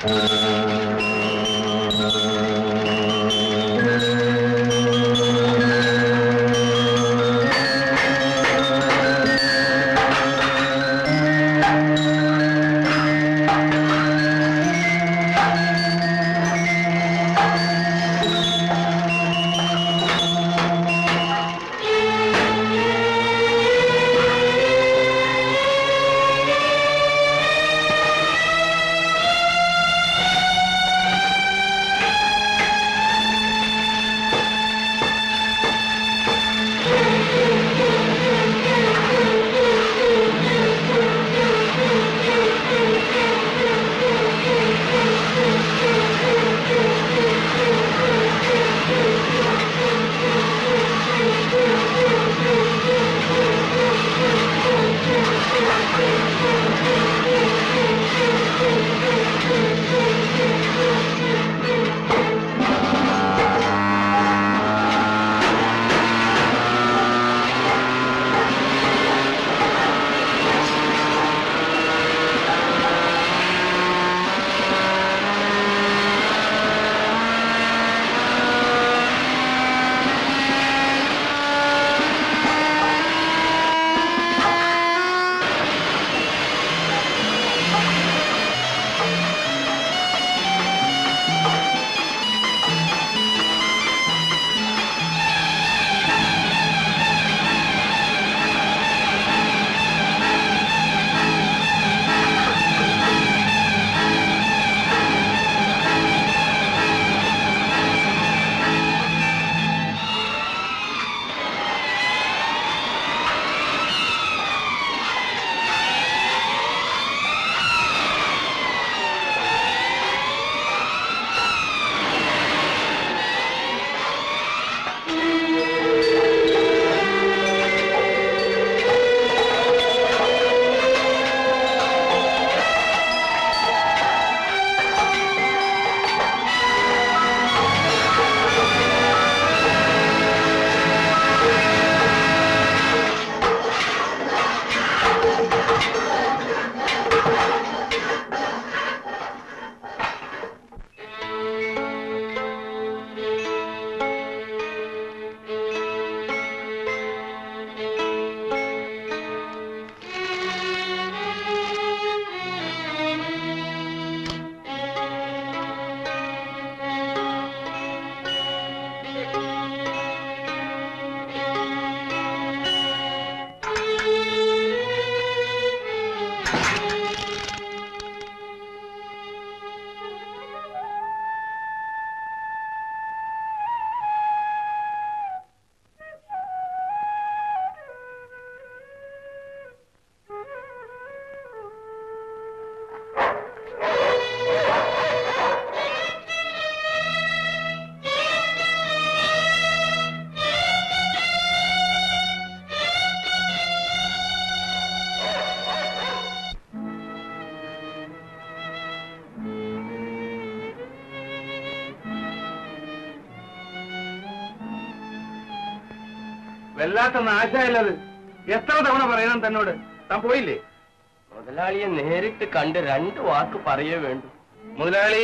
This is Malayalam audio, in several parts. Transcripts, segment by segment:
വല്ലാത്ത നാശായല്ലത് എത്ര തവണ പറയണം തന്നോട് താൻ പോയില്ലേ മുതലാളിയെ നേരിട്ട് കണ്ട് രണ്ട് വാക്ക് പറയേ വേണ്ടു മുതലാളി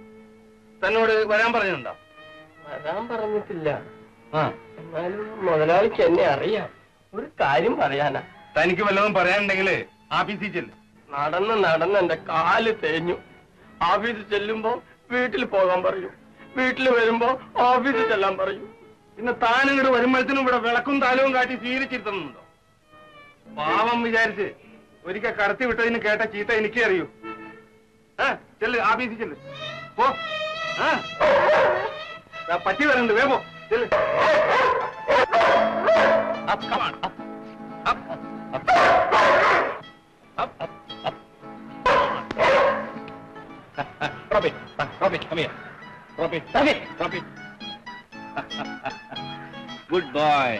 തന്നോട് വരാൻ പറഞ്ഞിട്ടുണ്ടോ വരാൻ പറഞ്ഞിട്ടില്ല ആ എന്നാലും മുതലാളിക്ക് എന്നെ അറിയാം ഒരു കാര്യം പറയാനാ തനിക്ക് വല്ലതും പറയാനുണ്ടെങ്കിൽ ആഫീസിൽ ചെല്ല് നടന്ന് നടന്ന് എന്റെ കാല് തേഞ്ഞു ഓഫീസിൽ ചെല്ലുമ്പോ വീട്ടിൽ പോകാൻ പറയും വീട്ടിൽ വരുമ്പോ ഓഫീസിൽ ചെല്ലാൻ പറയും പിന്നെ താൻ ഇങ്ങോട്ട് വരുമ്പോഴത്തേനും ഇവിടെ വിളക്കും താലവും കാട്ടി സ്വീകരിച്ചിരുത്തുന്നുണ്ടോ പാവം വിചാരിച്ച് ഒരിക്കൽ കടത്തി വിട്ടതിന് കേട്ട ചീത്ത എനിക്കേ അറിയൂ ആ ചെല്ല് ആഫീസിൽ ചെല്ല് പോ ആ ദാ പറ്റി വരണ്ട് വേഗം ചെല്ല് Up, come on, up, up, up, up, up, up. Robin, Robin, come here. Robin, Robin, Robin. Good boy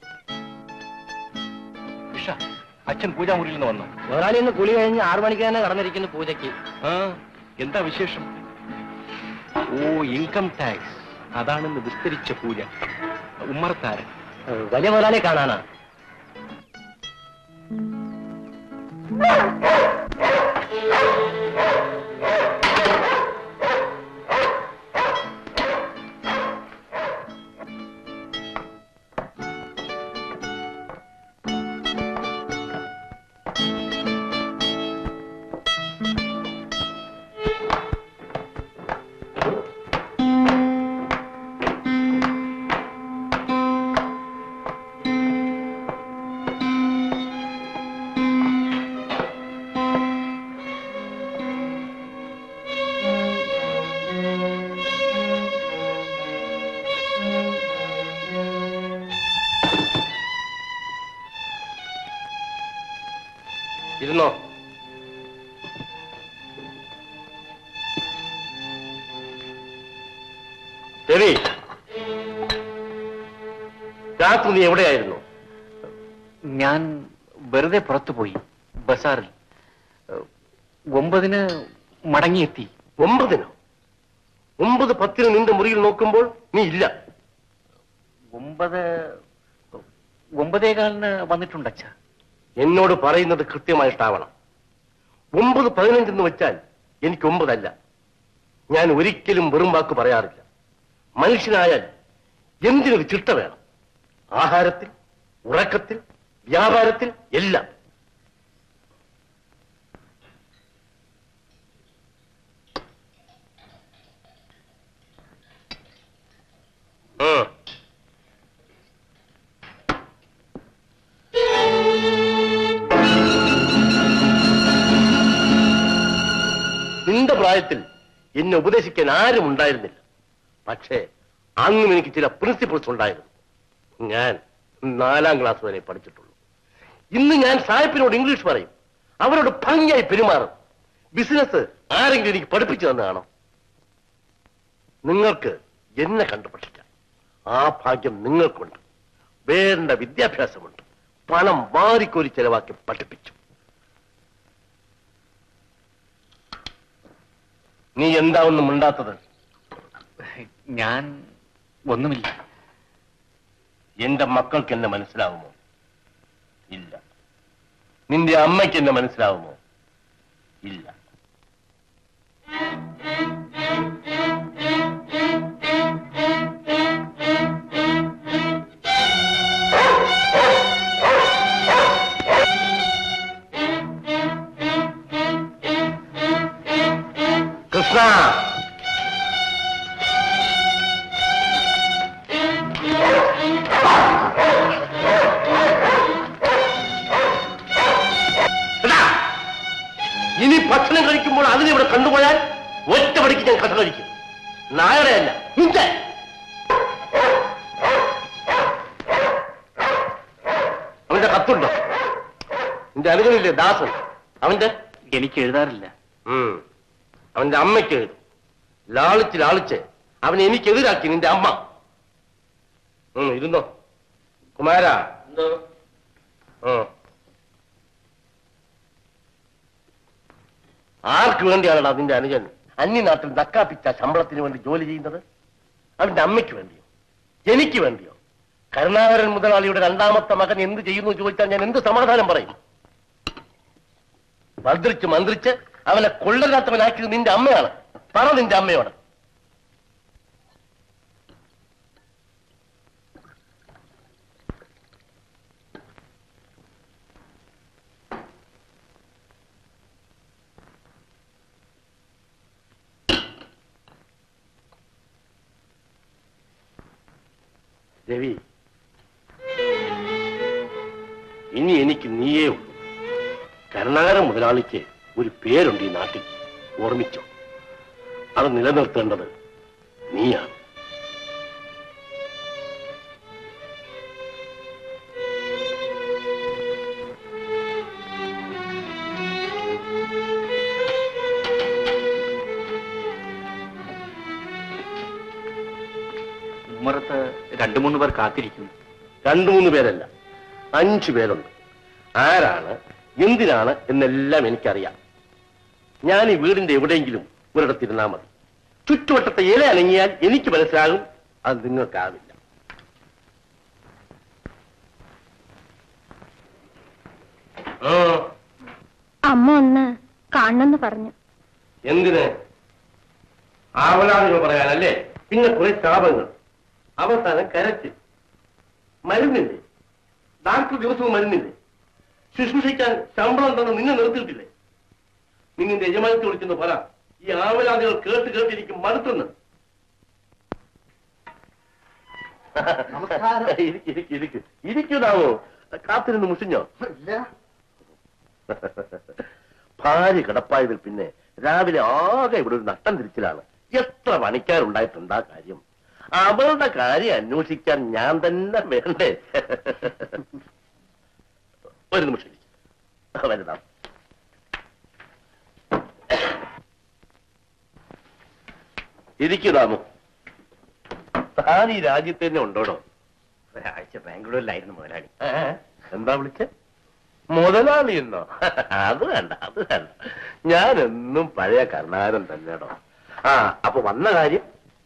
Usha അച്ഛൻ പൂജാമുറിയിൽ നിന്ന് വന്നു മുതലാളി ഇന്ന് കുളി കഴിഞ്ഞ് ആറു മണിക്ക് തന്നെ കടന്നിരിക്കുന്നു പൂജയ്ക്ക് ആ എന്താ വിശേഷം ഓ ഇൻകം ടാക്സ് അതാണെന്ന് വിസ്തരിച്ച പൂജ ഉമ്മർത്താരൻ വലിയ മുതലാളിയെ കാണാനാ ഇരുന്നോ രവി രാത്രി നീ എവിടെയായിരുന്നു ഞാൻ വെറുതെ പുറത്തുപോയി ബസാറിൽ ഏഹ്, ഒമ്പതിന് മടങ്ങിയെത്തി ഒമ്പതിനോ ഒമ്പത് പത്തിന് നിന്റെ മുറിയിൽ നോക്കുമ്പോൾ നീ ഇല്ല ഒമ്പത് ഒമ്പതേകാലിന് വന്നിട്ടുണ്ട് അച്ഛ എന്നോട് പറയുന്നത് കൃത്യമായിട്ടാവണം ഒമ്പത് പതിനഞ്ചെന്ന് വെച്ചാൽ എനിക്ക് ഒമ്പതല്ല ഞാൻ ഒരിക്കലും വെറും വാക്ക് പറയാറില്ല മനുഷ്യനായാൽ എന്തിനൊരു ചിട്ട വേണം ആഹാരത്തിൽ ഉറക്കത്തിൽ വ്യാപാരത്തിൽ എല്ലാം ഉം. നിന്റെ പ്രായത്തിൽ എന്നെ ഉപദേശിക്കാൻ ആരും ഉണ്ടായിരുന്നില്ല പക്ഷേ അന്നും എനിക്ക് ചില പ്രിൻസിപ്പിൾസ് ഉണ്ടായിരുന്നു ഞാൻ നാലാം ക്ലാസ് വരെ പഠിച്ചിട്ടുള്ളൂ ഇന്ന് ഞാൻ സാഹിബിനോട് ഇംഗ്ലീഷ് പറയും അവരോട് ഭംഗിയായി പെരുമാറും ബിസിനസ് ആരെങ്കിലും എനിക്ക് പഠിപ്പിച്ചു തന്നതാണോ നിങ്ങൾക്ക് എന്നെ കണ്ടു പഠിക്കാം ആ ഭാഗ്യം നിങ്ങൾക്കുണ്ട് വേണ്ട വിദ്യാഭ്യാസമുണ്ട് പണം വാരിക്കോരി ചെലവാക്കി പഠിപ്പിച്ചു നീ എന്താ ഒന്നും മിണ്ടാത്തത് ഞാൻ ഒന്നുമില്ല എന്റെ മക്കൾക്ക് എന്നെ മനസ്സിലാവുമോ ഇല്ല നിന്റെ അമ്മയ്ക്ക് എന്നെ മനസ്സിലാവുമോ ഇല്ല കൃഷ്ണ എടാ, ഇനി ഭക്ഷണം കഴിക്കുമ്പോൾ അതിനെ ഇവിടെ കണ്ടുപോയാൽ ഒറ്റ പടിക്ക് ഞാൻ കഥ കഴിക്കും നായടെയല്ല നിന്റെ അവന്റെ കത്തുണ്ടോ നിന്റെ അനുജനില്ലേ ദാസൻ അവന്റെ എനിക്ക് എഴുതാറില്ല ഉം. അവന്റെ അമ്മയ്ക്ക് എഴുതും ലാളിച്ച് ലാളിച്ച് അവനെ എനിക്കെതിരാക്കി നിന്റെ അമ്മ ഉം, ഇരുന്നോ കുമാര ഉം. ആർക്ക് വേണ്ടിയാണടാ നിന്റെ അനുജൻ അന്യനാട്ടിൽ നക്കാപ്പിച്ച ശമ്പളത്തിന് വേണ്ടി ജോലി ചെയ്യുന്നത് അവന്റെ അമ്മയ്ക്ക് വേണ്ടിയോ എനിക്ക് വേണ്ടിയോ കരുണാകരൻ മുതലാളിയുടെ രണ്ടാമത്തെ മകൻ എന്ത് ചെയ്യുന്നു എന്ന് ചോദിച്ചാൽ ഞാൻ എന്ത് സമാധാനം പറയും മന്ത്രിച്ച് മന്ത്രിച്ച് അവനെ കൊള്ളരാത്തവനാക്കിയത് നിന്റെ അമ്മയാണ് പറ നിന്റെ അമ്മയോട് രവി ഇനി എനിക്ക് നീയേ ഉള്ളൂ കരുണാകരൻ മുതലാളിക്ക് ഒരു പേരുണ്ട് ഈ നാട്ടിൽ ഓർമ്മിച്ചോ അത് നിലനിർത്തേണ്ടത് നീയാണ് ഉമ്മറത്ത് രണ്ടു മൂന്ന് പേർ കാത്തിരിക്കുന്നു രണ്ടു മൂന്ന് പേരല്ല അഞ്ചു പേരുണ്ട് ആരാണ് എന്തിനാണ് എന്നെല്ലാം എനിക്കറിയാം ഞാൻ ഈ വീടിന്റെ എവിടെയെങ്കിലും ഒരിടത്തിരുന്നാൽ മതി ചുറ്റുവട്ടത്തെ ഇല അനങ്ങിയാൽ എനിക്ക് മനസ്സിലാകും അത് നിങ്ങൾക്കാവില്ല ആ, അമ്മ ഒന്ന് കാണണമെന്ന് പറഞ്ഞു എന്തിന് ആവലാദികൾ പറയാനല്ലേ പിന്നെ കുറെ ശാപങ്ങൾ അവസാനം കരച്ച് മരുന്നില്ലേ ഡാക്ടർ ദിവസവും മരുന്നില്ലേ ശുശ്രൂഷിക്കാൻ ശമ്പളം തന്ന് നിന്നെ നിർത്തിയിട്ടില്ലേ നിങ്ങളുടെ യജമാനത്തെ വിളിച്ചെന്ന് പറ ഈ ആവലാദികൾ കേട്ട് കേട്ട് എനിക്ക് മടുത്തുന്നു ഇരിക്ക്, ഇരിക്ക്, ഇരിക്ക്. ഇരിക്കുന്നാവോ കാത്തിരുന്ന് മുഷിഞ്ഞോ ഭാര്യ കിടപ്പായതിൽ പിന്നെ രാവിലെ ആകെ ഇവിടെ ഒരു നട്ടം തിരിച്ചിലാണ് എത്ര പണിക്കാരുണ്ടായിട്ടുണ്ടാ കാര്യം അവളുടെ കാര്യം അന്വേഷിക്കാൻ ഞാൻ തന്നെ വേണ്ടേ ഒരു നിമിഷം ഇരിക്ക്. വരുതാം ഇരിക്കൂ രാമു താൻ ഈ രാജ്യത്ത് തന്നെ ഉണ്ടോടോ ഒരാഴ്ച ബാംഗ്ലൂരിലായിരുന്നു മുതലാളി ഏ? എന്താ വിളിച്ച മുതലാളി എന്നോ അത് വേണ്ട അത് വേണ്ട ഞാൻ എന്നും പഴയ കർണാടൻ തന്നെടോ ആ അപ്പൊ വന്ന കാര്യം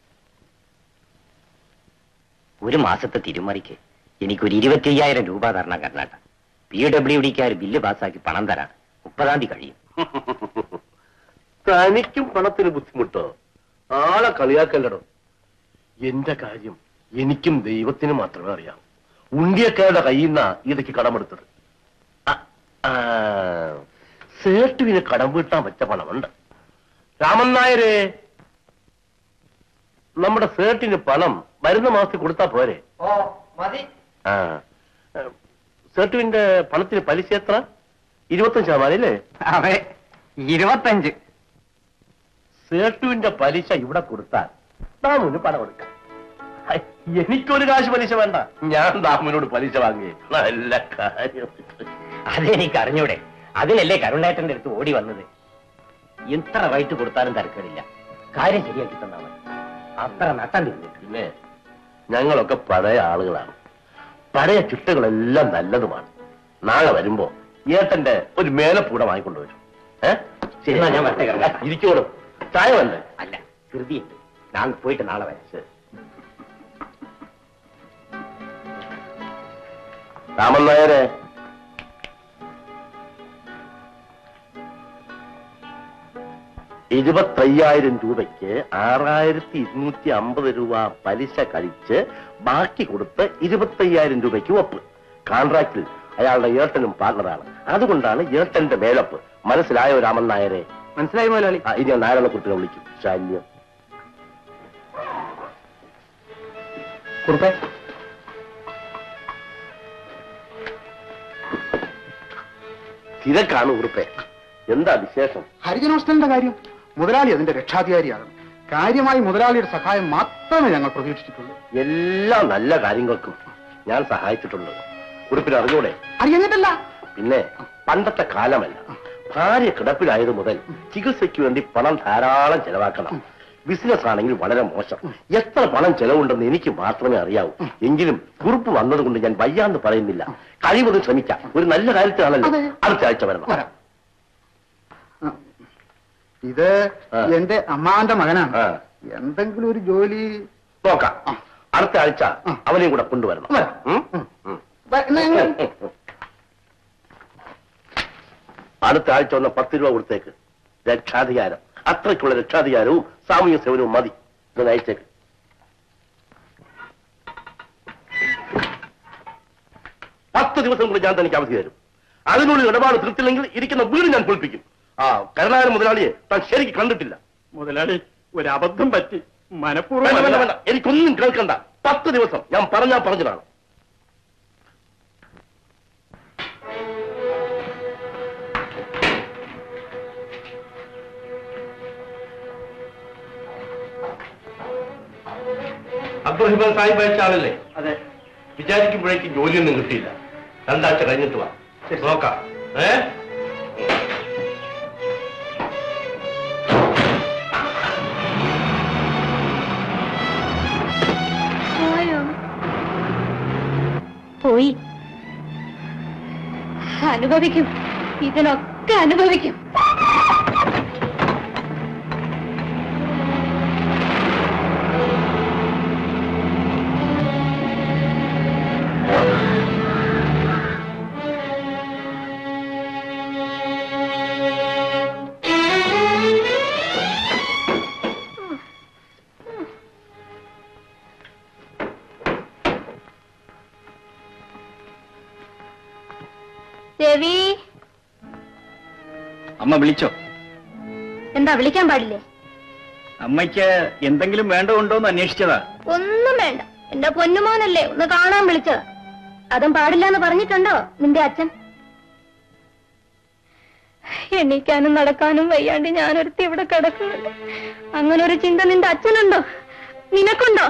ഒരു മാസത്തെ തിരുമറിക്ക് എനിക്കൊരു ഇരുപത്തി അയ്യായിരം രൂപ തരണം കർണാടക പി ഡബ്ല്യു ഡിക്കാർ ബില്ല് പാസ്സാക്കി പണം തരാൻ മുപ്പതാം തീയതി കഴിയും തനിക്കും പണത്തിന് ബുദ്ധിമുട്ടോ ആളെ കളിയാക്കല്ലടോ എന്റെ കാര്യം എനിക്കും ദൈവത്തിന് മാത്രമേ അറിയാം ഉണ്ടിയക്കാരുടെ കയ്യിൽ നിന്നാ ഇതൊക്കെ കടമെടുത്തത് ആ, ആ, സേട്ടുവിന് കടം വീട്ടാൻ വെച്ച പണമുണ്ട് രാമൻ നായരെ നമ്മുടെ സേട്ടിന് പണം വരുന്ന മാസത്തിൽ കൊടുത്താ പോരെ ഓ മതി ആ ഏ, സേട്ടുവിന്റെ പണത്തിന് പലിശ എത്ര ഇരുപത്തഞ്ച് ശതമാനം അല്ലേ അതെ ഇരുപത്തഞ്ച് സേട്ടുവിന്റെ പലിശ ഇവിടെ കൊടുത്താൽ ദാമുന് പണം കൊടുക്കാം ഹൈ, എനിക്കൊരു കാശ് പലിശ വേണ്ട ഞാൻ ദാമുനോട് പലിശ വാങ്ങി നല്ല കാര്യം അതെനിക്ക് അറിഞ്ഞൂടെ അതിനല്ലേ കരുണേട്ടന്റെ അടുത്ത് ഓടി വന്നത് എത്ര റൈറ്റ് കൊടുത്താലും തരക്കേടില്ല കാര്യം ശരിയാക്കി തന്നാ മതി അത്ര നട്ടം തിരിഞ്ഞിട്ട് പിന്നെ ഞങ്ങളൊക്കെ പഴയ ആളുകളാണ് പഴയ ചുറ്റുകളെല്ലാം നല്ലതുമാണ് നാളെ വരുമ്പോ ഏട്ടന്റെ ഒരു മേലപ്പൂട വാങ്ങിക്കൊണ്ടുവരും ഏ ശരി എന്നാ ഞാൻ വരട്ടെ, കരുണ. ഇരിക്കോളും ചായ വന്നേ അല്ല ധൃതിയുണ്ട് ഞാൻ പോയിട്ട് നാളെ വരാം ശരി രാമൻ നായരെ ഇരുപത്തയ്യായിരം രൂപയ്ക്ക് ആറായിരത്തി ഇരുന്നൂറ്റി അമ്പത് രൂപ പലിശ കഴിച്ച് ബാക്കി കൊടുത്ത് ഇരുപത്തയ്യായിരം രൂപയ്ക്ക് ഒപ്പ് കോൺട്രാക്റ്റിൽ അയാളുടെ ഏട്ടനും പാർട്ണറാണ് അതുകൊണ്ടാണ് ഏട്ടന്റെ മേലപ്പ് മനസ്സിലായോ രാമൻ നായരെ മനസ്സിലായി മുതലാളി ആ, ഇനി ഞാൻ നാരായണ കുട്ടിനെ വിളിക്കും ശല്യം കുറുപ്പേ തിരക്കാണ് ഉറുപ്പെ എന്താ വിശേഷം ഹരിജനോസ്റ്റലിന്റെ കാര്യം മുതലാളി അതിന്റെ രക്ഷാധികാരിയാകണം കാര്യമായി മുതലാളിയുടെ സഹായം മാത്രമേ ഞങ്ങൾ പ്രതീക്ഷിച്ചിട്ടുള്ളൂ എല്ലാ നല്ല കാര്യങ്ങൾക്കും ഞാൻ സഹായിച്ചിട്ടുണ്ട് ഉടുപ്പിന് അറിഞ്ഞൂടെ അറിയുന്നിട്ടല്ല പിന്നെ പണ്ടത്തെ കാലമല്ല ഭാര്യ കിടപ്പിലായത് മുതൽ ചികിത്സയ്ക്ക് വേണ്ടി പണം ധാരാളം ചെലവാക്കണം ബിസിനസ് ആണെങ്കിൽ വളരെ മോശം എത്ര പണം ചെലവുണ്ടെന്ന് എനിക്ക് മാത്രമേ അറിയാവൂ എങ്കിലും കുറിപ്പ് വന്നതുകൊണ്ട് ഞാൻ വയ്യാന്ന് പറയുന്നില്ല കഴിവതും ശ്രമിക്കാം ഒരു നല്ല കാര്യത്തിലാണല്ലോ അതെ. അടുത്ത ആഴ്ച വരണം വരാം ആ, ഇത് ആ. എന്റെ അമ്മാവന്റെ മകനാണ് ആ. എന്തെങ്കിലും ഒരു ജോലി നോക്കാം ആ. അടുത്ത ആഴ്ച ആ. അവനെയും കൂടെ കൊണ്ടുവരണം വരാം. ഉം? ഉം. ഉം. വ- എന്നാ ഞങ്ങൾ- അടുത്ത ആഴ്ച ഒന്ന് പത്ത് രൂപ കൊടുത്തേക്ക് രക്ഷാധികാരം അത്രയ്ക്കുള്ള രക്ഷാധികാരവും സാമൂഹ്യ സേവനവും മതി ഇത് അയച്ചേക്ക് പത്ത് ദിവസം കൂടി ഞാൻ തനിക്ക് അവധി തരും അതിനുള്ളിൽ ഇടപാട് തീർത്തില്ലെങ്കിൽ ഇരിക്കുന്ന വീട് ഞാൻ പൊളിപ്പിക്കും ആ കരുണാകരൻ മുതലാളിയെ താൻ ശരിക്ക് കണ്ടിട്ടില്ല മുതലാളി ഒരു അബദ്ധം പറ്റി വേണ്ട, മനഃപൂർവ്വം വേണ്ട, വേണ്ട. എനിക്കൊന്നും കേൾക്കണ്ട പത്ത് ദിവസം ഞാൻ പറഞ്ഞാ പറഞ്ഞതാണ് അബ്ദുറഹിമാൻ സാഹിബ് അയച്ച ആളല്ലേ അതെ വിചാരിക്കുമ്പോഴേക്കും ജോലിയൊന്നും കിട്ടിയില്ല രണ്ടാഴ്ച കഴിഞ്ഞിട്ട് വാ നോക്കാം ഏ പോയോ പോയി അനുഭവിക്കും ഇതിനൊക്കെ അനുഭവിക്കും രവി അമ്മ വിളിച്ചോ എന്താ വിളിക്കാൻ പാടില്ലേ അമ്മയ്ക്ക് എന്തെങ്കിലും വേണ്ടതുണ്ടോ എന്ന് അന്വേഷിച്ചതാ ഒന്നും വേണ്ട എന്റെ പൊന്നുമോനല്ലേ ഒന്ന് കാണാൻ വിളിച്ചതാ അതും പാടില്ല എന്ന് പറഞ്ഞിട്ടുണ്ടോ നിന്റെ അച്ഛൻ എണീക്കാനും നടക്കാനും വയ്യാണ്ട് ഞാനൊരുത്തി ഇവിടെ കിടക്കുന്നുണ്ട് അങ്ങനെ ഒരു ചിന്ത നിന്റെ അച്ഛനുണ്ടോ നിനക്കുണ്ടോ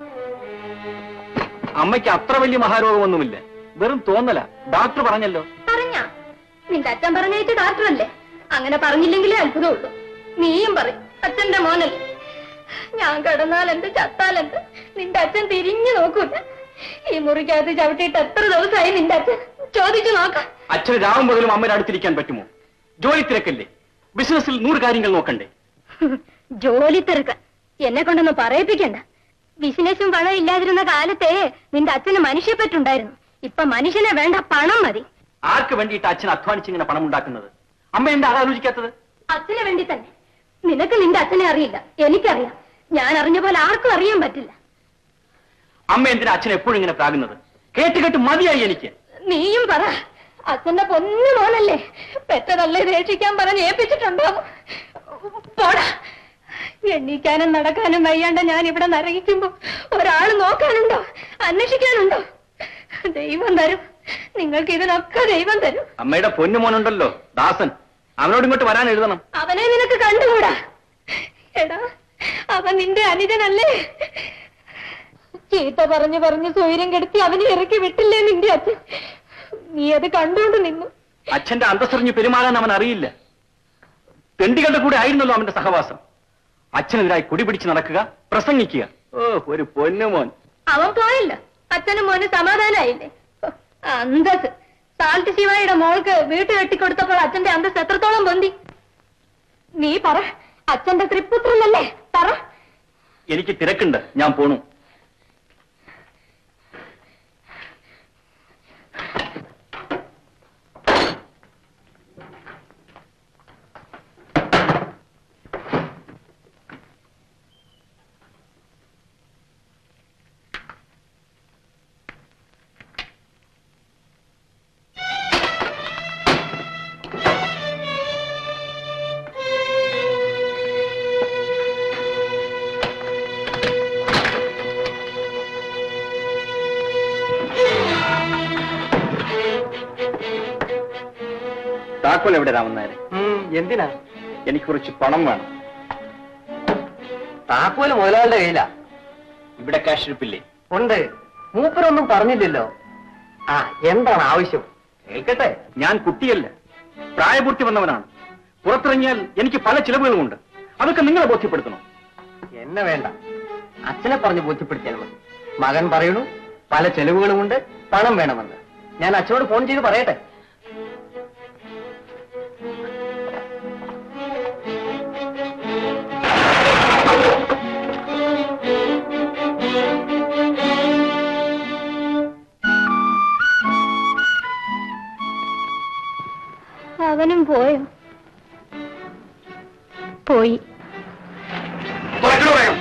അമ്മയ്ക്ക് അത്ര വലിയ മഹാരോഗമൊന്നുമില്ല വെറും തോന്നല ഡോക്ടർ പറഞ്ഞല്ലോ പറഞ്ഞ നിന്റെ അച്ഛൻ പറഞ്ഞയച്ച ഡാക്ടറല്ലേ അങ്ങനെ പറഞ്ഞില്ലെങ്കിലേ അത്ഭുതമുള്ളൂ നീയും പറയും അച്ഛന്റെ മോനല്ലേ ഞാൻ കിടന്നാലെന്ത് ചത്താലെന്ത് നിന്റെ അച്ഛൻ തിരിഞ്ഞു നോക്കൂല ഈ മുറിക്കകത്ത് ചവിട്ടിയിട്ട് എത്ര ദിവസമായി നിന്റെ അച്ഛൻ ചോദിച്ചു നോക്കാം അച്ഛന് രാവും പകലും അമ്മയുടെ അടുത്തിരിക്കാൻ പറ്റുമോ ജോലി തിരക്കല്ലേ ബിസിനസ്സിൽ നൂറ് കാര്യങ്ങൾ നോക്കണ്ടേ ജോലി തിരക്ക് എന്നെ കൊണ്ടൊന്നും പറയിപ്പിക്കണ്ട ബിസിനസ്സും പണം ഇല്ലാതിരുന്ന കാലത്തെ നിന്റെ അച്ഛന് മനുഷ്യപ്പറ്റുണ്ടായിരുന്നു ഇപ്പൊ മനുഷ്യനെ വേണ്ട പണം മതി ആർക്ക് വേണ്ടിയിട്ട് അച്ഛൻ അധ്വാനിച്ച് ഇങ്ങനെ പണം ഉണ്ടാക്കുന്നത് അമ്മ എന്താ ആലോചിക്കാത്തത് അച്ഛന് വേണ്ടി തന്നെ നിനക്ക് നിന്റെ അച്ഛനെ അറിയില്ല എനിക്കറിയാം ഞാൻ അറിഞ്ഞ പോലെ ആർക്കും അറിയാൻ പറ്റില്ല അമ്മ എന്തിനാ അച്ഛൻ എപ്പോഴും ഇങ്ങനെ പ്രാകുന്നത് കേട്ട് കേട്ട് മതിയായി എനിക്ക് നീയും പറ അച്ഛന്റെ പൊന്നു മോനല്ലേ പെറ്റതല്ലേ രക്ഷിക്കാൻ പറഞ്ഞ് ഏൽപ്പിച്ചിട്ടുണ്ടാവും പോടാ എണ്ണീക്കാനും നടക്കാനും വയ്യാണ്ട ഞാൻ ഇവിടെ നരകിക്കുമ്പോ ഒരാൾ നോക്കാനുണ്ടോ അന്വേഷിക്കാനുണ്ടോ ദൈവം തരും നിങ്ങൾക്ക് ഇതിനൊക്കെ ദൈവം തരും അമ്മയുടെ പൊന്നുമോനുണ്ടല്ലോ ദാസൻ അവനോട് ഇങ്ങോട്ട് വരാൻ എഴുതണം അവനെ നിനക്ക് കണ്ടുകൂടാ എടാ അവൻ നിന്റെ അനുജനല്ലേ ചീത്ത പറഞ്ഞു പറഞ്ഞു സ്വൈര്യം കെടുത്തി അവനെ ഇറക്കി വിട്ടില്ലേ നിന്റെ അച്ഛൻ നീ അത് കണ്ടുകൊണ്ട് നിന്നു അച്ഛന്റെ അന്തസ്സറിഞ്ഞ് പെരുമാറാൻ അവൻ അറിയില്ല തെണ്ടികളുടെ കൂടെ ആയിരുന്നല്ലോ അവന്റെ സഹവാസം അച്ഛനെതിരായി കുടി പിടിച്ച് നടക്കുക പ്രസംഗിക്കുക ഓ ഒരു പൊന്നുമോൻ അവൻ പോയല്ലോ അച്ഛനും മോനും സമാധാനായില്ലേ ഹോ, അന്തസ് സാൾട്ട് ശിവായിയുടെ മോൾക്ക് വീട്ട് കെട്ടിക്കൊടുത്തപ്പോൾ അച്ഛന്റെ അന്തസ് എത്രത്തോളം പൊന്തി നീ പറ അച്ഛന്റെ ത്രിപുത്രനല്ലേ പറ എനിക്ക് തിരക്കുണ്ട് ഞാൻ പോണു താക്കോൽ എവിടെ രാമനായരെ എന്തിനാ എനിക്ക് കുറച്ച് പണം വേണം താക്കോല് മുതലാളുടെ കയ്യിലാ ഇവിടെ കാശ് ഇരിപ്പില്ലേ ഉണ്ട് മൂപ്പരൊന്നും പറഞ്ഞില്ലല്ലോ ആ എന്താണ് ആവശ്യം കേൾക്കട്ടെ ഞാൻ കുട്ടിയല്ല പ്രായപൂർത്തി വന്നവനാണ് പുറത്തിറങ്ങിയാൽ എനിക്ക് പല ചിലവുകളുമുണ്ട് അതൊക്കെ നിങ്ങളെ ബോധ്യപ്പെടുത്തണം എന്നെ വേണ്ട അച്ഛനെ പറഞ്ഞ് ബോധ്യപ്പെടുത്തിയാൽ മതി മകൻ പറയണു പല ചെലവുകളുമുണ്ട് പണം വേണമെന്ന് ഞാൻ അച്ഛനോട് ഫോൺ ചെയ്ത് പറയട്ടെ അവനും പോയോ പോയി തുറക്കണ വേഗം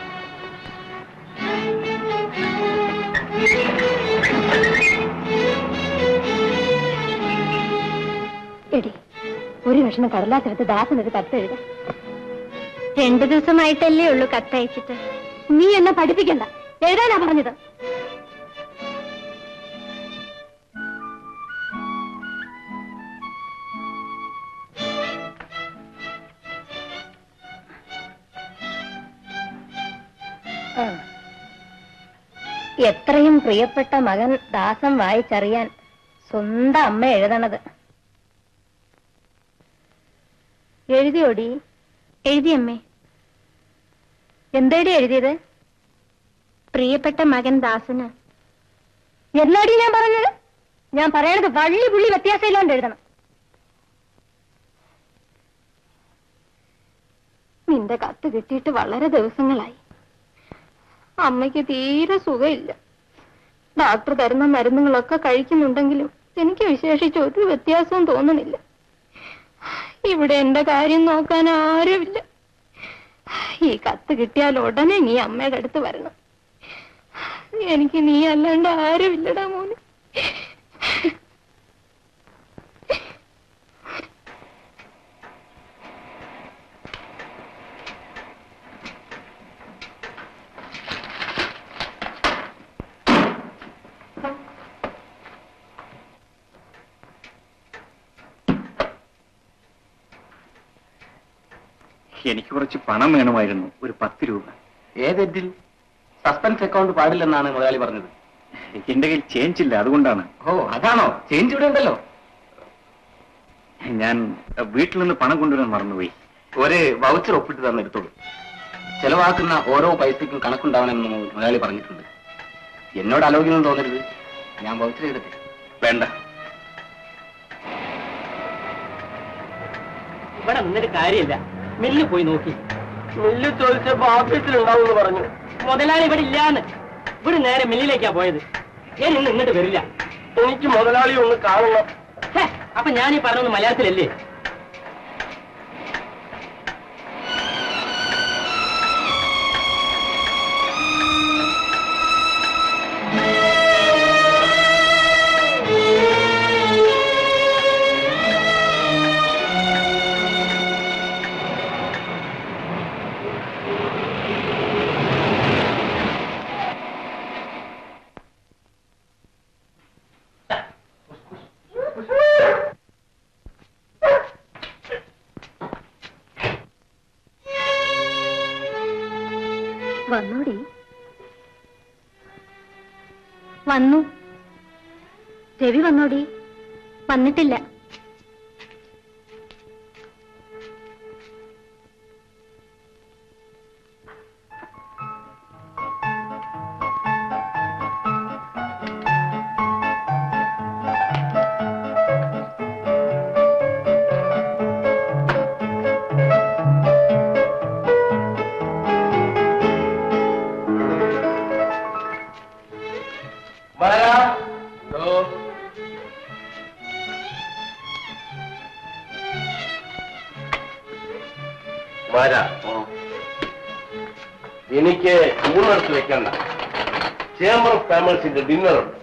എടി ഒരു കഷ്ണം കടലാസെടുത്ത് ദാസനൊരു കത്ത് എഴുതാം രണ്ടു ദിവസമായിട്ടല്ലേ ഉള്ളൂ കത്തയച്ചിട്ട് നീ എന്നെ പഠിപ്പിക്കണ്ട എഴുതാനാ പറഞ്ഞത് ആ. എത്രയും പ്രിയപ്പെട്ട മകൻ ദാസം വായിച്ചറിയാൻ സ്വന്തം അമ്മ എഴുതണത് എഴുതിയോടി എഴുതിയമ്മേ എന്തേടി എഴുതിയത് പ്രിയപ്പെട്ട മകൻ ദാസന് എന്നാടി ഞാൻ പറഞ്ഞത് ഞാൻ പറയണത് വള്ളി പുള്ളി വ്യത്യാസമില്ലാണ്ട് എഴുതണം നിന്റെ കത്ത് കിട്ടിയിട്ട് വളരെ ദിവസങ്ങളായി അമ്മയ്ക്ക് തീരെ സുഖമില്ല ഡോക്ടർ തരുന്ന മരുന്നുകളൊക്കെ കഴിക്കുന്നുണ്ടെങ്കിലും എനിക്ക് വിശേഷിച്ച് ഒരു വ്യത്യാസവും തോന്നുന്നില്ല ഇവിടെ എന്റെ കാര്യം നോക്കാൻ ആരുമില്ല ഈ കത്ത് കിട്ടിയാൽ ഉടനെ നീ അമ്മയുടെ അടുത്ത് വരണം എനിക്ക് നീ അല്ലാണ്ട് ആരുമില്ലടാ മോന് എനിക്ക് കുറച്ച് പണം വേണമായിരുന്നു ഒരു പത്ത് രൂപ ഏതെറ്റിൽ സസ്പെൻസ് അക്കൗണ്ട് പാടില്ലെന്നാണ് മുതലാളി പറഞ്ഞത് എന്റെ കയ്യിൽ ചേഞ്ച് ഇല്ല അതുകൊണ്ടാണ് ഓ അതാണോ ചേഞ്ച് ഇവിടെ ഉണ്ടല്ലോ ഞാൻ വീട്ടിൽ നിന്ന് പണം കൊണ്ടുവരാൻ മറന്നുപോയി ഒരു വൗച്ചർ ഒപ്പിട്ട് തന്നെടുത്തോളൂ ചെലവാക്കുന്ന ഓരോ പൈസയ്ക്കും കണക്കുണ്ടാവണമെന്ന് മുതലാളി പറഞ്ഞിട്ടുണ്ട് എന്നോട് ആലോചിക്കണം തോന്നരുത് ഞാൻ വൗച്ചർ ചെയ്തിട്ട് വേണ്ട ഇവിടെ നിന്നിട്ട് കാര്യമില്ല മില്ല് പോയി നോക്കി മില്ല് ചോദിച്ചപ്പോ ഓഫീസിലുണ്ടാവും പറഞ്ഞു മുതലാളി ഇവിടെ ഇല്ലാന്ന് ഇവിടെ നേരെ മില്ലിലേക്കാ പോയത് ഞാൻ ഇന്ന് ഇങ്ങോട്ട് വരില്ല എനിക്ക് മുതലാളി ഒന്ന് കാണണം ഹേ, അപ്പൊ ഞാൻ ഈ പറഞ്ഞത് മലയാളത്തിലല്ലേ വന്നോടി വന്നു രവി വന്നോടി വന്നിട്ടില്ല വരാ എനിക്ക് ഊണെടുത്ത് വെക്കണ്ട ചേംബർ ഓഫ് ഫാമേഴ്സിന്റെ ഡിന്നർ ഉണ്ട്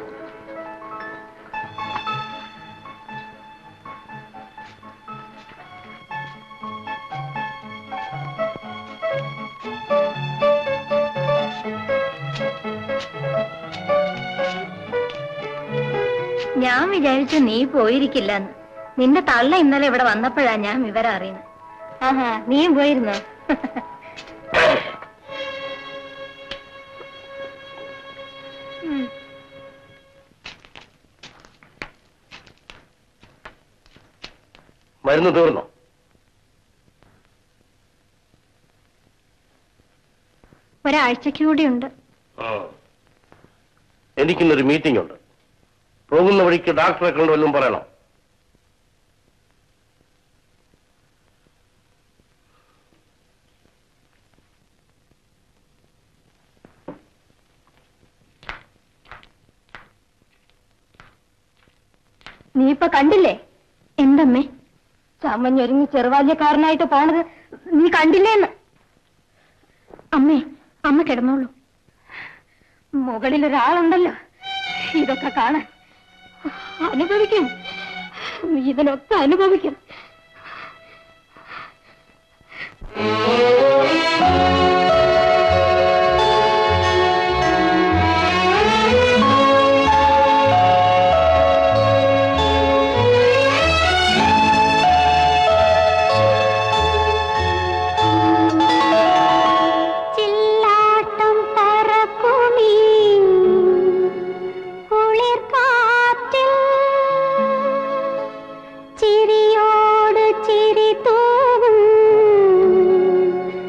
ഞാൻ വിചാരിച്ചു നീ പോയിരിക്കില്ലെന്ന് നിന്റെ തള്ള ഇന്നലെ ഇവിടെ വന്നപ്പോഴാ ഞാൻ വിവരം അറിയുന്നത് ആഹാ നീയും പോയിരുന്നോ ഉം. മരുന്ന് തീർന്നോ ഒരാഴ്ചക്ക് കൂടിയുണ്ട് എനിക്കിന്നൊരു മീറ്റിംഗ് ഉണ്ട് പോകുന്ന വഴിക്ക് ഡോക്ടറെ കണ്ട് വല്ലതും പറയണം നീ ഇപ്പൊ കണ്ടില്ലേ എന്തമ്മേ ചമ്മഞ്ഞൊരുങ്ങി ചെറുവാല്യക്കാരനായിട്ട് പോണത് നീ കണ്ടില്ലേന്ന് അമ്മേ അമ്മ കിടന്നോളൂ മുകളിൽ ഒരാളുണ്ടല്ലോ ഇതൊക്കെ കാണാൻ അനുഭവിക്കും ഇതിനൊക്കെ അനുഭവിക്കും ചില്ലാട്ടം പറക്കുമീ കുളിർക്കാറ്റിൽ ചിരിയോട് ചിരി തൂകും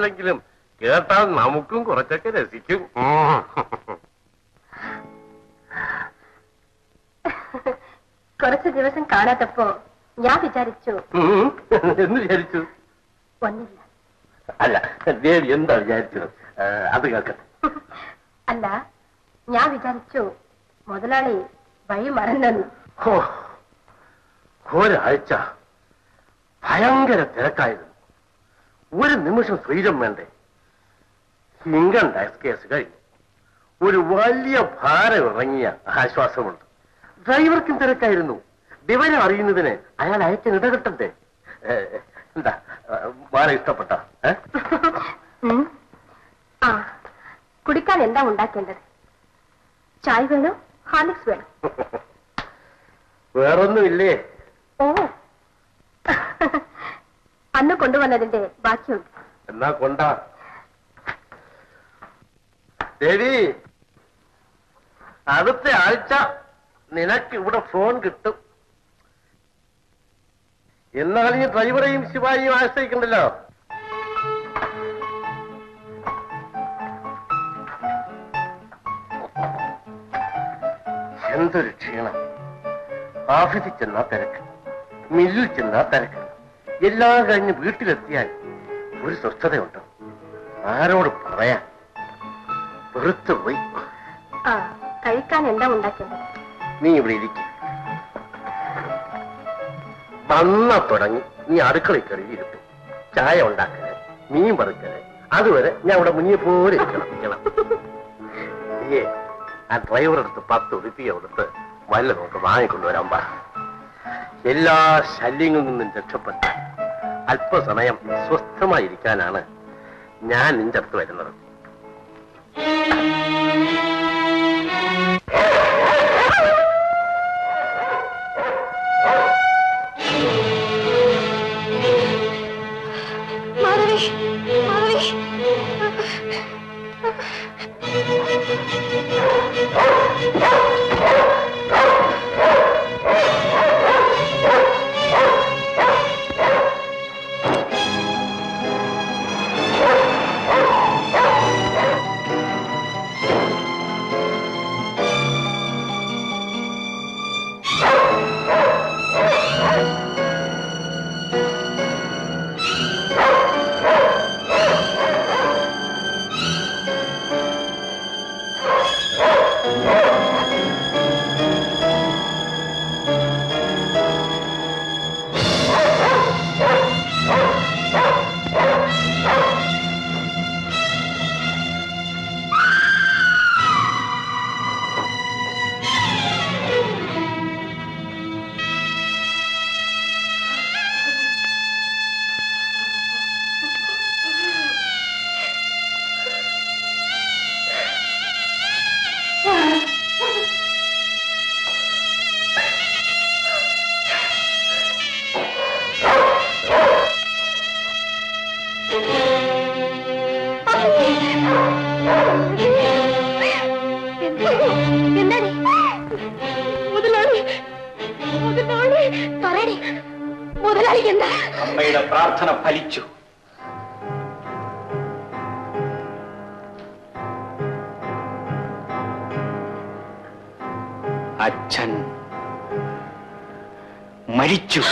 പറയാറില്ലെങ്കിലും കേട്ടാൽ നമുക്കും കുറച്ചൊക്കെ രസിക്കും ഉം. കുറച്ച് ദിവസം കാണാത്തപ്പോ ഞാൻ വിചാരിച്ചു ഉം. എന്ന് വിചാരിച്ചു ഒന്നില്ല അല്ല ദേവി എന്താ വിചാരിച്ചത് ഏ, അത് കേൾക്കട്ടെ അല്ല ഞാൻ വിചാരിച്ചു മുതലാളി വഴി മറന്നെന്ന് ഹോ, ഒരാഴ്ച ഭയങ്കര തിരക്കായിരുന്നു ഒരു നിമിഷം ഫ്രീഡം വേണ്ടേ ഇൻകം ടാക്സ് കേസ് കഴിഞ്ഞു ഒരു വലിയ ഭാരം ഇറങ്ങിയ ആശ്വാസമുണ്ട് ഡ്രൈവർക്കും തിരക്കായിരുന്നു വിവരം അറിയുന്നതിന് അയാൾ അയച്ച ഇടകിട്ടണ്ടേ ഏ, എന്താ വളരെ ഇഷ്ടപ്പെട്ട ഉം. ആ കുടിക്കാൻ എന്താ ഉണ്ടാക്കേണ്ടത് ചായ വേണോ ഹാർലിക്സ് വേണോ വേറൊന്നുമില്ലേ ഓ അന്ന് കൊണ്ടുവന്നതിന്റെ ബാക്കിയുണ്ട് എന്നാ കൊണ്ടാ ദേവി അടുത്ത ആഴ്ച നിനക്ക് ഇവിടെ ഫോൺ കിട്ടും എന്നാൽ ഈ ഡ്രൈവറെയും ശിവായിയും ആശ്രയിക്കണ്ടല്ലോ എന്തൊരു ക്ഷീണം ഓഫീസിൽ ചെന്നാ തിരക്ക് മില്ലിൽ ചെന്നാ തിരക്ക് എല്ലാം കഴിഞ്ഞ് വീട്ടിലെത്തിയാൽ ഒരു സ്വസ്ഥതയുണ്ട് ആരോട് പറയാൻ വെറുത്തു പോയി ആ കഴിക്കാൻ എന്താ ഉണ്ടാക്കേണ്ടത് നീ ഇവിടെ ഇരിക്കും വന്ന തുടങ്ങി നീ അടുക്കളയിൽ കയറി ഇരുത്തും ചായ ഉണ്ടാക്കല് മീൻ പറിക്കല് അതുവരെ ഞാൻ ഇവിടെ മുന്നിൽ പോലെ ഇരിക്കണം ഇരിക്കണം നീയേ ആ ഡ്രൈവർ അടുത്ത് പത്ത് ഉടുപ്പിയ കൊടുത്ത് വല്ല നമുക്ക് വാങ്ങിക്കൊണ്ടുവരാൻ പറ എല്ലാ ശല്യങ്ങളിൽ നിന്നും രക്ഷപ്പെട്ട് അല്പസമയം സ്വസ്ഥമായിരിക്കാനാണ് ഞാൻ നിന്റെ അടുത്ത് വരുന്നത് മാധവി മാധവി എന്താടി മുതലാളി മുതലാളി പറയടി മുതലാളി എന്താ അമ്മയുടെ പ്രാർത്ഥന ഫലിച്ചു അച്ഛൻ മരിച്ചു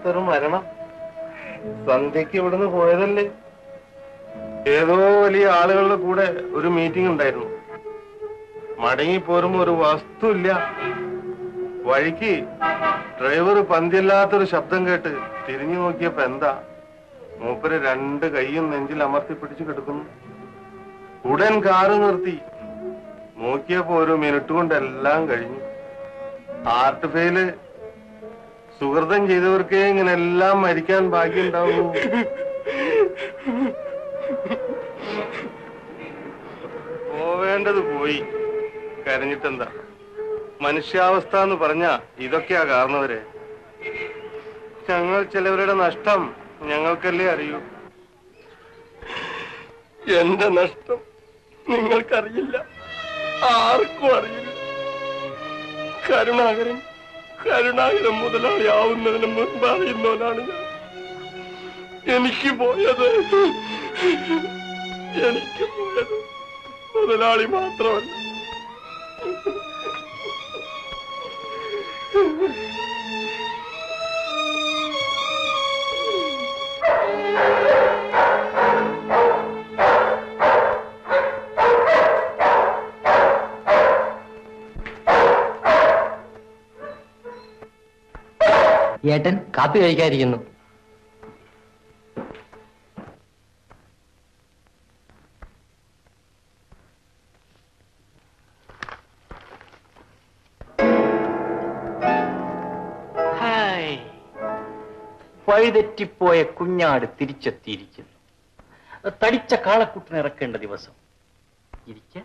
വല്ലാത്തൊരു മരണം സന്ധ്യക്ക് ഇവിടുന്ന് പോയതല്ലേ ഏതോ വലിയ ആളുകളുടെ കൂടെ ഒരു മീറ്റിംഗ് ഉണ്ടായിരുന്നു മടങ്ങി പോരുമ്പോ ഒരു വസ്തുല്ല വഴിക്ക് ഡ്രൈവർ പന്തിയല്ലാത്തൊരു ശബ്ദം കേട്ട് തിരിഞ്ഞു നോക്കിയപ്പോ എന്താ മൂപ്പര് രണ്ട് കൈയും നെഞ്ചിൽ അമർത്തി പിടിച്ചു കിടക്കുന്നു ഉടൻ കാറ് നിർത്തി നോക്കിയപ്പോ ഒരു മിനിറ്റ് കൊണ്ട് എല്ലാം കഴിഞ്ഞു ഹാർട്ട് ഫെയില് സുഹൃതം ചെയ്തവർക്കേ ഇങ്ങനെ എല്ലാം മരിക്കാൻ ഭാഗ്യം ഉണ്ടാവുന്നു പോവേണ്ടത് പോയി കരഞ്ഞിട്ടെന്താ മനുഷ്യാവസ്ഥ എന്ന് പറഞ്ഞ ഇതൊക്കെയാ കാരണവരെ ഞങ്ങൾ ചിലവരുടെ നഷ്ടം ഞങ്ങൾക്കല്ലേ അറിയൂ എന്റെ നഷ്ടം നിങ്ങൾക്കറിയില്ല ആർക്കും അറിയില്ല കരുണാകരൻ കരുണാകരൻ മുതലാളിയാവുന്നതിന് മുൻപ് അറിയുന്നവനാണ് ഞാൻ എനിക്ക് പോയത് എനിക്ക് പോയത് മുതലാളി മാത്രമല്ല ഏട്ടൻ കാപ്പി കഴിക്കാതിരിക്കുന്നു ഹായ് വഴിതെറ്റിപ്പോയ കുഞ്ഞാട് തിരിച്ചെത്തിയിരിക്കുന്നു തടിച്ച കാളക്കുട്ടിനെ ഇറക്കേണ്ട ദിവസം ഇരിക്ക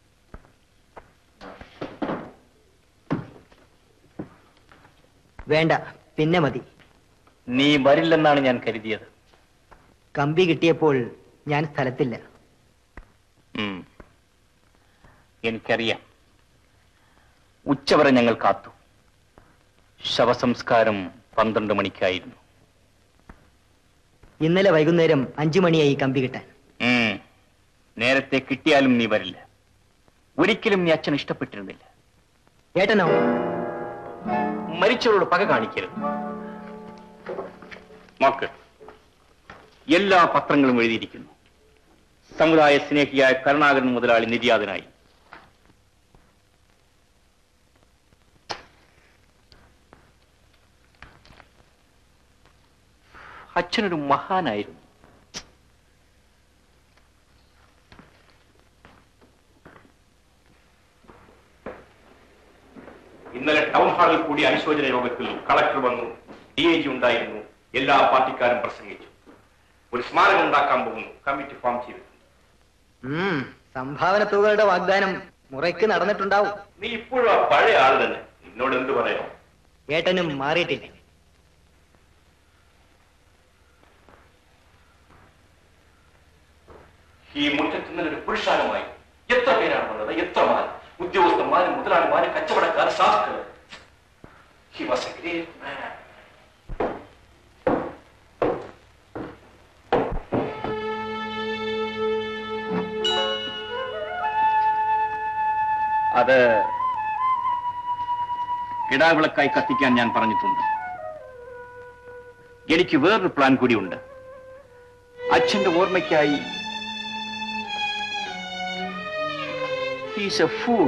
വേണ്ട പിന്നെ മതി നീ വരില്ലെന്നാണ് ഞാൻ കരുതിയത് കമ്പി കിട്ടിയപ്പോൾ ഞാൻ സ്ഥലത്തില്ല ഉം. എനിക്കറിയാം ഉച്ചവരെ ഞങ്ങൾ കാത്തു ശവസംസ്കാരം പന്ത്രണ്ട് മണിക്കായിരുന്നു ഇന്നലെ വൈകുന്നേരം അഞ്ചു മണിയായി കമ്പി കിട്ടാൻ ഉം. നേരത്തെ കിട്ടിയാലും നീ വരില്ല ഒരിക്കലും നീ അച്ഛൻ ഇഷ്ടപ്പെട്ടിരുന്നില്ല ഏട്ടനോ മരിച്ചവരോട് പക കാണിക്കരുത് നോക്ക് എല്ലാ പത്രങ്ങളും എഴുതിയിരിക്കുന്നു സമുദായ സ്നേഹിയായ കരുണാകരൻ മുതലാളി നിര്യാതനായി അച്ഛനൊരു മഹാനായിരുന്നു ഇന്നലെ ടൗൺ ഹാളിൽ കൂടി അനുശോചന യോഗത്തിൽ കളക്ടർ വന്നു ഡി ഐ ജി ഉണ്ടായിരുന്നു എല്ലാ പാർട്ടിക്കാരും പ്രസംഗിച്ചു ഒരു സ്മാരകം ഉണ്ടാക്കാൻ പോകുന്നു കമ്മിറ്റി ഫോം ചെയ്തിട്ടുണ്ട് ഉം, സംഭാവന തുകകളുടെ വാഗ്ദാനം മുറയ്ക്ക് നടന്നിട്ടുണ്ടാവും നീ ഇപ്പോഴും ആ പഴയ ആൾ തന്നെ നിന്നോട് എന്ത് പറയണം ഏട്ടനും മാറിയിട്ടില്ല ഈ മുറ്റത്ത് ഇന്നലെ ഒരു പുരുഷാരമായി എത്ര പേരാണ് വന്നത് എത്ര മാൻ ഉദ്യോഗസ്ഥന്മാരും മുതലാളിമാരും കച്ചവടക്കാർ സാധുക്കൾ He was a great man. അത് കിടാവിളക്കായി കത്തിക്കാൻ ഞാൻ പറഞ്ഞിട്ടുണ്ട് എനിക്ക് വേറൊരു പ്ലാൻ കൂടിയുണ്ട് അച്ഛന്റെ ഓർമ്മയ്ക്കായി ഹീസ് എ ഫൂൾ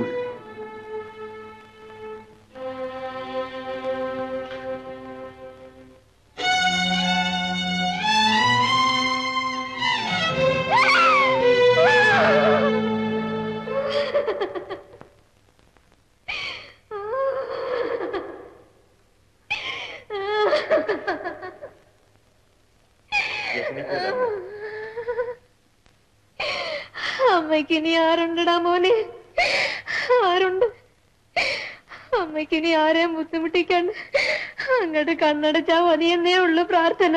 അമ്മയ്ക്ക് ഇനി ആരുണ്ടടാ മോനെ ആരുണ്ട് അമ്മയ്ക്ക് ഇനി ആരെയും ബുദ്ധിമുട്ടിക്കാണ്ട് അങ്ങോട്ട് കണ്ണടച്ചാ മതിയെന്നേ ഉള്ളു പ്രാർത്ഥന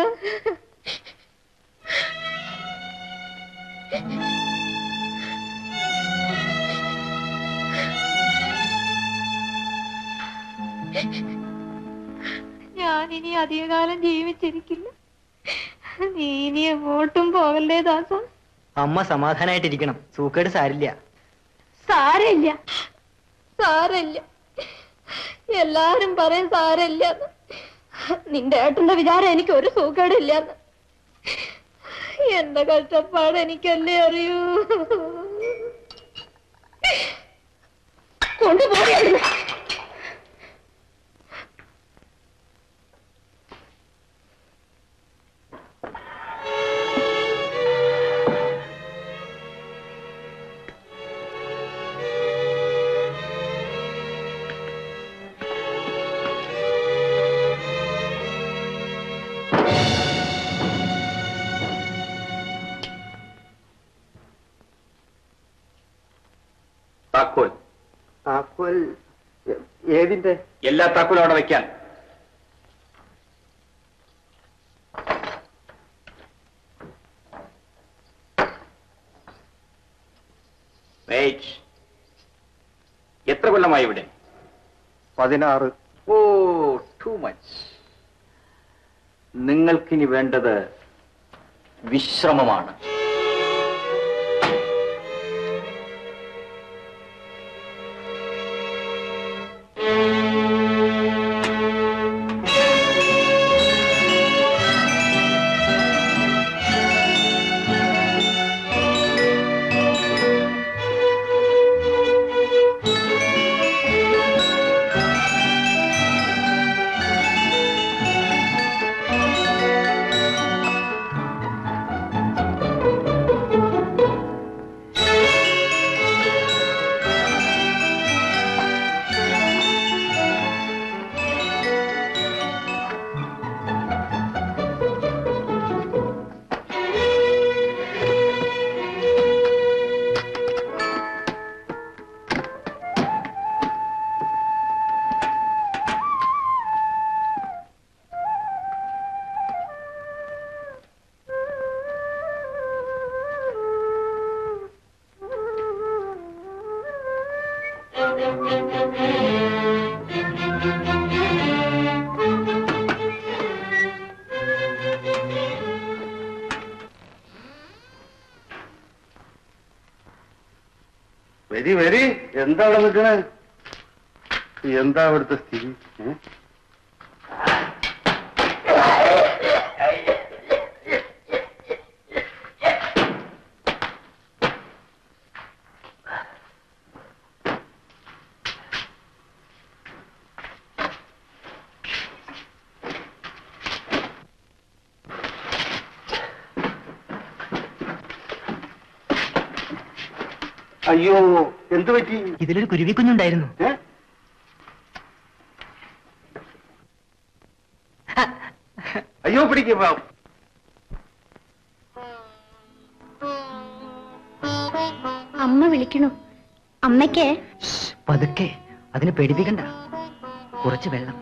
ഞാനിനി അധികകാലം ജീവിച്ചിരിക്കില്ല നീ ഇനി എങ്ങോട്ടും പോകല്ലേ ദാസ അമ്മ സമാധാനായിട്ടിരിക്കണം സൂക്കേട് സാരില്ല സാരമില്ല സാരമില്ല എല്ലാരും പറയും സാരമില്ല നിന്റെ ഏട്ടന്റെ വിചാരം എനിക്ക് ഒരു സുഖേടില്ലെന്ന് എന്റെ കഷ്ടപ്പാട് എനിക്കല്ലേ അറിയൂ കൊണ്ടുപോയി താക്കോൽ താക്കോൽ ഏതിന്റെ എല്ലാ താക്കോലും അവിടെ വെക്കാൻ Wait. എത്ര കൊല്ലമായി ഇവിടെ പതിനാറ് ഓ ടു മച്ച് നിങ്ങൾക്കിനി വേണ്ടത് വിശ്രമമാണ് വരി വരി എന്താ അവിടെ നിൽക്കണേ എന്താ അവിടുത്തെ സ്ഥിതി ഏ? അയ്യോ എന്ത് പറ്റി ഇതിലൊരു കുരുവിക്കുഞ്ഞുണ്ടായിരുന്നു ഏ? അയ്യോ പിടിക്കും അമ്മ വിളിക്കണു അമ്മയ്ക്ക് പതുക്കെ അതിനെ പേടിപ്പിക്കണ്ട കുറച്ച് വെള്ളം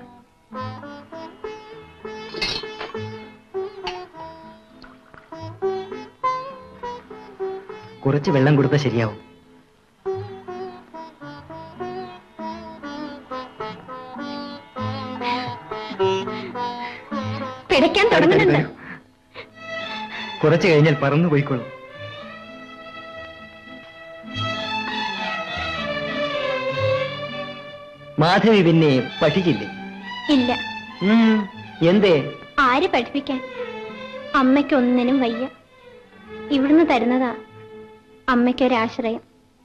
കുറച്ച് വെള്ളം കൊടുത്താൽ ശരിയാവും പിടയ്ക്കാൻ തരൂ, തരൂ, തുടങ്ങുന്നുണ്ട് തരൂ. കുറച്ച് കഴിഞ്ഞാൽ പറന്നു പോയിക്കോളും മാധവി പിന്നെ പഠിക്കില്ലേ ഇല്ല ഉം, എന്തേ ആര് പഠിപ്പിക്കാൻ അമ്മയ്ക്ക് ഒന്നിനും വയ്യ ഇവിടുന്ന് തരുന്നതാ അമ്മയ്ക്കൊരാശ്രയം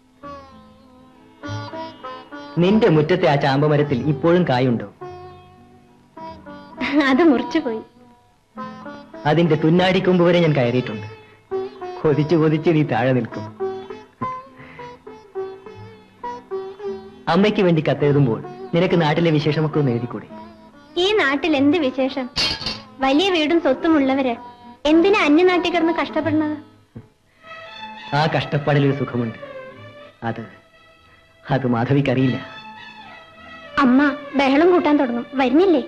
നിന്റെ മുറ്റത്തെ ആ ചാമ്പമരത്തിൽ ഇപ്പോഴും കായുണ്ടോ അത് മുറിച്ചുപോയി അതിന്റെ തുന്നാടിക്കൊമ്പ് വരെ ഞാൻ കയറിയിട്ടുണ്ട് കൊതിച്ച് കൊതിച്ച് നീ താഴെ നിൽക്കും അമ്മയ്ക്ക് വേണ്ടി കത്തെഴുതുമ്പോൾ നിനക്ക് നാട്ടിലെ വിശേഷമൊക്കെ ഒന്ന് എഴുതിക്കൂടെ ഈ നാട്ടിൽ എന്ത് വിശേഷം വലിയ വീടും സ്വത്തുമുള്ളവര് എന്തിനാ അന്യനാട്ടിൽ കിടന്ന് കഷ്ടപ്പെടുന്നത് ആ കഷ്ടപ്പാടിലൊരു സുഖമുണ്ട് അത് അത് മാധവിക്കറിയില്ല അമ്മ ബഹളം കൂട്ടാൻ തുടങ്ങും വരുന്നില്ലേ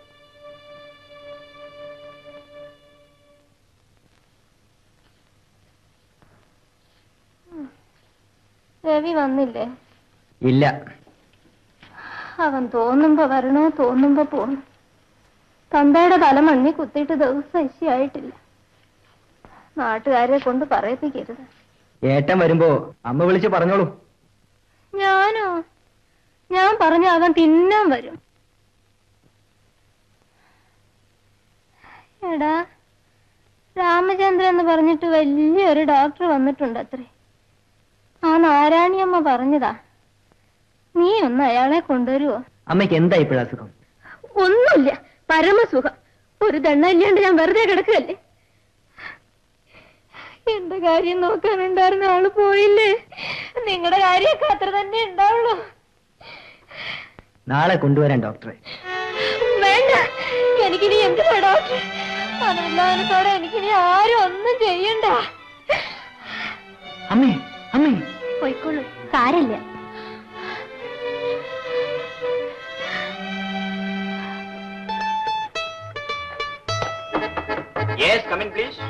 രവി വന്നില്ലേ ഇല്ല അവൻ തോന്നുമ്പോ വരണോ തോന്നുമ്പോ പോണു തന്തയുടെ തല മണ്ണി കുത്തിയിട്ട് ദിവസം ഇശിയായിട്ടില്ല നാട്ടുകാരെ കൊണ്ട് പറയിപ്പിക്കരുത് ഏട്ടൻ വരുമ്പോ അമ്മ വിളിച്ച് പറഞ്ഞോളൂ ഞാനോ ഞാൻ പറഞ്ഞ അവൻ തിന്നാൻ വരും എടാ രാമചന്ദ്രൻ എന്ന് പറഞ്ഞിട്ട് വലിയൊരു ഡോക്ടർ വന്നിട്ടുണ്ട് അത്രേ ആ നാരായണിയമ്മ പറഞ്ഞതാ നീ ഒന്ന് അയാളെ കൊണ്ടുവരുവോ അമ്മയ്ക്ക് എന്താ ഇപ്പോഴാ അസുഖം ഒന്നുമില്ല പരമസുഖം ഒരു ദണ്ണ ഇല്ലാണ്ട് ഞാൻ വെറുതെ കിടക്കുകയല്ലേ എന്റെ കാര്യം നോക്കാനുണ്ടായിരുന്ന ആള് പോയില്ലേ നിങ്ങളുടെ കാര്യമൊക്കെ അത്ര തന്നെ ഉണ്ടാവുള്ളൂ നാളെ കൊണ്ടുവരാൻ ഡോക്ടറെ വേണ്ട എനിക്കിനി എന്തിനാ ഡോക്ടർ മനമില്ലാതെ എനിക്കിനി ആരും ഒന്നും ചെയ്യണ്ട അമ്മേ അമ്മേ പോയിക്കോളൂ സാരല്ല യെസ് കമിൻ പ്ലീസ്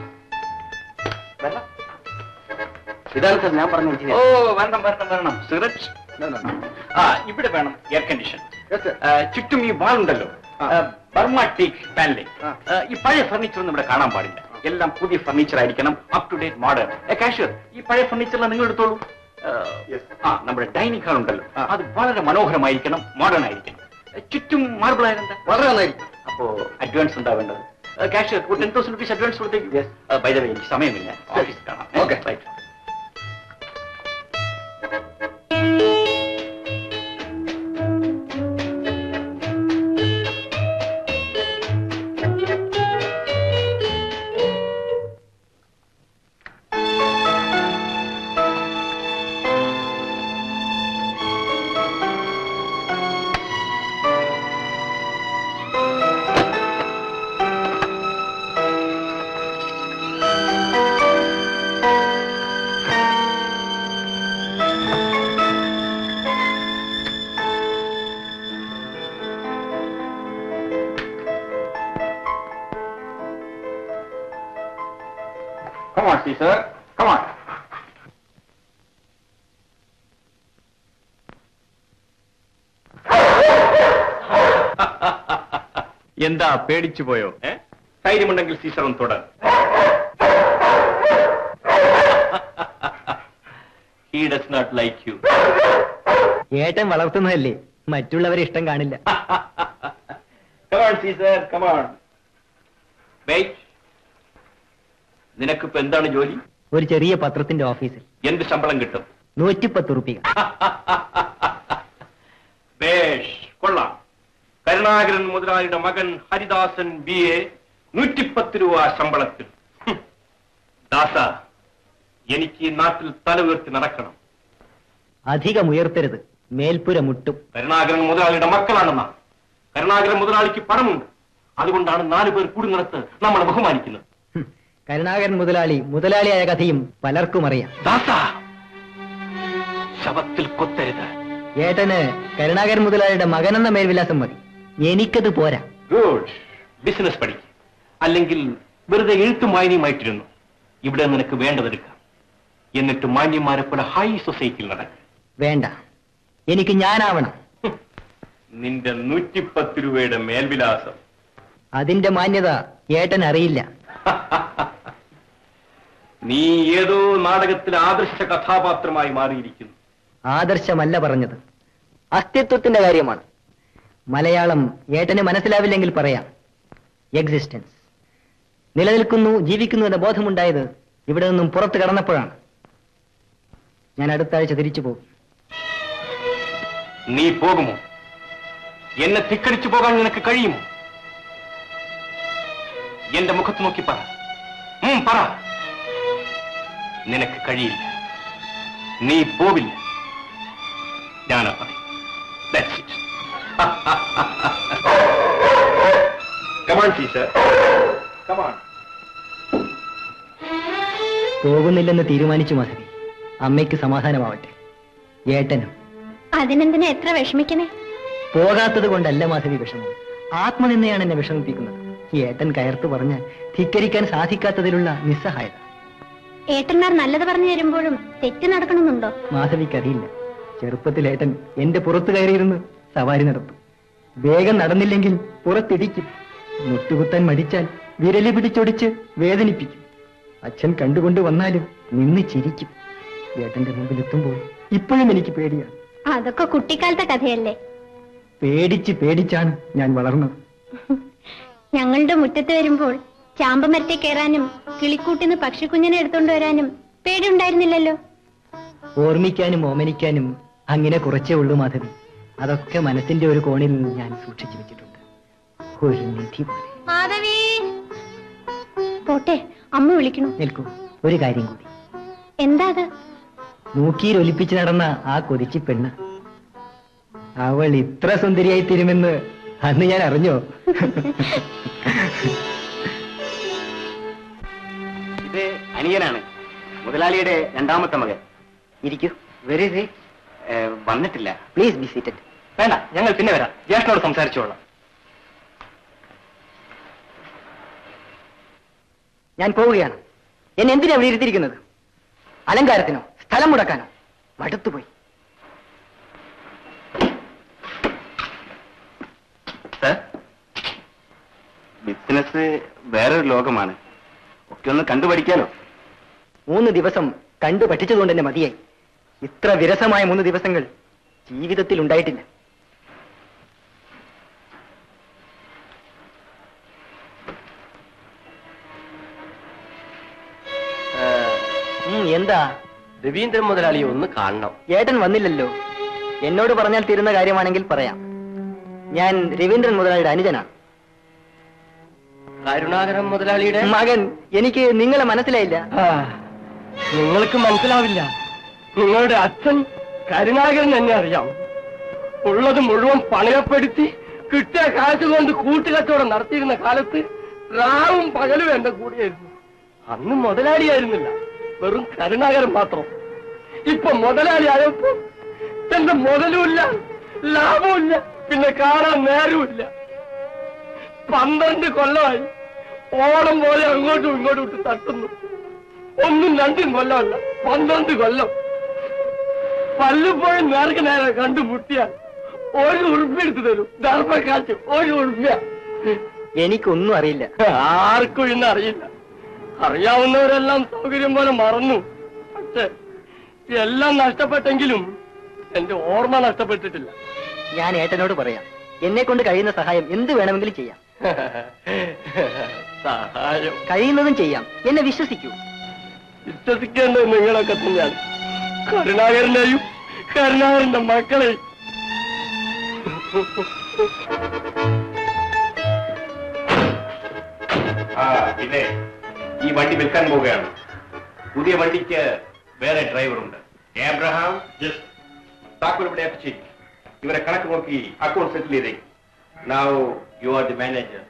ഇതാണ് സാർ ഞാൻ പറഞ്ഞ ഓ വരണം വരണം വരണം സിഗരറ്റ് ആ ഇവിടെ വേണം എയർ കണ്ടീഷൻ ചുറ്റും ഈ വാളുണ്ടല്ലോ ബർമ ടീക്ക് പാനലിംഗ് ഈ പഴയ ഫർണിച്ചർ ഒന്നും ഇവിടെ കാണാൻ പാടില്ല എല്ലാം പുതിയ ഫർണിച്ചർ ആയിരിക്കണം up to date modern cashier ഈ പഴയ ഫർണിച്ചറിൽ നിങ്ങൾ എടുത്തോളൂ ആ, ആ നമ്മുടെ ഡൈനിങ് ഹാൾ ഉണ്ടല്ലോ അത് വളരെ മനോഹരമായിരിക്കണം മോഡേൺ ആയിരിക്കണം ചുറ്റും മാർബിൾ ആയിരുന്ന വളരെ നന്നായിരിക്കും അപ്പോ അഡ്വാൻസ് എന്താ വേണ്ടത് cashier ten thousand rupees advance കൊടുത്തേക്ക് ബൈ ദ വേ എനിക്ക് സമയമില്ല ഓഫീസിൽ കാണാം Okay. Right Come on, Caesar. Come on. എന്താ പേടിച്ചു പോയോ ഏ? ധൈര്യമുണ്ടെങ്കിൽ സീസർ ഒന്ന് തുടർ he does not like you ഏട്ടൻ വളർത്തുന്നതല്ലേ മറ്റുള്ളവരെ ഇഷ്ടം കാണില്ല കമാൺ സീസർ കമാൺ വെയിറ്റ് നിനക്കിപ്പോ എന്താണ് ജോലി ഒരു ചെറിയ പത്രത്തിന്റെ ഓഫീസിൽ എന്ത് ശമ്പളം കിട്ടും നൂറ്റിപ്പത്ത് റുപ്യ ബേഷ് കൊള്ളാം കരുണാകരൻ മുതലാളിയുടെ മകൻ ഹരിദാസൻ ബി എ നൂറ്റിപ്പത്ത് രൂപ ശമ്പളത്തിൽ ഹും. ദാസ എനിക്ക് ഈ നാട്ടിൽ തല ഉയർത്തി നടക്കണം അധികം ഉയർത്തരുത് മേൽപ്പുര മുട്ടും കരുണാകരൻ മുതലാളിയുടെ മക്കളാണെന്ന കരുണാകരൻ മുതലാളിക്ക് പണമുണ്ട് അതുകൊണ്ടാണ് നാലു പേർ കൂടുന്നിടത്ത് നമ്മളെ ബഹുമാനിക്കുന്നത് ഹും. കരുണാകരൻ മുതലാളി മുതലാളിയായ കഥയും പലർക്കും അറിയാം ദാസ ശവത്തിൽ കൊത്തരുത് ഏട്ടന് കരുണാകരൻ മുതലാളിയുടെ മകനെന്ന മേൽവിലാസം മതി എനിക്കത് പോരാ ഗുഡ് ബിസിനസ് പഠിക്കും അല്ലെങ്കിൽ വെറുതെ എഴുത്തും വായനയുമായിട്ടിരുന്നു ഇവിടെ നിനക്ക് വേണ്ടതെടുക്കാം എന്നിട്ട് മാന്യന്മാരെ പോലെ ഹൈ സൊസൈറ്റിയിൽ നടക്കും വേണ്ട എനിക്ക് ഞാനാവണം നിന്റെ നൂറ്റിപ്പത്ത് രൂപയുടെ മേൽവിലാസം അതിന്റെ മാന്യത ഏട്ടൻ അറിയില്ല നീ ഏതോ നാടകത്തിലെ ആദർശ കഥാപാത്രമായി മാറിയിരിക്കുന്നു ആദർശമല്ല പറഞ്ഞത് അസ്തിത്വത്തിന്റെ കാര്യമാണ് മലയാളം ഏട്ടന് മനസ്സിലാവില്ലെങ്കിൽ പറയാം എക്സിസ്റ്റൻസ് നിലനിൽക്കുന്നു ജീവിക്കുന്നു എന്ന ബോധമുണ്ടായത് ഇവിടെ നിന്നും പുറത്തു കടന്നപ്പോഴാണ് ഞാൻ അടുത്ത ആഴ്ച തിരിച്ചു പോകും നീ പോകുമോ എന്നെ ധിക്കടിച്ചു പോകാൻ നിനക്ക് കഴിയുമോ എന്റെ മുഖത്ത് നോക്കി പറ ഉം, പറ നിനക്ക് കഴിയില്ല നീ പോവില്ല ഞാനാ പറയും That's it. Come on, Caesar. Come on. പോകുന്നില്ലെന്ന് തീരുമാനിച്ചു മാധവി അമ്മയ്ക്ക് സമാധാനമാവട്ടെ ഏട്ടനും അതിനെന്തിനാ എത്ര വിഷമിക്കണേ പോകാത്തത് കൊണ്ടല്ല മാധവി വിഷമം ആത്മനിന്ദയാണ് എന്നെ വിഷമിപ്പിക്കുന്നത് ഈ ഏട്ടൻ കയർത്തു പറഞ്ഞാൽ ധിക്കരിക്കാൻ സാധിക്കാത്തതിലുള്ള നിസ്സഹായത ഏട്ടന്മാർ നല്ലത് പറഞ്ഞു തരുമ്പോഴും തെറ്റ് നടക്കണമെന്നുണ്ടോ മാധവിക്കറിയില്ല ചെറുപ്പത്തിൽ ഏട്ടൻ എന്റെ പുറത്തു കയറിയിരുന്ന് സവാരി നടത്തും വേഗം നടന്നില്ലെങ്കിൽ പുറത്തിടിക്കും മുട്ടുകുത്താൻ മടിച്ചാൽ വിരലി പിടിച്ചൊടിച്ച് വേദനിപ്പിക്കും അച്ഛൻ കണ്ടുകൊണ്ട് വന്നാലും നിന്ന് ചിരിക്കും ഏട്ടന്റെ മുമ്പിൽ എത്തുമ്പോൾ ഇപ്പോഴും എനിക്ക് പേടിയാണ് അതൊക്കെ കുട്ടിക്കാലത്തെ കഥയല്ലേ പേടിച്ച് പേടിച്ചാണ് ഞാൻ വളർന്നത് ഞങ്ങളുടെ മുറ്റത്ത് വരുമ്പോൾ ചാമ്പമരത്തെ കയറാനും കിളിക്കൂട്ടിന്ന് പക്ഷിക്കുഞ്ഞിനെ എടുത്തോണ്ട് വരാനും പേടിയുണ്ടായിരുന്നില്ലല്ലോ ഓർമ്മിക്കാനും ഓമനിക്കാനും അങ്ങനെ കുറച്ചേ ഉള്ളൂ മാധവി അതൊക്കെ മനസ്സിന്റെ ഒരു കോണിൽ ഞാൻ സൂക്ഷിച്ചു വെച്ചിട്ടുണ്ട് ഒരു നിധി പോലെ മാധവി പോട്ടെ അമ്മ വിളിക്കണു നിൽക്കൂ ഒരു കാര്യം കൂടി എന്താ അത് മൂക്കിയിൽ ഒലിപ്പിച്ച് നടന്ന ആ കൊതിച്ചി പെണ്ണ് അവൾ ഇത്ര സുന്ദരിയായി തീരുമെന്ന് അന്ന് ഞാൻ അറിഞ്ഞോ ഇത് അനിയനാണ് മുതലാളിയുടെ രണ്ടാമത്തെ മകൻ ഇരിക്കൂ വെരി വന്നിട്ടില്ല പ്ലീസ് ബി സീറ്റഡ് വേണ്ട ഞങ്ങൾ പിന്നെ വരാം ജ്യേഷ്ഠനോട് സംസാരിച്ചോളാം ഞാൻ പോവുകയാണ് എന്നെ എന്തിനാ ഇവിടെ ഇരുത്തിയിരിക്കുന്നത് അലങ്കാരത്തിനോ സ്ഥലം മുടക്കാനോ മടുത്തുപോയി സർ ബിസിനസ് വേറൊരു ലോകമാണ് ഒക്കെ ഒന്ന് കണ്ടുപഠിക്കാലോ മൂന്ന് ദിവസം കണ്ടു പഠിച്ചതുകൊണ്ട് തന്നെ മതിയായി ഇത്ര വിരസമായ മൂന്ന് ദിവസങ്ങൾ ജീവിതത്തിൽ ഉണ്ടായിട്ടില്ല ഉം, എന്താ രവീന്ദ്രൻ മുതലാളിയെ ഒന്ന് കാണണം ഏട്ടൻ വന്നില്ലല്ലോ എന്നോട് പറഞ്ഞാൽ തീരുന്ന കാര്യമാണെങ്കിൽ പറയാം ഞാൻ രവീന്ദ്രൻ മുതലാളിയുടെ അനുജനാണ് കരുണാകരൻ മുതലാളിയുടെ മകൻ എനിക്ക് നിങ്ങളെ മനസ്സിലായില്ല നിങ്ങൾക്ക് മനസ്സിലാവില്ല നിങ്ങളുടെ അച്ഛൻ കരുണാകരൻ എന്നെ അറിയാം ഉള്ളത് മുഴുവൻ പണയപ്പെടുത്തി കിട്ടിയ കാശ് കൊണ്ട് കൂട്ടുകച്ചവടം നടത്തിയിരുന്ന കാലത്ത് രാവും പകലും എന്റെ കൂടെയായിരുന്നു അന്ന് മുതലാളിയായിരുന്നില്ല വെറും കരുണാകരൻ മാത്രം ഇപ്പൊ മുതലാളി ആയപ്പോ എന്റെ മുതലുമില്ല ലാഭമില്ല പിന്നെ കാണാൻ നേരമില്ല പന്ത്രണ്ട് കൊല്ലമായി ഓണം പോലെ അങ്ങോട്ടും ഇങ്ങോട്ടും ഇട്ട് തട്ടുന്നു ഒന്നും രണ്ടും കൊല്ലമല്ല പന്ത്രണ്ട് കൊല്ലം പല്ലുപോയി നേർക്ക് നേരെ കണ്ടുമുട്ടിയാൽ ഒരു ഉറുപ്പ്യ എടുത്തു തരും ധർമ്മക്കാറ്റ് ഒരു ഉറുപ്പ്യ എനിക്കൊന്നും അറിയില്ല ആർക്കും ഇന്ന് അറിയില്ല അറിയാവുന്നവരെല്ലാം സൗകര്യം പോലെ മറന്നു പക്ഷെ എല്ലാം നഷ്ടപ്പെട്ടെങ്കിലും എന്റെ ഓർമ്മ നഷ്ടപ്പെട്ടിട്ടില്ല ഞാൻ ഏട്ടനോട് പറയാം എന്നെ കൊണ്ട് കഴിയുന്ന സഹായം എന്ത് വേണമെങ്കിലും ചെയ്യാം സഹായം കഴിയുന്നതും ചെയ്യാം എന്നെ വിശ്വസിക്കൂ വിശ്വസിക്കേണ്ടത് നിങ്ങളൊക്കെ തന്നെയാണ് കരുണാകരനെയും കരുണാകരന്റെ മക്കളെയും ആ പിന്നെ ഈ വണ്ടി വിൽക്കാൻ പോവുകയാണ് പുതിയ വണ്ടിക്ക് വേറെ ഡ്രൈവറുണ്ട് ഏബ്രഹാം താക്കോൽ ഇവിടെ എത്തിച്ചേക്കും ഇവരെ കണക്ക് നോക്കി അക്കൗണ്ട് സെറ്റിൽ ചെയ്തേക്കും now you are the manager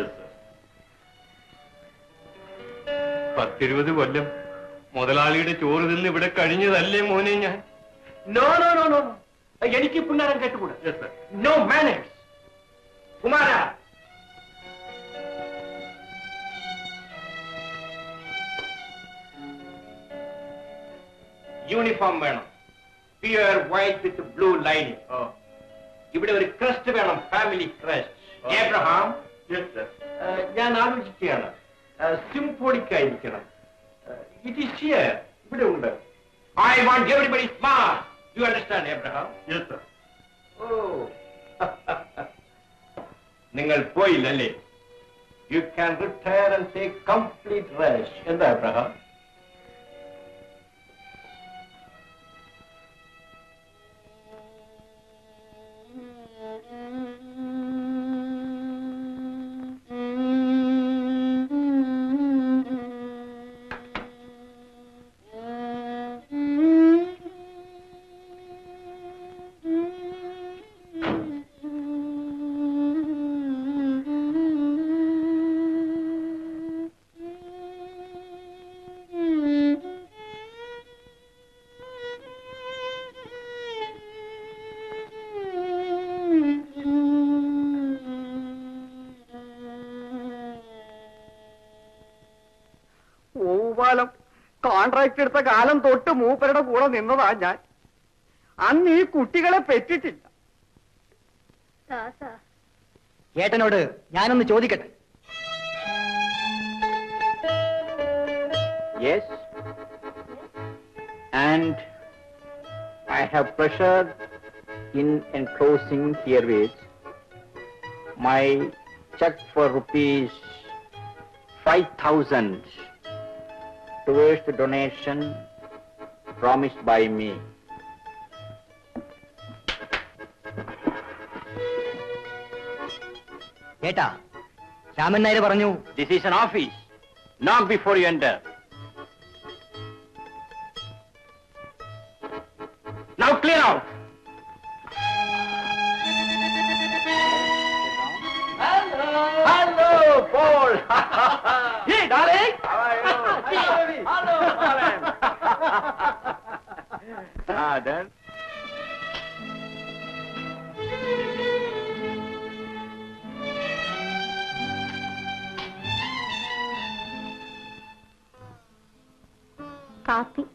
പത്തിരുപത് കൊല്ലം മുതലാളിയുടെ ചോറ് തിന്ന് ഇവിടെ കഴിഞ്ഞതല്ലേ മോനെ ഞാൻ നോ നോ നോ നോ എനിക്ക് പുന്നാരം കേട്ടുകൂടാ നോ മാനേഴ്സ് കുമാര യൂണിഫോം വേണം pure white with blue lining ഇവിടെ ഒരു ക്രസ്റ്റ് വേണം ഫാമിലി ക്രസ്റ്റ് ഏബ്രഹാം ഞാൻ ആലോചിക്കുകയാണ് സിംഫോണിക് ആയിരിക്കണം ഇറ്റ് ഈസ് ഹിയർ ഇവിടെ ഉണ്ട് I want everybody smart you understand Abraham ഓ നിങ്ങൾ പോയില്ലല്ലേ you can retire and take complete rest എന്താ ഏബ്രഹാം ഓവാലം കോൺട്രാക്ട് എടുത്ത കാലം തൊട്ട് മൂപ്പരുടെ കൂടെ നിന്നതാ ഞാൻ അന്ന് ഈ കുട്ടികളെ പെറ്റിട്ടില്ല ഏട്ടനോട് ഞാനൊന്ന് ചോദിക്കട്ടെ Yes. And I have pleasure in enclosing herewith my check for rupees five thousand towards the donation promised by me. കേട്ടാ രാമൻ നായർ പറഞ്ഞു This is an office. Knock before you enter. Now clear out. Hello. Hello, Paul. hey, darling. How are you? Hello, Paul. ah, then. കാപ്പി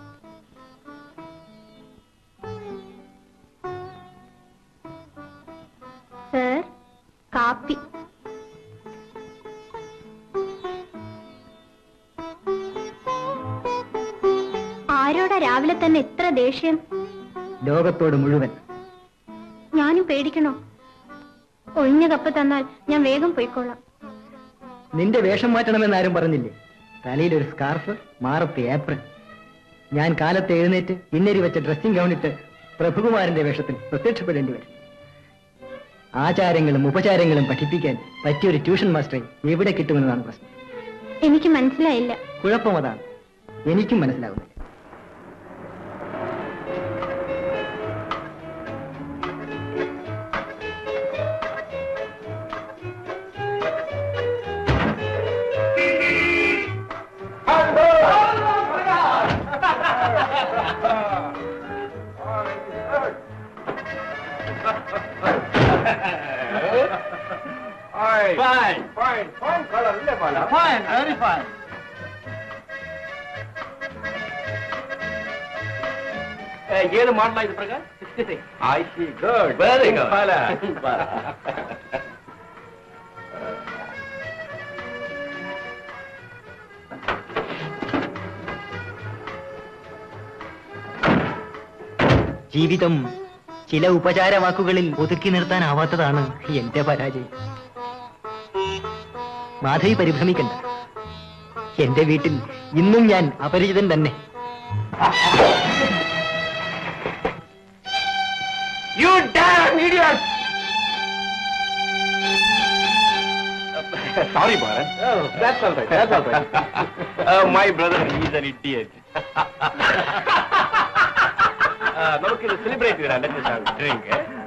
സർ കാപ്പി ആരോടാ രാവിലെ തന്നെ ഇത്ര ദേഷ്യം ലോകത്തോട് മുഴുവൻ ഞാനും പേടിക്കണോ ഒഴിഞ്ഞ കപ്പ് തന്നാൽ ഞാൻ വേഗം പോയിക്കോളാം നിന്റെ വേഷം മാറ്റണമെന്ന് ആരും പറഞ്ഞില്ലേ തലയിൽ ഒരു സ്കാർഫ് മാറത്ത് ഏപ്രിൽ ഞാൻ കാലത്ത് എഴുന്നേറ്റ് ഇന്നരി വെച്ച ഡ്രസ്സിംഗ് ഗൗണിട്ട് പ്രഭുകുമാരന്റെ വേഷത്തിൽ പ്രത്യക്ഷപ്പെടേണ്ടി വരും ആചാരങ്ങളും ഉപചാരങ്ങളും പഠിപ്പിക്കാൻ പറ്റിയൊരു ട്യൂഷൻ മാസ്റ്ററെ എവിടെ കിട്ടുമെന്നതാണ് പ്രശ്നം എനിക്ക് മനസ്സിലായില്ല കുഴപ്പം അതാണ് എനിക്കും മനസ്സിലാകുന്നില്ല Fine. Fine. Fine color. Fine. Very fine. ഏത് മോഡലാ ഇത് Prakash I see good very good ജീവിതം ചില ഉപചാര വാക്കുകളിൽ ഒതുക്കി നിർത്താനാവാത്തതാണ് എന്റെ പരാജയം മാധവി പരിഭ്രമിക്കണ്ട എന്റെ വീട്ടിൽ ഇന്നും ഞാൻ അപരിചിതൻ തന്നെ You damn idiot! Sorry, Bharat. Oh, that's all right. That's all right. uh, my brother, he's an idiot. uh, നമുക്കിത് സെലിബ്രേറ്റ് ചെയ്യാം ലെറ്റ് ഹാവ് ഡ്രിങ്ക്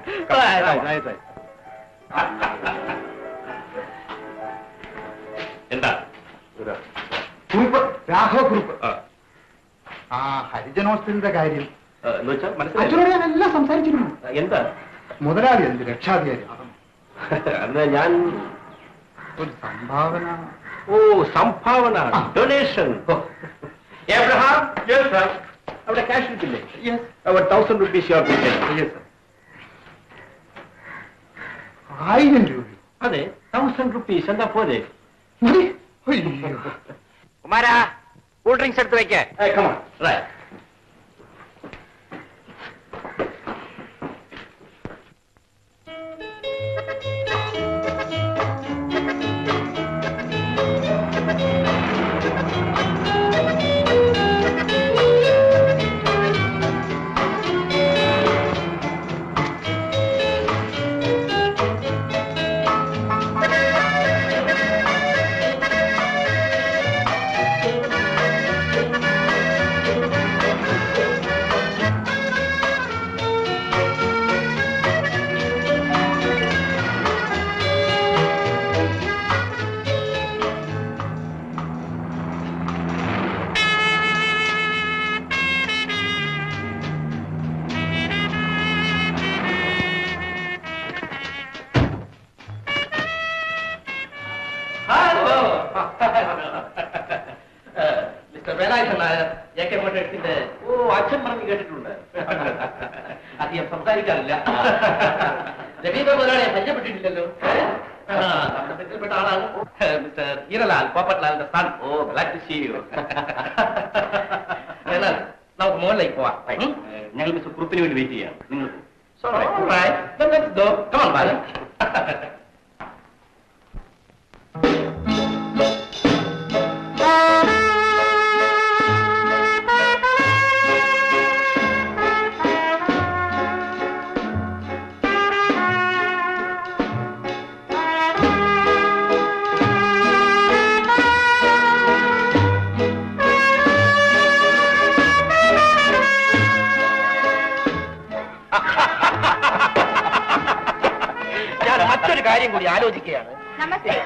എന്താ കുറുപ്പ് രാഘവ കുറുപ്പ് ആ, ആ ഹരിജനോത്സവത്തിന്റെ കാര്യം ആ, എന്ന് വെച്ചാൽ മനസ്സിലായി അച്ഛനോട് ഞാൻ എല്ലാം സംസാരിച്ചിരുന്നു എന്താ മുതലാളി അതിന്റെ രക്ഷാധികാരി അന്ന് ഞാൻ ഒരു സംഭാവന ഓ സംഭാവന ഡൊണേഷൻ എബ്രഹാം യെസ് സർ അവിടെ ക്യാഷ് കിട്ടില്ലേ യെസ് അവർ thousand rupees your yes sir ആയിരം രൂപ അതെ തൗസൻഡ് റുപ്പീസ് എന്താ പോരെ അയ്യോ കുമാര കൂൾ ഡ്രിങ്ക്സ് എടുത്ത് വെക്കേ mister Velayudhan Nair A K മോട്ടേഴ്സിന്റെ ഓ അച്ഛൻ പറഞ്ഞു കേട്ടിട്ടുണ്ട് അധികം സംസാരിക്കാറില്ല രവീന്ദ്ര മുതലാളിയെ പരിചയപ്പെട്ടിട്ടില്ലല്ലോ ആ, നമ്മുടെ സെറ്റിൽപ്പെട്ട ആളാണ് മിസ്റ്റർ ഈരലാൽ പോപ്പറ്റ്ലാലിന്റെ son oh glad to see you എന്നാൽ നമുക്ക് മുകളിലേക്ക് പോവാം ഉം? ഞങ്ങൾ മിസ്റ്റർ കുറുപ്പിന് വേണ്ടി വെയിറ്റ് ചെയ്യാം നിങ്ങൾ All right. Then let's go. Come on, Balan. കൂടി ആലോചിക്കുകയാണ് നമസ്തേ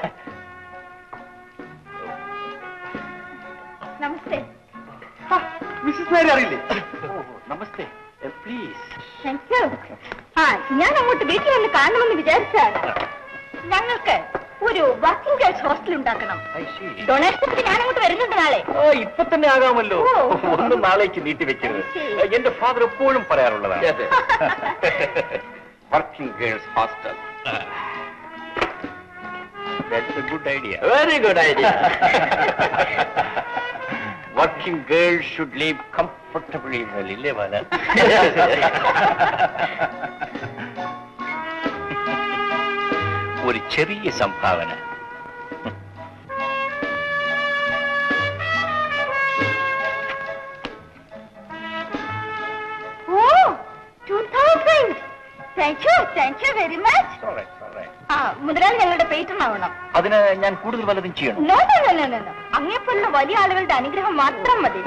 നമസ്തേ മിസ്സസ് മേരി അറിയില്ലേ നമസ്തേ പ്ലീസ് താങ്ക് യു ആ ഞാൻ അങ്ങോട്ട് വീട്ടിൽ വന്ന് കാണണമെന്ന് വിചാരിച്ചാണ് ഞങ്ങൾക്ക് ഒരു വർക്കിംഗ് ഗേൾസ് ഹോസ്റ്റൽ ഉണ്ടാക്കണം ഡൊണേഷൻസ് ഞാൻ അങ്ങോട്ട് വരുന്നുണ്ട് നാളെ ഇപ്പൊ തന്നെ ആകാമല്ലോ ഓ. ഒന്നും നാളേക്ക് നീട്ടി വെക്കരുത് ശരി. എന്റെ ഫാദർ എപ്പോഴും പറയാറുള്ളതാണ് Yes, working girls hostel that's a good idea very good idea working girl should leave comfortably well ഇല്ലേ ബാല ഒരു ചെറിയ സംഭാവന ഓ two thousand thank you thank you very much ആ മുതലാളി ഞങ്ങളുടെ പേറ്റൺ ആവണം അതിന് ഞാൻ കൂടുതൽ വല്ലതും ചെയ്യണം no no no no no അങ്ങേപ്പോലുള്ള വലിയ ആളുകളുടെ അനുഗ്രഹം മാത്രം മതി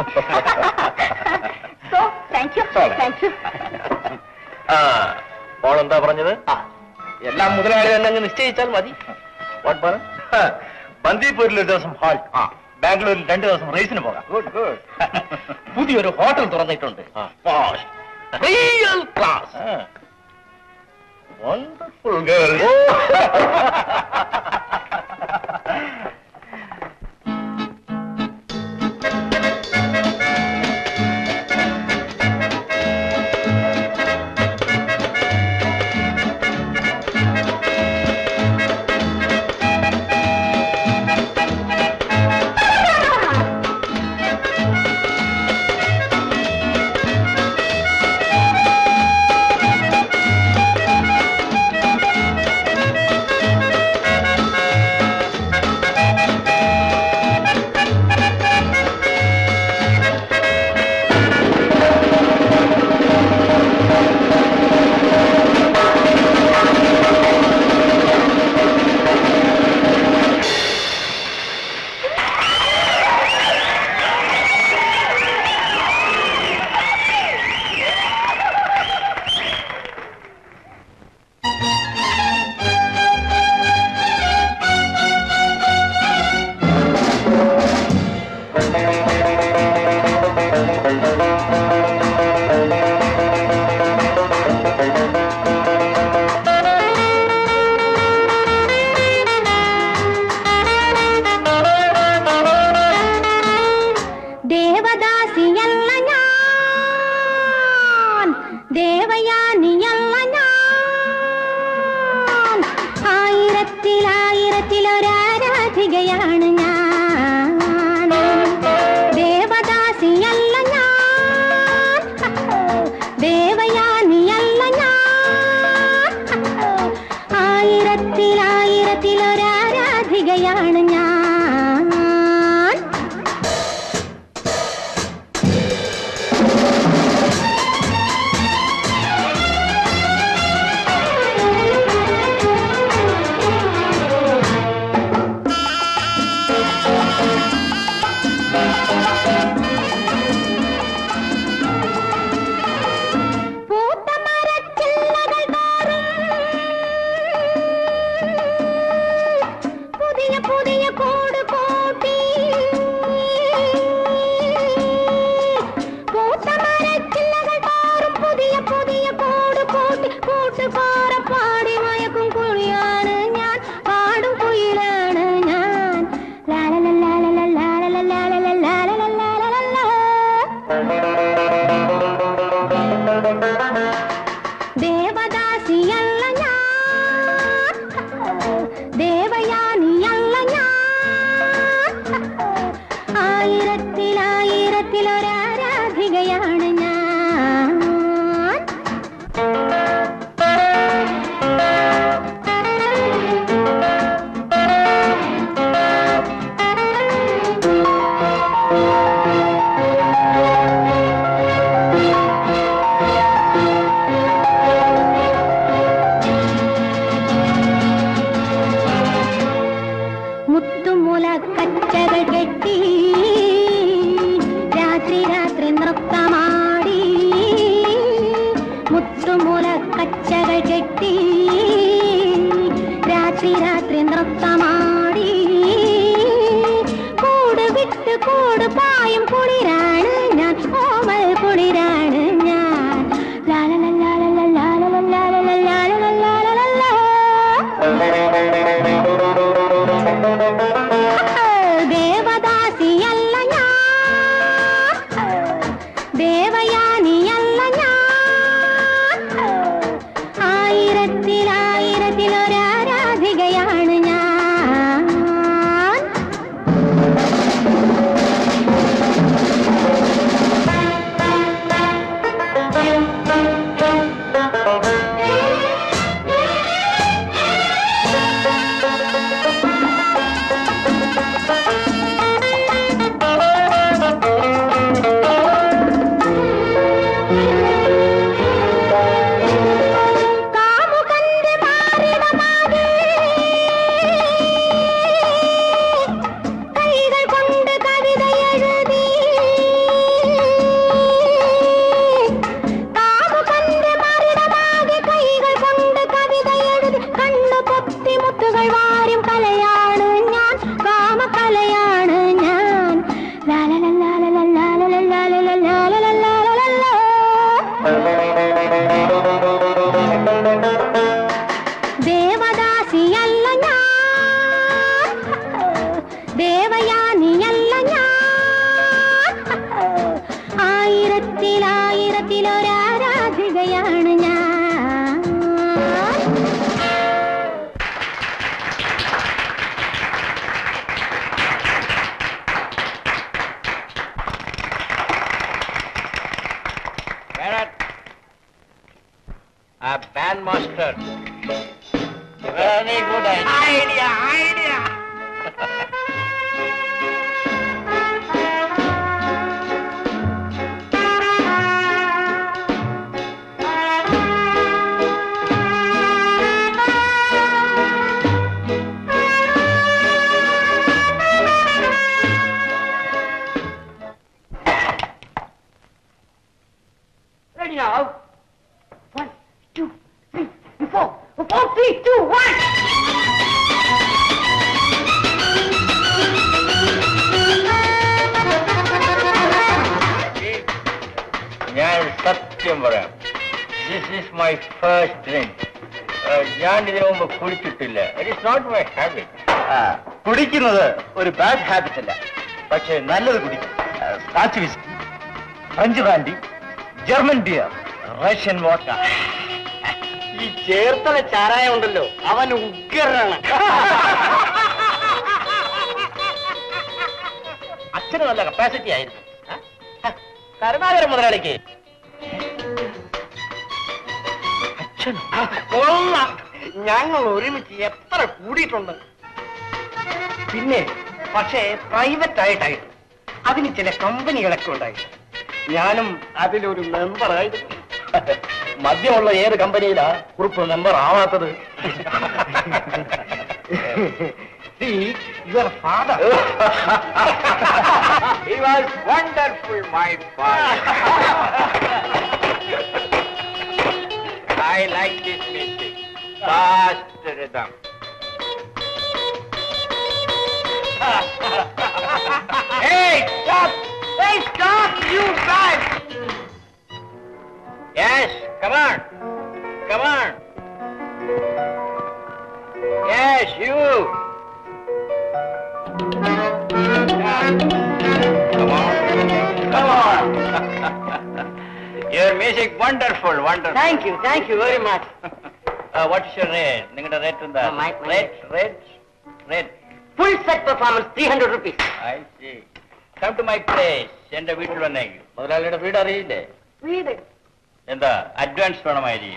so thank you thank you ആ മോൾ എന്താ പറഞ്ഞത് എല്ലാം മുതലാളി തന്നെ അങ്ങ് നിശ്ചയിച്ചാൽ മതി വാട്ട് പറ ബന്ദിപ്പൂരിൽ ഒരു ദിവസം ഹാൾ ആ ബാംഗ്ലൂരിൽ രണ്ടു ദിവസം റേസിന് പോകാം ഗുഡ് ഗുഡ് പുതിയൊരു ഹോട്ടൽ തുറന്നിട്ടുണ്ട് റിയൽ ക്ലാസ് വണ്ടർഫുൾ ഗേൾ ദേവദാസിയല്ല ഞാൻ ദേവയാനിയല്ല ഞാൻ ആയിരത്തിലായിരത്തിലൊരാരാധികയാണ് ഞാൻ ദേവദാസിയല്ല ഞാൻ ദേവയാനിയല്ല ഞാൻ ആയിരത്തിലായിരത്തിലൊരാരാധികയാണ് ഞാൻ പൂത്ത മരച്ചില്ലകൾ തോറും പുതിയ പുതിയ കൂട് കൂട്ടി പൂത്ത മരച്ചില്ലകൾ തോറും പുതിയ പുതിയ കൂട് കൂട്ടി കൂട്ടുപാറ പാടി മയക്കും കുളിയാണ് ഞാൻ പാടും കുയിലാണ് ഞാൻ ലാലല ലാലല ലാലല ലാലല ലാലല ലാലല പായും കുളിരാണ് ഞാൻ ഓമൽ കുളിരാണ് ഞാൻ ദേവദാസിയല്ല ഞാൻ ദേവയാനിയല്ല ഞാൻ ആയിരത്തിലായിരത്തിലൊരാരാധികയാണ് ഞാൻ കാമുകന്റെ മാറിടമാകെ കൈകൾ കൊണ്ട് കവിത എഴുതി കാമുകന്റെ മാറിടമാകെ കൈകൾ കൊണ്ട് കവിത എഴുതി കണ്ണു പൊത്തി മുത്തുകൾ വാരും കലയാണ് ഞാൻ കാമകലയാണ് ഞാൻ ദേവദാസിയല്ല ഞാൻ ദേവയാനിയല്ല ഞാൻ ആയിരത്തിലായിരത്തിലൊരാരാധികയാണ് ഞാൻ A bandmaster. Very good idea. Idea, Ready now. One, two, three, four. Four, three, two, one. ഞാൻ സത്യം പറയാം this is my first drink ഞാൻ ഇതിനു മുമ്പ് കുടിച്ചിട്ടില്ല it is not my habit കുടിക്കുന്നത് ഒരു ബാഡ് ഹാബിറ്റ് അല്ല പക്ഷേ നല്ലത് കുടിക്കും scotch whisky French brandy German beer Russian vodka ഈ ചേർത്തല ചാരായം ഉണ്ടല്ലോ അവൻ ഉഗ്രനാണ് അച്ഛന് നല്ല കപ്പാസിറ്റി ആയിരുന്നു ആ? കരുണാകരൻ മുതലാളിക്ക് കൊള്ളാം ഞങ്ങൾ ഒരുമിച്ച് എത്ര കൂടിയിട്ടുണ്ട് പിന്നെ പക്ഷേ പ്രൈവറ്റ് ആയിട്ടായിരുന്നു അതിന് ചില കമ്പനികളൊക്കെ ഉണ്ടായിരുന്നു ഞാനും അതിലൊരു മെമ്പറായിരുന്നു മദ്യമുള്ള ഏത് കമ്പനിയിലാ കുറിപ്പ് മെമ്പർ ആവാത്തത് See, your father. He was wonderful, my father. I like this music. Fast rhythm. hey, stop! Hey, stop, you guys! Yes, come on. Come on. Yes, you. Come on. Come on. Your music wonderful, wonderful. Thank you, thank you very much. Uh, what is your rate? നിങ്ങളുടെ റേറ്റ് എന്താ Uh, my- my- rate rate rate Full set performance, 300 rupees. I see come to my place എന്റെ വീട്ടിൽ വന്നേക്കും മുതലാളിയുടെ വീട് അറിയില്ലേ വീട് എന്താ അഡ്വാൻസ് വേണമായിരിക്കും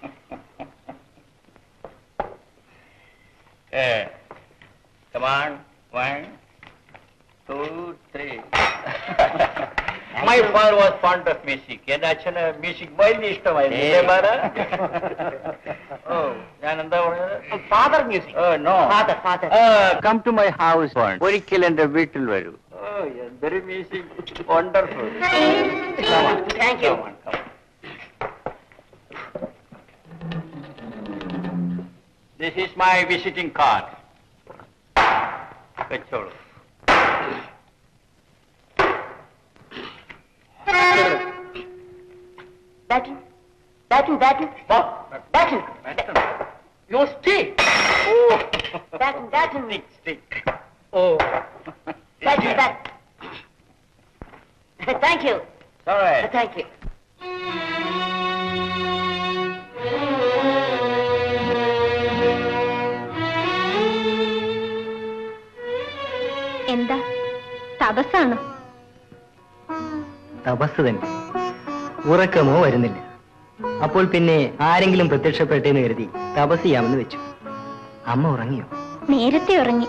come on one two three my father was fond of music എന്റെ അച്ഛന് മ്യൂസിക് വലിയ ഇഷ്ടമായിരുന്നു ഇല്ലേ, ബാല? ഓ ഞാൻ എന്താ പറഞ്ഞത് father music oh no father father come to my house ഒരിക്കൽ എന്റെ വീട്ടിൽ വരൂ എന്തൊരു music wonderful thank you this is my visiting card വെച്ചോളൂ Batten. Batten, Batten. Batten. You stick Batten, Batten. Stick ഓ Batten, Batten. Thank you. Thank you. എന്താ തപസ്സാണോ തപസ് തന്നെ ഉറക്കമോ വരുന്നില്ല അപ്പോൾ പിന്നെ ആരെങ്കിലും പ്രത്യക്ഷപ്പെട്ടെന്ന് കരുതി തപസ് ചെയ്യാമെന്ന് വെച്ചു അമ്മ ഉറങ്ങിയോ നേരത്തെ ഉറങ്ങി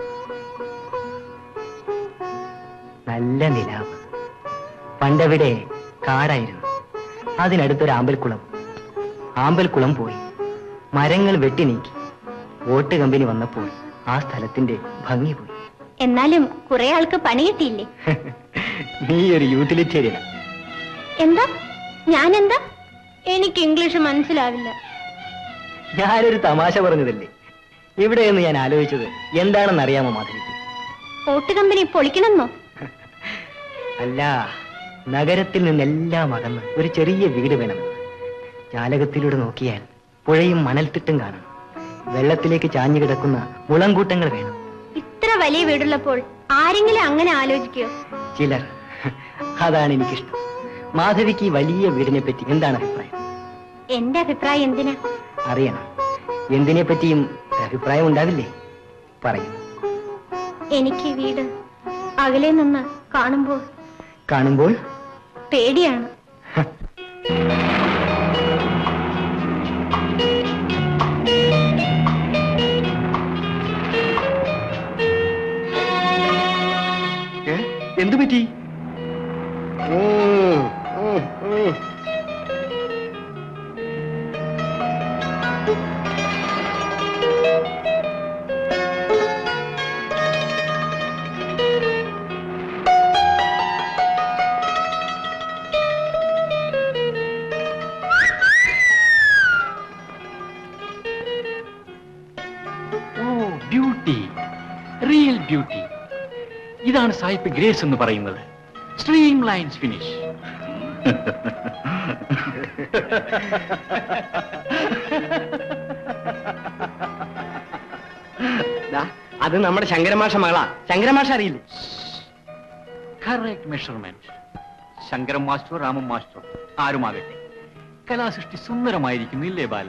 നല്ല നിലാവ് പണ്ടവിടെ കാടായിരുന്നു അതിനടുത്തൊരു ആമ്പൽക്കുളം ആമ്പൽക്കുളം പോയി മരങ്ങൾ വെട്ടി നീക്കി വോട്ട് കമ്പനി വന്നപ്പോൾ ആ സ്ഥലത്തിന്റെ ഭംഗി പോയി എന്നാലും കുറെ ആൾക്ക് പണി കിട്ടിയില്ലേ നീ ഒരു യൂട്ടിലിറ്റേറിയൻ എന്താ ഞാനെന്താ എനിക്ക് ഇംഗ്ലീഷ് മനസ്സിലാവില്ല ഞാനൊരു തമാശ പറഞ്ഞതല്ലേ ഇവിടെയെന്ന് ഞാൻ ആലോചിച്ചത് എന്താണെന്ന് അറിയാമോ മാധവിക്ക് പോട്ട് കമ്പനി പൊളിക്കണമെന്നോ അല്ല നഗരത്തിൽ നിന്നെല്ലാം അകന്ന് ഒരു ചെറിയ വീട് വേണമെന്ന് ജാലകത്തിലൂടെ നോക്കിയാൽ പുഴയും മണൽത്തിട്ടും കാണണം വെള്ളത്തിലേക്ക് ചാഞ്ഞു കിടക്കുന്ന മുളങ്കൂട്ടങ്ങൾ വേണം ഇത്ര വലിയ വീടുള്ളപ്പോൾ ആരെങ്കിലും അങ്ങനെ ആലോചിക്കോ ചിലർ അതാണ് എനിക്കിഷ്ടം മാധവിക്ക് ഈ വലിയ വീടിനെ പറ്റി എന്താണ് അഭിപ്രായം എന്റെ അഭിപ്രായം എന്തിനാ അറിയണം എന്തിനെ പറ്റിയും അഭിപ്രായം ഉണ്ടാവില്ലേ പറയൂ എനിക്ക് ഈ വീട് അകലെ നിന്ന് കാണുമ്പോൾ കാണുമ്പോൾ പേടിയാണ് എന്തു പറ്റി ഓ ബ്യൂട്ടി റിയൽ ബ്യൂട്ടി ഇതാണ് സായിപ്പ് ഗ്രേസ് എന്ന് പറയുന്നത് സ്ട്രീം ലൈൻസ് ഫിനിഷ് അത് നമ്മുടെ ശങ്കരമാഷ മകളാ ശങ്കരമാഷ അറിയില്ലേ correct measurement Shankaram master Raman master ആരുമാകട്ടെ കലാസൃഷ്ടി സുന്ദരമായിരിക്കുന്നു ഇല്ലേ ബാല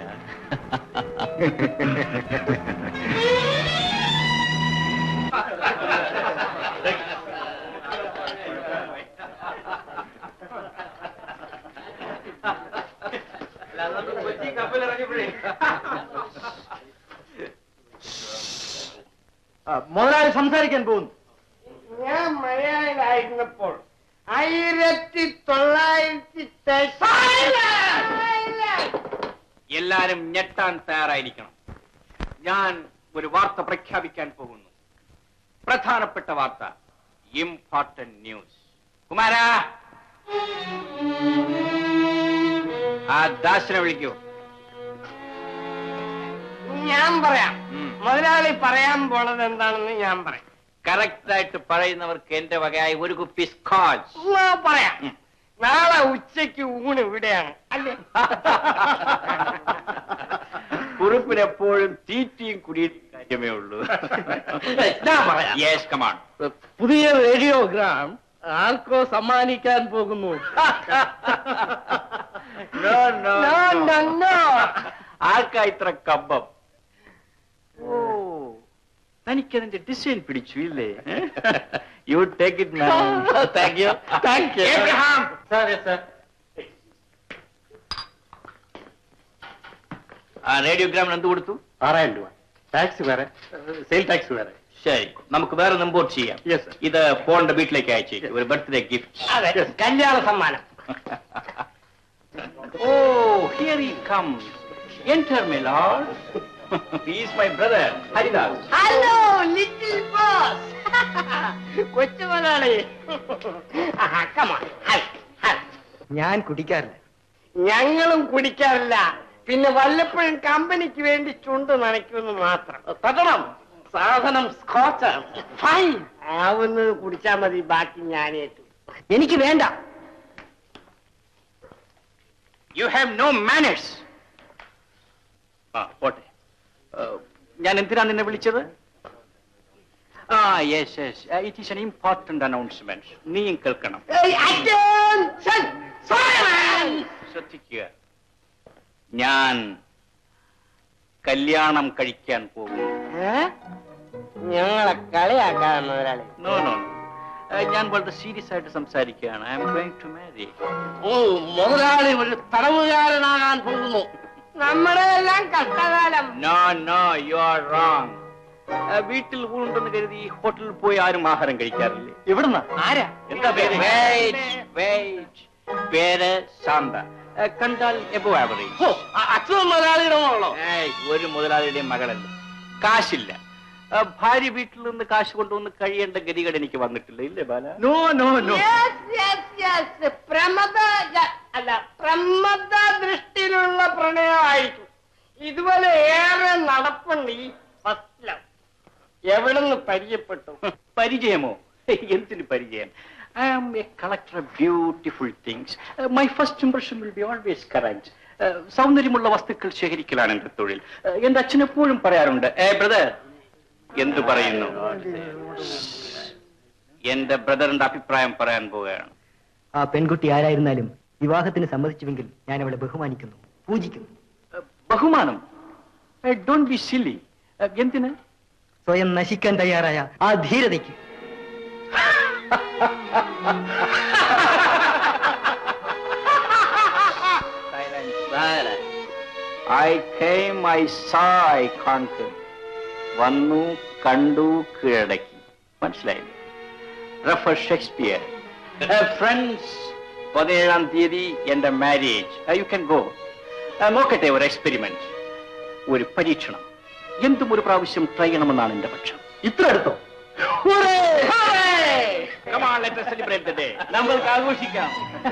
മുതലാളി സംസാരിക്കാൻ പോകുന്നു ഞാൻ മലയാളിലായിരുന്നപ്പോൾ ആയിരത്തി തൊള്ളായിരത്തി എല്ലാരും ഞെട്ടാൻ തയ്യാറായിരിക്കണം ഞാൻ ഒരു വാർത്ത പ്രഖ്യാപിക്കാൻ പോകുന്നു പ്രധാനപ്പെട്ട വാർത്ത ഇമ്പോർട്ടന്റ് ന്യൂസ് കുമാര ആ ദാസിനെ വിളിക്കൂ ഞാൻ പറയാം ഉം. മുതലാളി പറയാൻ പോണത് എന്താണെന്ന് ഞാൻ പറയാം കറക്റ്റ് ആയിട്ട് പറയുന്നവർക്ക് എന്റെ വകയായി ഒരു കുപ്പി സ്കോച്ച് ഉവ്വ് പറയാം നാളെ ഉച്ചയ്ക്ക് ഊണ് ഇവിടെയാണ് അല്ലേ കുറുപ്പിന് എപ്പോഴും തീറ്റിയും കുടിയും കാര്യമേ ഉള്ളൂ ഞാൻ പറയാം. യെസ് കമാൺ പുതിയ റേഡിയോഗ്രാം ആർക്കോ സമ്മാനിക്കാൻ പോകുന്നു No, no, No, no, no. ആർക്കാ ഇത്ര കമ്പം ഓ തനിക്കതിന്റെ ഡിസൈൻ പിടിച്ചു ഇല്ലേ you take it thank you thank you ആ റേഡിയോഗ്രാമിന് എന്ത് കൊടുത്തു ആറായിരം രൂപ ടാക്സ് വേറെ സെയിൽ ടാക്സ് വേറെ ശരി നമുക്ക് വേറെ ഇമ്പോർട്ട് ചെയ്യാം Yes, sir. ഇത് പോളിന്റെ വീട്ടിലേക്ക് അയച്ചേക്കും ഒരു ബർത്ത്ഡേ ഗിഫ്റ്റ് അതെ കല്യാണ സമ്മാനം oh here he comes enter my lord he is my brother Haridas hello little boss കൊച്ചു മുതലാളി കമാൺ ഞാൻ കുടിക്കാറില്ല ഞങ്ങളും കുടിക്കാറില്ല പിന്നെ വല്ലപ്പോഴും കമ്പനിക്ക് വേണ്ടി ചുണ്ട് നനയ്ക്കുമെന്ന് മാത്രം തട്ടണം സാധനം സ്കോച്ചാണ് ഫൈൻ ആവുന്നത് കുടിച്ചാ മതി ബാക്കി ഞാനേറ്റു എനിക്ക് വേണ്ട യു ഹാവ് നോ മാനേഴ്സ് ആ പോട്ടെ ഏഹ്, ഞാൻ എന്തിനാ നിന്നെ വിളിച്ചത് ആ yes yes it is an important announcement നീയും കേൾക്കണം ശ്രദ്ധിക്കുക ഞാൻ കല്യാണം കഴിക്കാൻ പോകുന്നു ഞങ്ങളെ കളിയാക്കാൻ മുതലാളി നോ നോ ഞാൻ വളരെ സീരിയസ് ആയിട്ട് സംസാരിക്കുകയാണ് I am going to marry ഓ മുതലാളി ഒരു തടവുകാരനാകാൻ പോകുന്നു നമ്മുടെ എല്ലാം കഷ്ടകാലം no no you are wrong വീട്ടിൽ ഊണുണ്ടെന്ന് കരുതി ഹോട്ടലിൽ പോയി ആരും ആഹാരം കഴിക്കാറില്ലേ എവിടുന്ന ആരാ എന്താ പേര് Wait, wait. പേര് ശാന്ത ഏ, കണ്ടാൽ എബോ ആവറേജ് ഓ, അ- അച്ഛൻ മുതലാളിയുടെ മോളോ ഏയ്, ഒരു മുതലാളിയുടെയും മകളല്ല കാശില്ല ആ, ഭാര്യ വീട്ടിൽ നിന്ന് കാശ് കൊണ്ടുവന്ന് കഴിയേണ്ട ഗതികേട് എനിക്ക് വന്നിട്ടില്ല ഇല്ലേ ബാല നോ നോ നോ പ്രമദ അല്ല പ്രമദ ദൃഷ്ടിയിലുള്ള പ്രണയമായിരിക്കും ഇതുപോലെ ഏറെ നടപ്പുണ്ട് ഈ ഫസ്റ്റിലും എവിടുന്ന് പരിചയപ്പെട്ടു പരിചയമോ എന്തിന് പരിചയം I am a collector of beautiful things my first impression will be always correct സൗന്ദര്യമുള്ള വസ്തുക്കൾ ശേഖരിക്കലാണ് എന്റെ തൊഴിൽ Uh, എന്റെ അച്ഛൻ എപ്പോഴും പറയാറുണ്ട് ഏ ബ്രദർ എന്തു പറയുന്നു എന്റെ ബ്രദറിന്റെ അഭിപ്രായം പറയാൻ പോവുകയാണ് ആ പെൺകുട്ടി ആരായിരുന്നാലും വിവാഹത്തിന് സമ്മതിച്ചുവെങ്കിൽ ഞാൻ അവളെ ബഹുമാനിക്കുന്നു പൂജിക്കുന്നു Uh, ബഹുമാനം ഡോണ്ട് ബി സില്ലി എന്തിന് സ്വയം നശിക്കാൻ തയ്യാറായ ആ ധീരതയ്ക്ക് I came, I saw, I conquered. വന്നു കണ്ടു കീഴടക്കി മനസ്സിലായില്ലേ റഫർ ഷേക്സ്പിയർ ഫ്രണ്ട്സ് പതിനേഴാം തീയതി എന്റെ മാരേജ് യു ക്യാൻ ഗോ നോക്കട്ടെ ഒരു എക്സ്പെരിമെന്റ് ഒരു പരീക്ഷണം എന്തും ഒരു പ്രാവശ്യം ട്രൈ ചെയ്യണമെന്നാണ് എന്റെ പക്ഷം ഇത്ര എടുത്തോ Come on, let us celebrate the day. നമ്മൾക്ക് ആഘോഷിക്കാം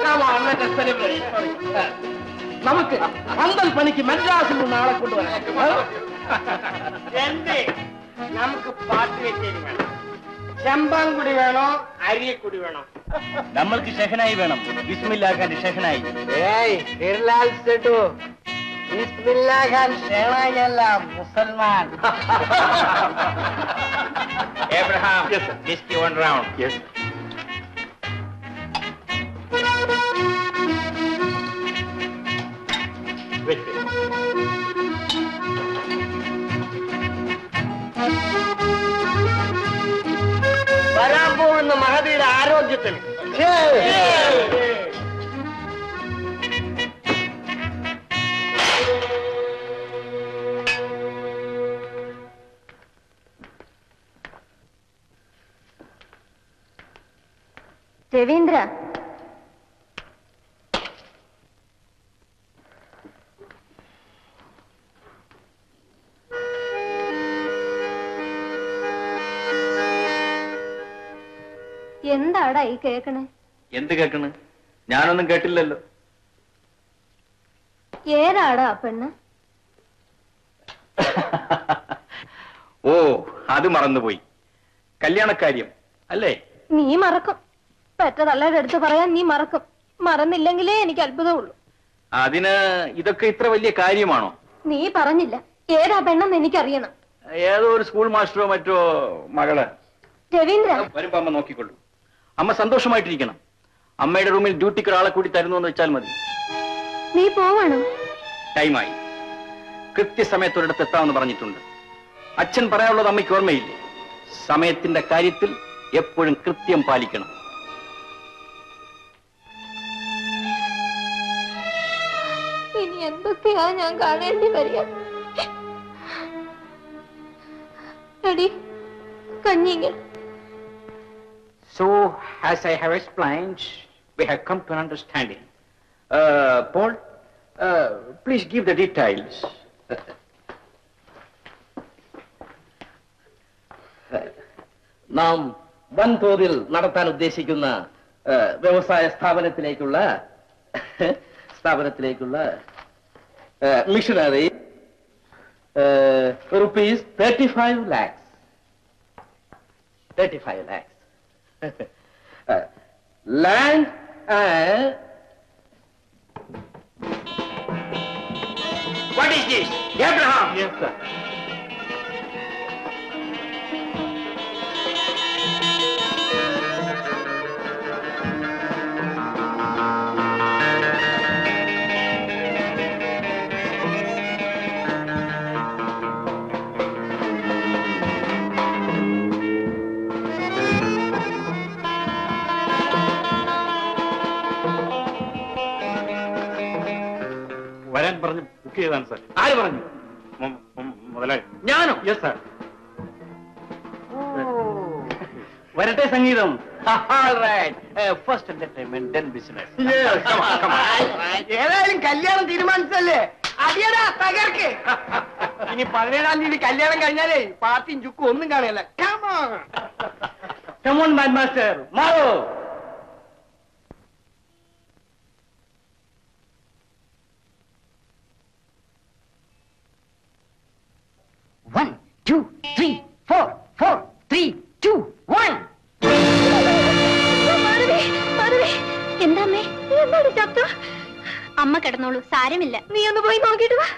നമുക്ക് പന്തൽ പണിക്ക് മദ്രാസിൽ നിന്ന് ആളെ കൊണ്ടുവരാം എന്തേ നമുക്ക് പാട്ട് വെച്ചേരി വേണം ചെമ്പാങ്കുടി വേണോ അരിയക്കുടി വേണോ നമ്മൾക്ക് ഷെഹനായി വേണം ബിസ്മില്ലാക്കാൻ ഷെഹനായി ഏയ് ഹിർലാൽ സെട്ടു Bismillah Khan ഷേണായല്ല മുസൽമാൻ Abraham, yes, sir. whiskey one round. Yes. വരാൻ പോകുന്ന മഹതിയുടെ ആരോഗ്യത്തിന് രവീന്ദ്ര എന്താടാ ഈ കേക്കണേ എന്ത് കേക്കണ് ഞാനൊന്നും കേട്ടില്ലല്ലോ ഏതാടാ ആ പെണ്ണ് ഓ അത് മറന്നുപോയി കല്യാണക്കാര്യം അല്ലേ നീ മറക്കും പെറ്റതള്ളയുടെ അടുത്ത് പറയാൻ നീ മറക്കും മറന്നില്ലെങ്കിലേ എനിക്ക് അത്ഭുതമുള്ളൂ അതിന് ഇതൊക്കെ ഇത്ര വലിയ കാര്യമാണോ നീ പറഞ്ഞില്ല ഏതാ പെണ്ണെന്ന് എനിക്കറിയണം ഏതോ ഒരു സ്കൂൾ മാസ്റ്ററോ മറ്റോ മകള് രവീന്ദ്ര വരുമ്പോ അമ്മ നോക്കിക്കൊള്ളു അമ്മ സന്തോഷമായിട്ടിരിക്കണം അമ്മയുടെ റൂമിൽ ഡ്യൂട്ടിക്ക് ഒരാളെ കൂടി തരുന്നു എന്ന് വെച്ചാൽ മതി നീ പോവാണോ ടൈമായി കൃത്യസമയത്ത് ഒരിടത്ത് എത്താമെന്ന് പറഞ്ഞിട്ടുണ്ട് അച്ഛൻ പറയാനുള്ളത് അമ്മയ്ക്ക് ഓർമ്മയില്ലേ സമയത്തിന്റെ കാര്യത്തിൽ എപ്പോഴും കൃത്യം പാലിക്കണം ഇനി എന്തൊക്കെയാ ഞാൻ കാണേണ്ടി വരിക എടി കഞ്ഞിങ്ങൾ So, as I have explained, we have come to an understanding. Uh, Paul, uh, please give the details. നാം വൻതോതിൽ നടത്താൻ ഉദ്ദേശിക്കുന്ന ഏ, വ്യവസായ സ്ഥാപനത്തിലേക്കുള്ള സ്ഥാപനത്തിലേക്കുള്ള machinery rupees thirty five lakhs thirty five lakhs land what is this Abraham yes sir വരാൻ പറഞ്ഞ് ബുക്ക് ചെയ്താണ് സാർ ആര് പറഞ്ഞു മുതലാളി ഞാനോ യെസ് സാർ വരട്ടെ സംഗീതം ഫസ്റ്റ് എന്റർടൈൻമെന്റ് ദെൻ ബിസിനസ് ഏതായാലും കല്യാണം തീരുമാനിച്ചല്ലേ അടിയടാ തകർക്ക് ഇനി പതിനേഴാം തീയതി കല്യാണം കഴിഞ്ഞാലേ പാർട്ടിയും ചുക്കും ഒന്നും കാണുകയല്ല കമോൺ മാൻ മാസ്റ്റർ മാറോ One, two, three, four, four, three, two, one. എന്താമ്മേ എന്താണ് ചത്തു അമ്മ കിടന്നോളൂ സാരമില്ല നീ ഒന്ന് പോയി നോക്കിട്ട് വാ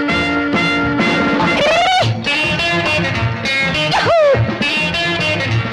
Yahoo!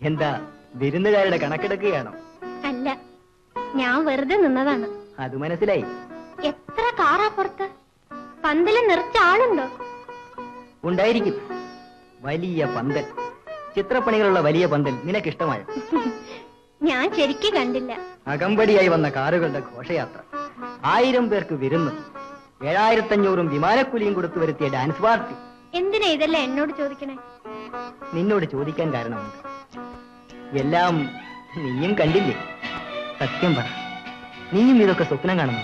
എന്താ വിരുന്നുകാരുടെ കണക്കെടുക്കുകയാണോ അല്ല ഞാൻ വെറുതെ നിന്നതാണ് അത് മനസ്സിലായി എത്ര കാറാ പുറത്ത് പന്തല് നിറച്ച ആളുണ്ടോ ഉണ്ടായിരിക്കും വലിയ പന്തൽ ചിത്രപ്പണികളുള്ള വലിയ പന്തൽ നിനക്കിഷ്ടമായോ ഞാൻ ശരിക്കും കണ്ടില്ല അകമ്പടിയായി വന്ന കാറുകളുടെ ഘോഷയാത്ര ആയിരം പേർക്ക് വിരുന്ന് ഏഴായിരത്തഞ്ഞൂറും വിമാനക്കൂലിയും കൊടുത്തു വരുത്തിയ ഡാൻസ് പാർട്ടി എന്തിനാ ഇതെല്ലാം എന്നോട് ചോദിക്കണേ നിന്നോട് ചോദിക്കാൻ കാരണമുണ്ട് എല്ലാം നീയും കണ്ടില്ലേ സത്യം പറ നീയും ഇതൊക്കെ സ്വപ്നം കാണുന്നു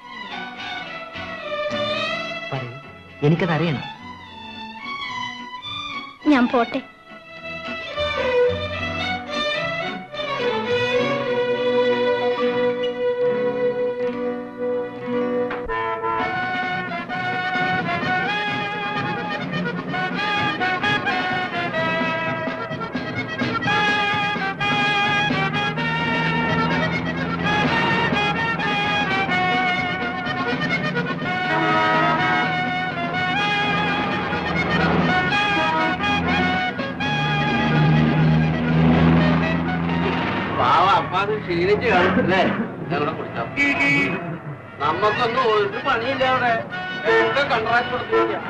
പറയൂ എനിക്കതറിയണം ഞാൻ പോട്ടെ പാവ അപ്പ അത് ക്ഷീണിച്ച് കാണത്തില്ലേ ഞങ്ങളുടെ കുടിക്കാം നമുക്കൊന്നും ഒരു പണിയില്ല അവിടെ ഒക്കെ കൺട്രാക്ട് കൊടുത്തിരിക്കാം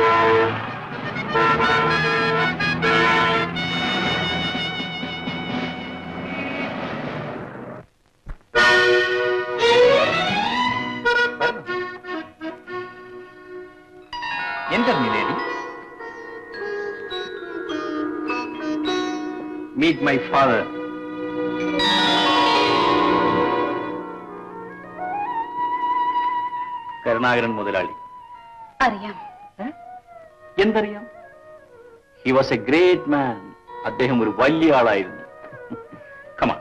Enter, milady. Meet my father. Karunakaran മുതലാളി അറിയാം എന്തറിയാം he was a great man അദ്ദേഹം ഒരു വലിയ ആളായിരുന്നു കമാ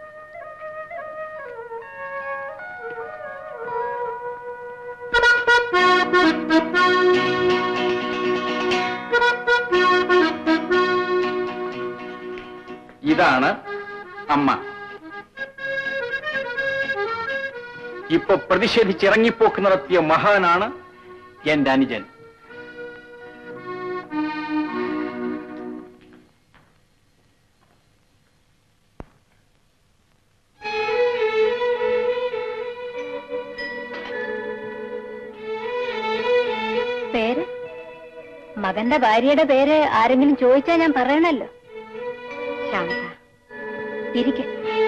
ഇതാണ് അമ്മ ഇപ്പൊ പ്രതിഷേധിച്ച് ഇറങ്ങിപ്പോക്ക് നടത്തിയ മഹാനാണ് എന്റെ അനുജൻ പേര് മകന്റെ ഭാര്യയുടെ പേര് ആരെങ്കിലും ചോദിച്ചാ ഞാൻ പറയണല്ലോ ശാന്ത ഇരിക്ക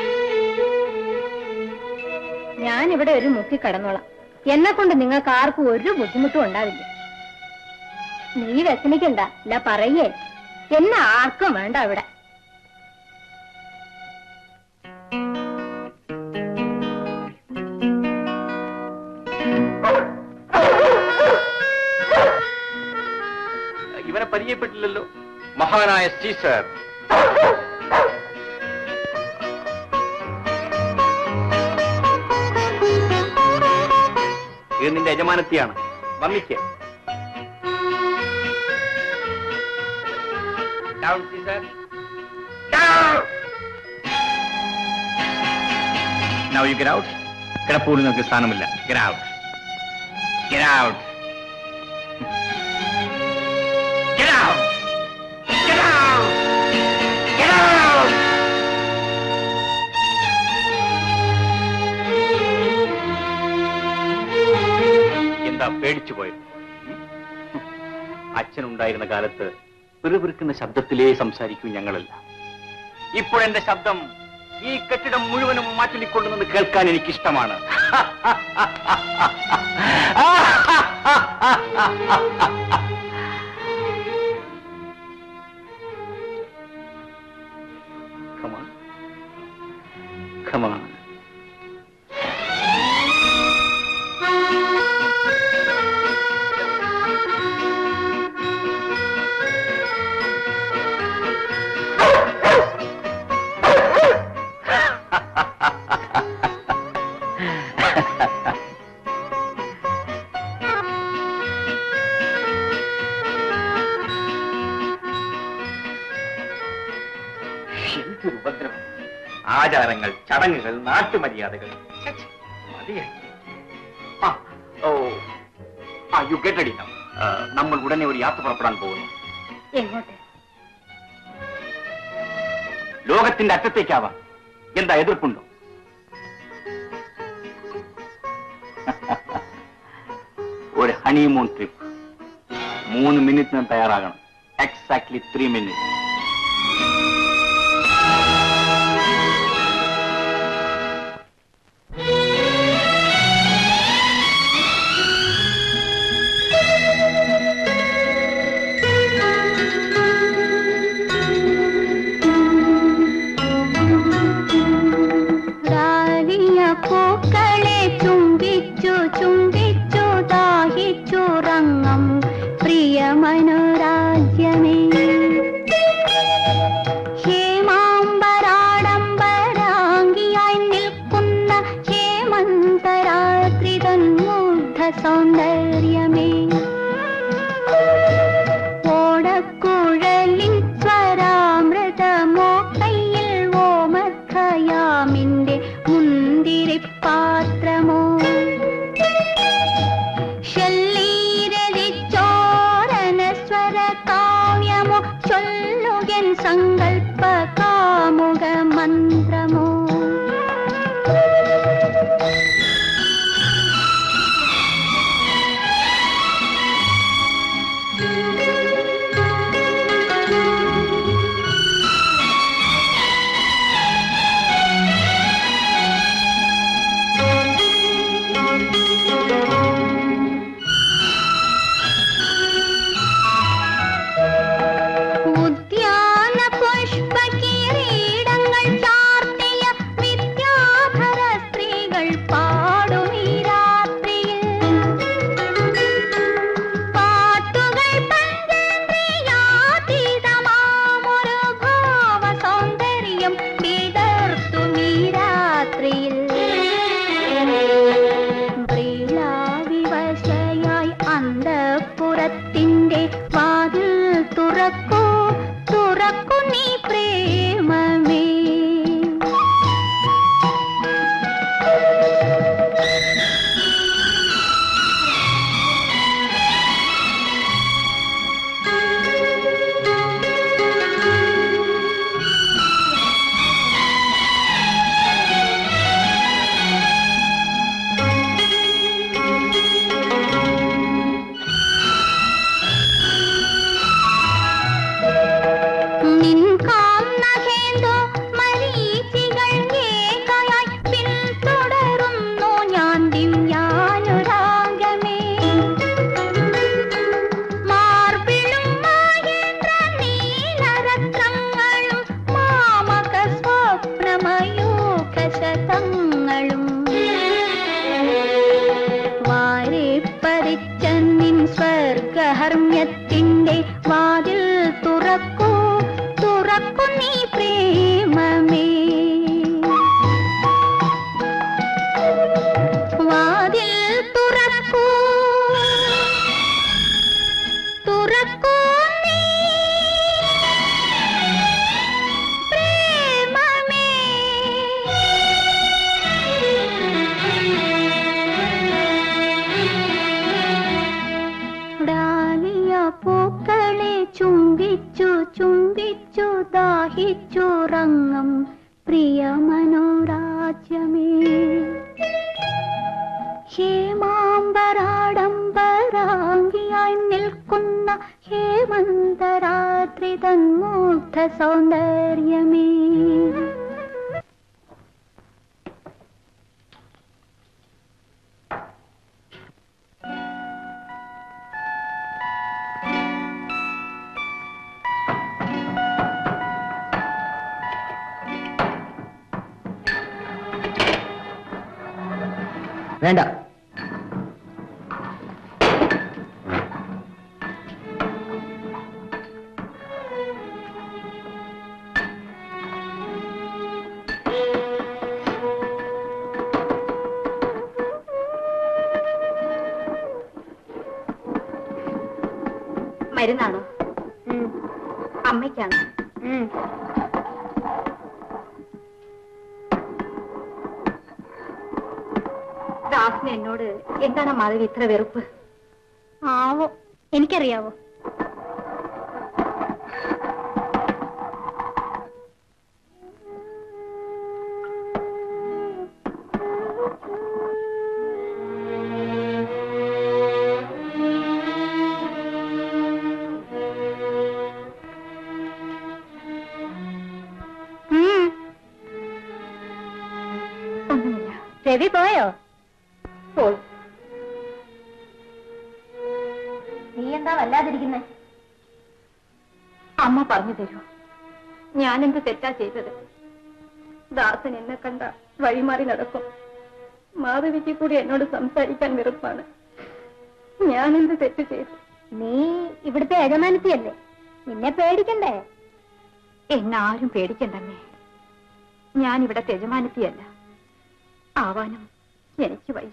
ഞാൻ ഇവിടെ ഒരു മുക്കി കടന്നോളാം എന്നെ കൊണ്ട് നിങ്ങൾക്ക് ആർക്കും ഒരു ബുദ്ധിമുട്ടും ഉണ്ടാവില്ല നീ വ്യസനിക്കണ്ട അല്ല പറയേ എന്നെ ആർക്കും വേണ്ട അവിടെ ഇവനെ പരിചയപ്പെട്ടില്ലല്ലോ മഹാനായ സീസർ ഇത് നിന്റെ യജമാനത്തിയാണ് വന്നിക്ക് Down, Caesar. Down! Now you get out. കിടപ്പൂരിൽ നിങ്ങൾക്ക് സ്ഥാനമില്ല Get out. Get out. Get out! Get out! Get out! എന്താ പേടിച്ചു പോയത് അച്ഛനുണ്ടായിരുന്ന കാലത്ത് പിറുപിറുക്കുന്ന ശബ്ദത്തിലേ സംസാരിക്കൂ ഞങ്ങളെല്ലാം ഇപ്പോഴെന്റെ ശബ്ദം ഈ കെട്ടിടം മുഴുവനും മാറ്റിക്കൊണ്ടുവന്ന് കേൾക്കാൻ എനിക്കിഷ്ടമാണ് Come on. Come on. എന്തൊരു ഉപദ്രവം ആചാരങ്ങൾ ചടങ്ങുകൾ നാട്ടുമര്യാദകൾ ഛെ, ഛെ, മതിയായി ആ, ഓ ആ യു ഗെറ്റ് റെഡി നമ്മൾ ഉടനെ ഒരു യാത്ര പുറപ്പെടാൻ പോകുന്നു എങ്ങോട്ട് ലോകത്തിന്റെ അറ്റത്തേക്കാവാം എന്താ എതിർപ്പുണ്ടോ ഒരു ഹണിമൂൺ ട്രിപ്പ് മൂന്ന് മിനിറ്റിന് തയ്യാറാകണം എക്സാക്ട്ലി ത്രീ മിനിറ്റ് ഡാലിയ പൂക്കളെ ചുംബിച്ചു ചുംബിച്ചു ദാഹിച്ചുറങ്ങം പ്രിയ മനോരാജ്യമേ ഹേമാംബരാഡംബരാംഗിയായി നിൽക്കുന്ന ഹേമന്തരാത്രി തന്മുഗ്ധ സൗന്ദര്യമേ ഓടക്കുഴലിൻ സ്വരാമൃതമോ കയ്യിൽ ഓമഖയാമിന്റെ മുന്തിരിപ്പാത്രമോ ശല്ലീരതിച്ചോരന സ്വര കാവ്യമോ ചൊല്ലുകൻ സങ്കൽപ്പ കാമുക മന്ത്രമോ ഉദ്യാന പുഷ്പ കിരീടങ്ങൾ ചാർത്തിയ വിദ്യാധര സ്ത്രീകൾ പാടും ഈ രാത്രിയിൽ പാട്ടുകൾ പഞ്ചേന്ദ്രിയാതീതമാമൊരു ഭാവ സൗന്ദര്യം വിതർത്തും ഈ രാത്രിയിൽ വിവശയായി അന്തപുരത്തിന്റെ വാതിൽ തുറക്കൂ തുറക്കൂ നീ പ്രേമമേ നിൻ കാന്നഹേന്തോ മരീചികൾ ഏകയായി പിന്തുടരുന്നു ഞാൻ ദിവ്യാനുരാഗമേ മാർബിളും മഹേന്ദ്ര നീലരത്നങ്ങളും മാമക സ്വപ്നമയൂഖ ശതങ്ങളും വാരിപ്പറിച്ച നിൻ സ്വർഗഹർമ്മ്യത്തിന്റെ വാതിൽ തുറക്കൂ തുറക്കൂ നീ പ്രേമമേ വാതിൽ തുറക്കൂ തുറക്കൂ നീ പ്രേമമേ ഡാലിയ പൂക്കളെ ചുംബിച്ചു ചുംബിച്ചു ദാഹിച്ചുറങ്ങും പ്രിയ മനോരാജ്യമേ ഹേമാംബരാഡംബരാംഗിയായി നിൽക്കുന്ന ഹേമന്തരാത്രി തന്മുഗ്ധ സൗന്ദര്യമേ വേണ്ട മരുന്നാണോ അമ്മയ്ക്കാണോ ദാസിന് എന്നോട് എന്താണ് മാധവി ഇത്ര വെറുപ്പ് ആവോ എനിക്കറിയാവോ രവി പോയോ പോയി നീ എന്താ വല്ലാതിരിക്കുന്നേ അമ്മ പറഞ്ഞു തരൂ ഞാനെന്ത് തെറ്റാ ചെയ്തത് ദാസൻ എന്നെ കണ്ട വഴിമാറി നടക്കും മാധവിക്ക് കൂടി എന്നോട് സംസാരിക്കാൻ വെറുപ്പാണ് ഞാനെന്ത് തെറ്റ് ചെയ്തു നീ ഇവിടുത്തെ യജമാനത്തിയല്ലേ നിന്നെ പേടിക്കണ്ടേ എന്നെ ആരും പേടിക്കണ്ടമ്മേ ഞാൻ ഇവിടത്തെ യജമാനത്തിയല്ല ആവാനും എനിക്ക് വയ്യ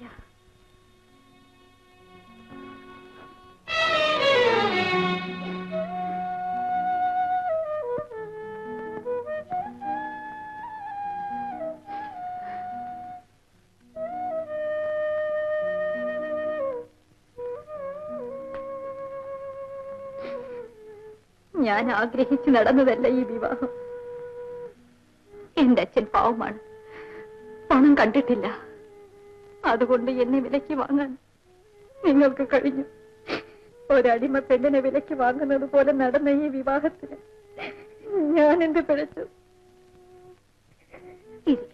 ഞാൻ ആഗ്രഹിച്ചു നടന്നതല്ല ഈ വിവാഹം എന്റെ അച്ഛൻ പാവമാണ് പണം കണ്ടിട്ടില്ല അതുകൊണ്ട് എന്നെ വിലയ്ക്ക് വാങ്ങാൻ നിങ്ങൾക്ക് കഴിഞ്ഞു ഒരടിമ പെണ്ണിനെ വിലയ്ക്ക് വാങ്ങുന്നത് പോലെ നടന്ന ഈ വിവാഹത്തിന് ഞാൻ എന്ത് പിഴച്ചു ഇരിക്ക്.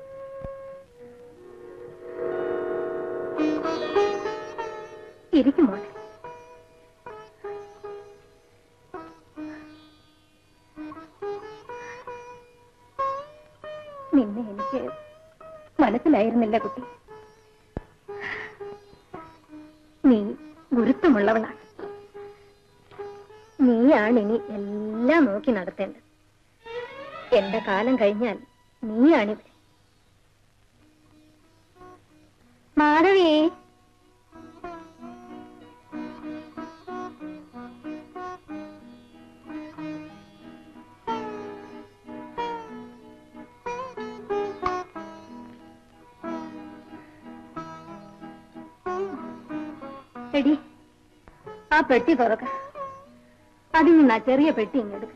ഇരിക്കും മോളെ നിന്നെ എനിക്ക് മനസ്സിലായിരുന്നില്ല കുട്ടി നീ ഗുരുത്വമുള്ളവളാണ് നീയാണ് ഇനി എല്ലാം നോക്കി നടത്തേണ്ടത് എന്റെ കാലം കഴിഞ്ഞാൽ നീയാണിവിടെ മാധവി എടി ആ പെട്ടി തുറക്ക അതിൽ നിന്ന് ആ ചെറിയ പെട്ടി ഇങ്ങെടുക്ക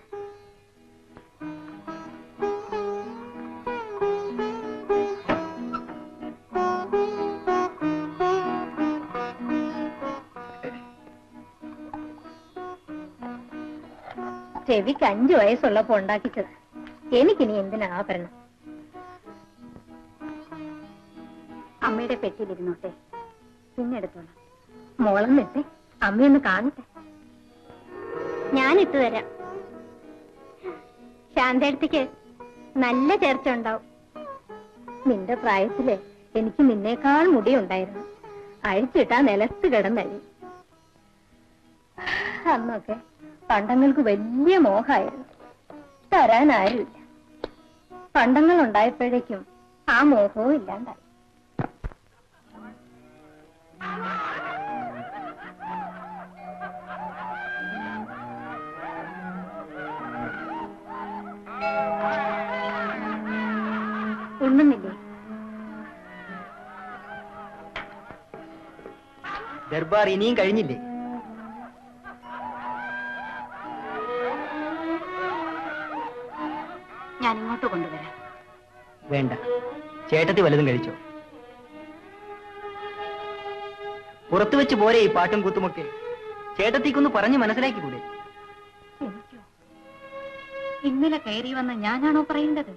ചെവിക്ക് അഞ്ചു വയസ്സുള്ളപ്പോ ഉണ്ടാക്കിച്ചത് എനിക്കിനി എന്തിനാ ആഭരണം അമ്മയുടെ പെട്ടിയിലിരുന്നോട്ടെ പിന്നെ എടുത്തോളാം മോളന്നിട്ടെ അമ്മയൊന്ന് കാണട്ടെ ഞാനിട്ട് തരാം ശാന്തടുത്തേക്ക് നല്ല ചേർച്ച ഉണ്ടാവും നിന്റെ പ്രായത്തില് എനിക്ക് നിന്നേക്കാൾ മുടിയുണ്ടായിരുന്നു അഴിച്ചിട്ടാ നിലത്ത് കിടന്നഴി അന്നൊക്കെ പണ്ടങ്ങൾക്ക് വലിയ മോഹമായിരുന്നു തരാൻ ആരുമില്ല പണ്ടങ്ങൾ ഉണ്ടായപ്പോഴേക്കും ആ മോഹവും ഇല്ലാണ്ടായി ഉണ്ണുന്നില്ലേ ദർബാർ ഇനിയും കഴിഞ്ഞില്ലേ ഞാൻ ഇങ്ങോട്ട് കൊണ്ടുവരാം വേണ്ട ചേട്ടത്തി വല്ലതും കഴിച്ചോ പുറത്തു വെച്ച് പോരെ ഈ പാട്ടും കൂത്തുമൊക്കെ ചേട്ടത്തിക്കൊന്ന് പറഞ്ഞ് മനസ്സിലാക്കി കൂടെ എനിക്കോ ഇന്നലെ കയറി വന്ന ഞാനാണോ പറയേണ്ടത്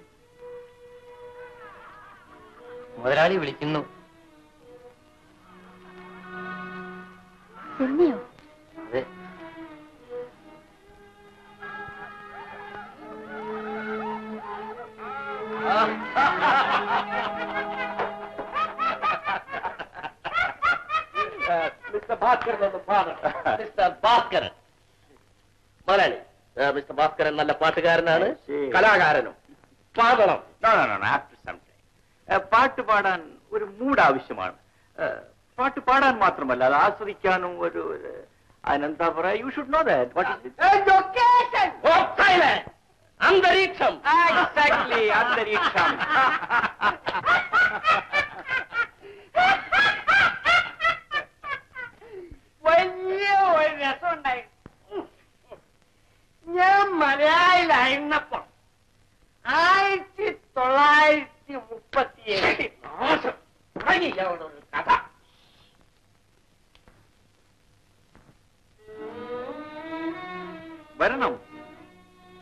മുതലാളി വിളിക്കുന്നു എന്നെയോ അതെ മിസ്റ്റർ ഭാസ്കരൻ ഒന്ന് പാടണം മിസ്റ്റർ ഭാസ്കരൻ മുതലാളി ഏ, മിസ്റ്റർ ഭാസ്കരൻ നല്ല പാട്ടുകാരനാണ് കലാകാരനും പാടണം No, no, no, no, after some time. ഏഹ്, പാട്ട് പാടാൻ ഒരു മൂഡ് ആവശ്യമാണ് ഏഹ്, പാട്ട് പാടാൻ മാത്രമല്ല അത് ആസ്വദിക്കാനും ഒരു ഒരു- അതിനെന്താ പറയാ യു ഷുഡ് നോ ദാറ്റ് ഓ, silence! അന്തരീക്ഷം എക്സാക്ട്ലി അന്തരീക്ഷം വലിയ ഒരു രസമുണ്ടായി ഞാൻ മലയാളിലായിരുന്നപ്പോ ആയിരത്തി തൊള്ളായിരത്തി മുപ്പത്തി എട്ടിൽ തുടങ്ങിയില്ല അവിടെ ഒരു കഥ വരണം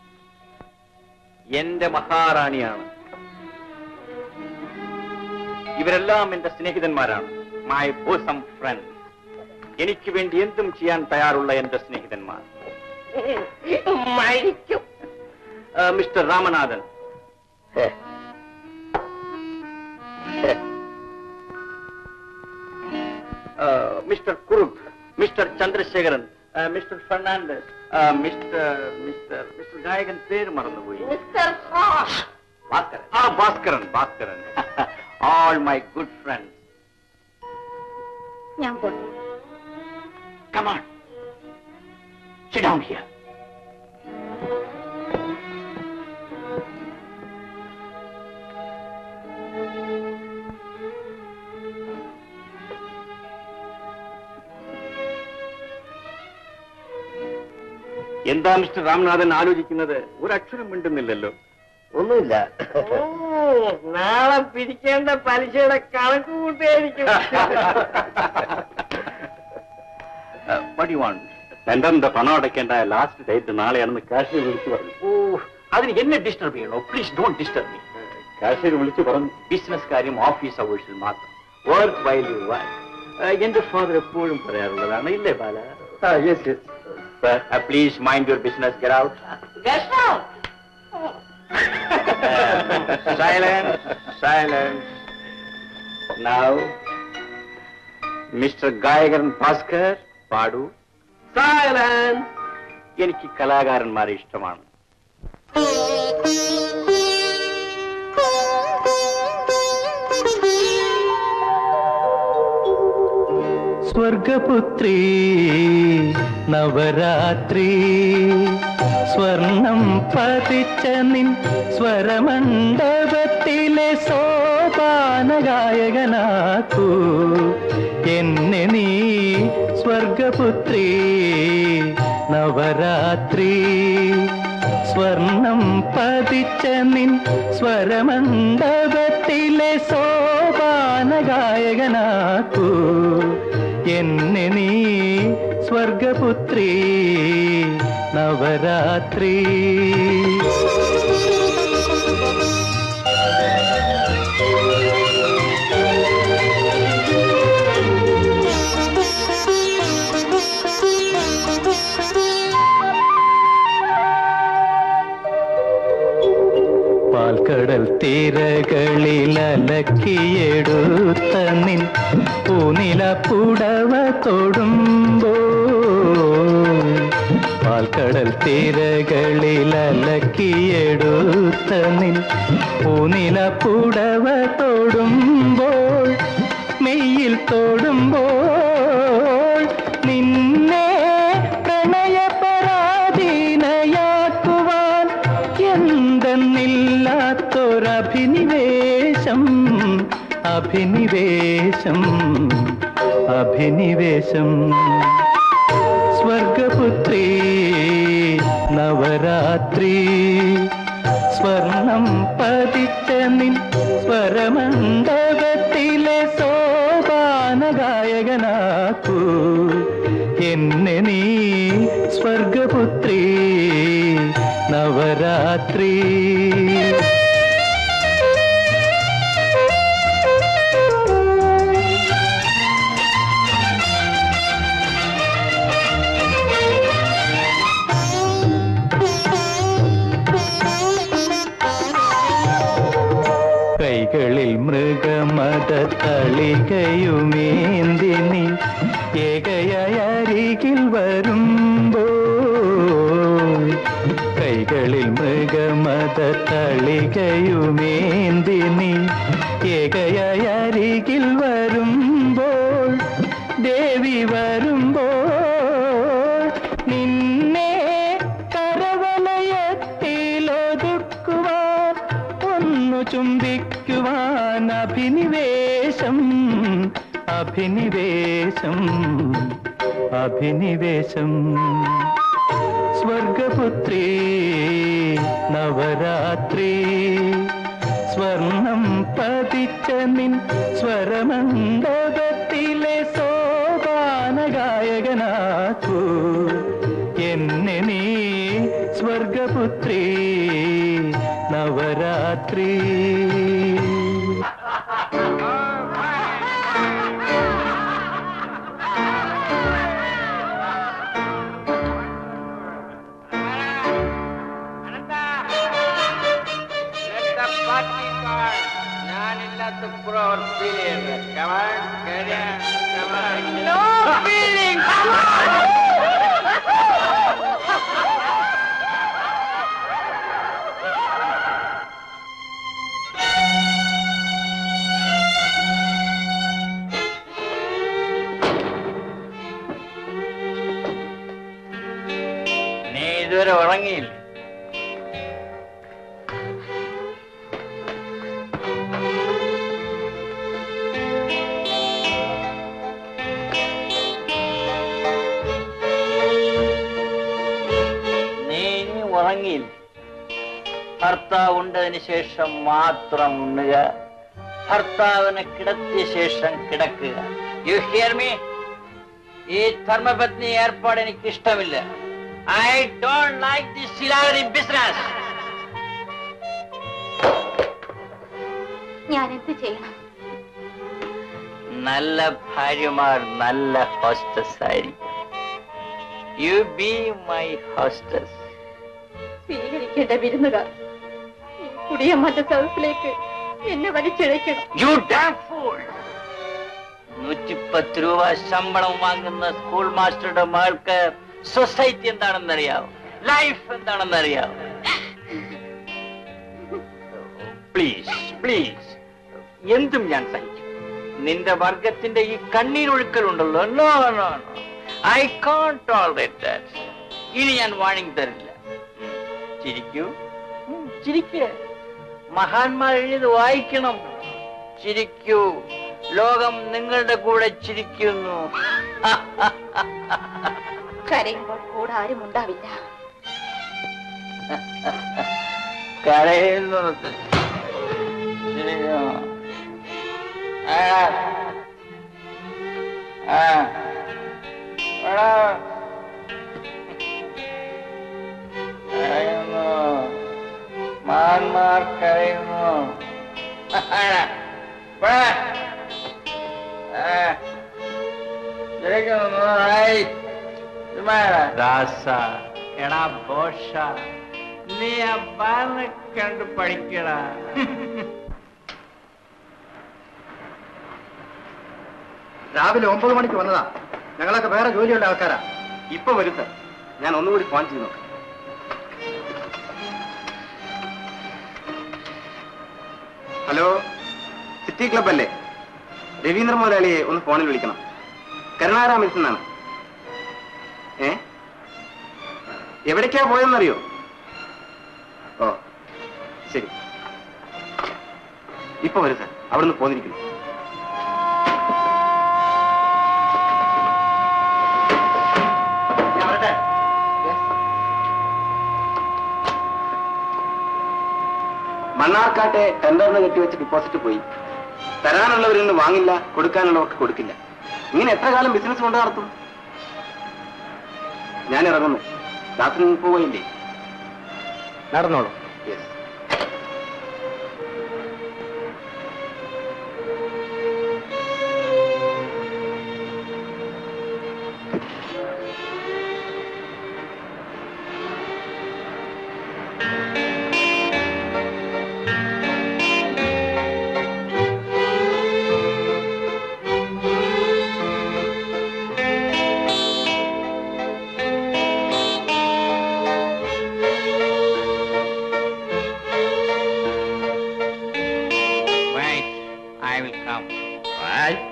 എന്റെ മഹാറാണിയാണ് ഇവരെല്ലാം എന്റെ സ്നേഹിതന്മാരാണ് മൈ ബോസം ഫ്രണ്ട് എനിക്ക് വേണ്ടി എന്തും ചെയ്യാൻ തയ്യാറുള്ള എന്റെ സ്നേഹിതന്മാർ മരിക്കും ആ, മിസ്റ്റർ രാമനാഥൻ ഹേ. ഹേ. ആ, മിസ്റ്റർ കുറുപ്പ് മിസ്റ്റർ ചന്ദ്രശേഖരൻ ആ, മിസ്റ്റർ ഫെർണാണ്ടസ് ആ, മിസ്റ്റർ മിസ്റ്റർ മിസ്റ്റർ ഗായകൻ പേര് മറന്നുപോയി ഭാസ്കരൻ ആ Bhaskaran Bhaskaran all my good friends ഞാൻ പോട്ടെ Come on. Sit down here. എന്താ മിസ്റ്റർ രാമനാഥൻ ആലോചിക്കുന്നത് ഒരക്ഷരം മിണ്ടുന്നില്ലല്ലോ ഒന്നുമില്ല നാളെ പിരിക്കേണ്ട പലിശയുടെ കണക്ക് കൂട്ടിയായിരിക്കും എന്റെ പണം അടയ്ക്കേണ്ട ലാസ്റ്റ് ഡേറ്റ് നാളെയാണെന്ന് കാശ്മീർ വിളിച്ചു പറഞ്ഞു ഓ അതിന് എന്നെ ഡിസ്റ്റർബ് ചെയ്യണോ please don't disturb me Kashmir വിളിച്ചു പറഞ്ഞു ബിസിനസ് കാര്യം ഓഫീസ് അവേഴ്സിൽ മാത്രം വർക്ക് വൈൽ യു വർക്ക് എന്റെ ഫാദർ എപ്പോഴും പറയാറുള്ളതാണ് ഇല്ലേ Bala yes yes please mind your business get out silence, silence. Now, Mr. ഗായകൻ ഭാസ്കർ പാടൂ സൈലൻസ് എനിക്ക് കലാകാരന്മാരെ ഇഷ്ടമാണ് സ്വർഗപുത്രി നവരാത്രി സ്വർണം പതിച്ച നിൻ സ്വരമണ്ഡപത്തിലെ സോപാനഗായകനാക്കൂ എന്നെ നീ സ്വർഗപുത്രി നവരാത്രി സ്വർണം പതിച്ച നിൻ സ്വരമണ്ഡപത്തിലെ സോപാനഗായകനാക്കൂ എന്നെ നീ സ്വർഗപുത്രി നവരാത്രി പാൽക്കടൽ തീരകളിൽ അലക്കിയെടുത്ത നിൻ പൂനില പുടവ തൊടുമ്പോ പാൽക്കടൽ തീരകളിൽ അലക്കിയെടുത്ത നിൻ പൂനില പുടവ തൊടുമ്പോൾ മെയ്യിൽ തൊടുമ്പോൾ നിന്നെ പ്രണയപരാധീനയാക്കുവാൻ എന്തെന്നില്ലാത്തൊരഭിനിവേശം അഭിനിവേശം അഭിനിവേശം സ്വർഗപുത്രി നവരാത്രി സ്വർണം പതിച്ച നിൻ സ്വരമണ്ഡപത്തിലെ സോപാനഗായകനാക്കൂ എന്നെ നീ സ്വർഗപുത്രി നവരാത്രി കൈകളിൽ മൃഗമത തളികയുമേന്തി നീ ഏകയായ അരികിൽ വരുമ്പോ കൈകളിൽ മൃഗമത തളികയുമേന്തി നീ ഏകയായ അരികിൽ വരുമ്പോൾ ദേവി വരുമ്പോൾ നിന്നെ കരവലയത്തിലൊതുക്കുവാൻ ഒന്നു ചുംബിക്കുവാൻ അഭിനിവേശം അഭിനിവേശം അഭിനിവേശം സ്വർഗപുത്രി നവരാത്രി സ്വർണം പതിച്ച നിൻ സ്വരമണ്ഡപത്തിലെ സോപാനഗായകനാക്കൂ എന്നെ നീ സ്വർഗപുത്രി നവരാത്രി ആ ഇതുവരെ ഉറങ്ങിയില്ലേ നീ ഇനി ഉറങ്ങിയില്ല ഭർത്താവ് ഉണ്ടതിന് ശേഷം മാത്രം ഉണ്ണുക ഭർത്താവിനെ കിടത്തിയ ശേഷം കിടക്കുക യു ഹിയർ മീ ഈ ധർമ്മപത്നി ഏർപ്പാട് എനിക്ക് ഇഷ്ടമില്ല I don't like this slavery business ഞാൻ എന്ത് ചെയ്യണം നല്ല ഭാര്യമാർ നല്ല ഹോസ്റ്റസ് ആയിരിക്കും യു ബി മൈ ഹോസ്റ്റസ് സ്വീകരിക്കേണ്ട വിരുന്നുകാർ ഈ കുടിയമ്മന്റെ സദസ്സിലേക്ക് എന്നെ വലിച്ചിഴയ്ക്കണം യു ഡാം ഫൂൾ നൂറ്റിപ്പത്ത് രൂപ ശമ്പളം വാങ്ങുന്ന സ്കൂൾ മാസ്റ്ററുടെ മകൾക്ക് സൊസൈറ്റി എന്താണെന്നറിയാവോ ലൈഫ് എന്താണെന്നറിയാവോ പ്ലീസ് പ്ലീസ് എന്തും ഞാൻ സഹിക്കും നിന്റെ വർഗത്തിന്റെ ഈ കണ്ണീരൊഴുക്കലുണ്ടല്ലോ no no no I can't tolerate that ഇനി ഞാൻ വാണിംഗ് തരില്ല ഉം. ചിരിക്കൂ ഉം, ചിരിക്കുക മഹാന്മാർ എഴുതി വായിക്കണം ചിരിക്കൂ ലോകം നിങ്ങളുടെ കൂടെ ചിരിക്കുന്നു കരയുമ്പോൾ കൂടെ ആരും ഉണ്ടാവില്ല കരയുന്നു ചിരിക്കൂ. ആ. ആ. എടാ. കരയുന്നു മഹാന്മാർ കരയുന്നു പോടാ. ആ. ചിരിക്കുന്നു. ആയി. ചുമ്മാ ഇടാ. ദാസ എടാ ബോഷ നീ ആ ബാലിനെ കണ്ട് പഠിക്കടാ രാവിലെ ഒമ്പത് മണിക്ക് വന്നതാ ഞങ്ങളൊക്കെ വേറെ ജോലിയുള്ള ആൾക്കാരാ ഇപ്പൊ വരും സാർ ഞാൻ ഒന്നുകൂടി ഫോൺ ചെയ്ത് നോക്കാം ഹലോ സിറ്റി ക്ലബ് അല്ലേ രവീന്ദ്ര മുതലാളിയെ ഒന്ന് ഫോണിൽ വിളിക്കണം കരുണാരാമിൽ നിന്നാണ് ഏ എവിടേക്കാ പോയെന്നറിയോ ഓ ശരി ഇപ്പൊ വരും സാർ അവിടുന്ന് പോന്നിരിക്കുന്നു ഞാൻ വരട്ടെ മണ്ണാർക്കാട്ടെ ടെൻഡറിന് കെട്ടിവെച്ച് ഡിപ്പോസിറ്റ് പോയി തരാനുള്ളവരൊന്നും വാങ്ങില്ല കൊടുക്കാനുള്ളവർക്ക് കൊടുക്കില്ല ഇങ്ങനെ എത്ര കാലം ബിസിനസ് കൊണ്ട് നടത്തും ഞാൻ ഇറങ്ങുന്നു ദാസന് പോയില്ലേ നടന്നോളൂ yes Wait, I will come. Right.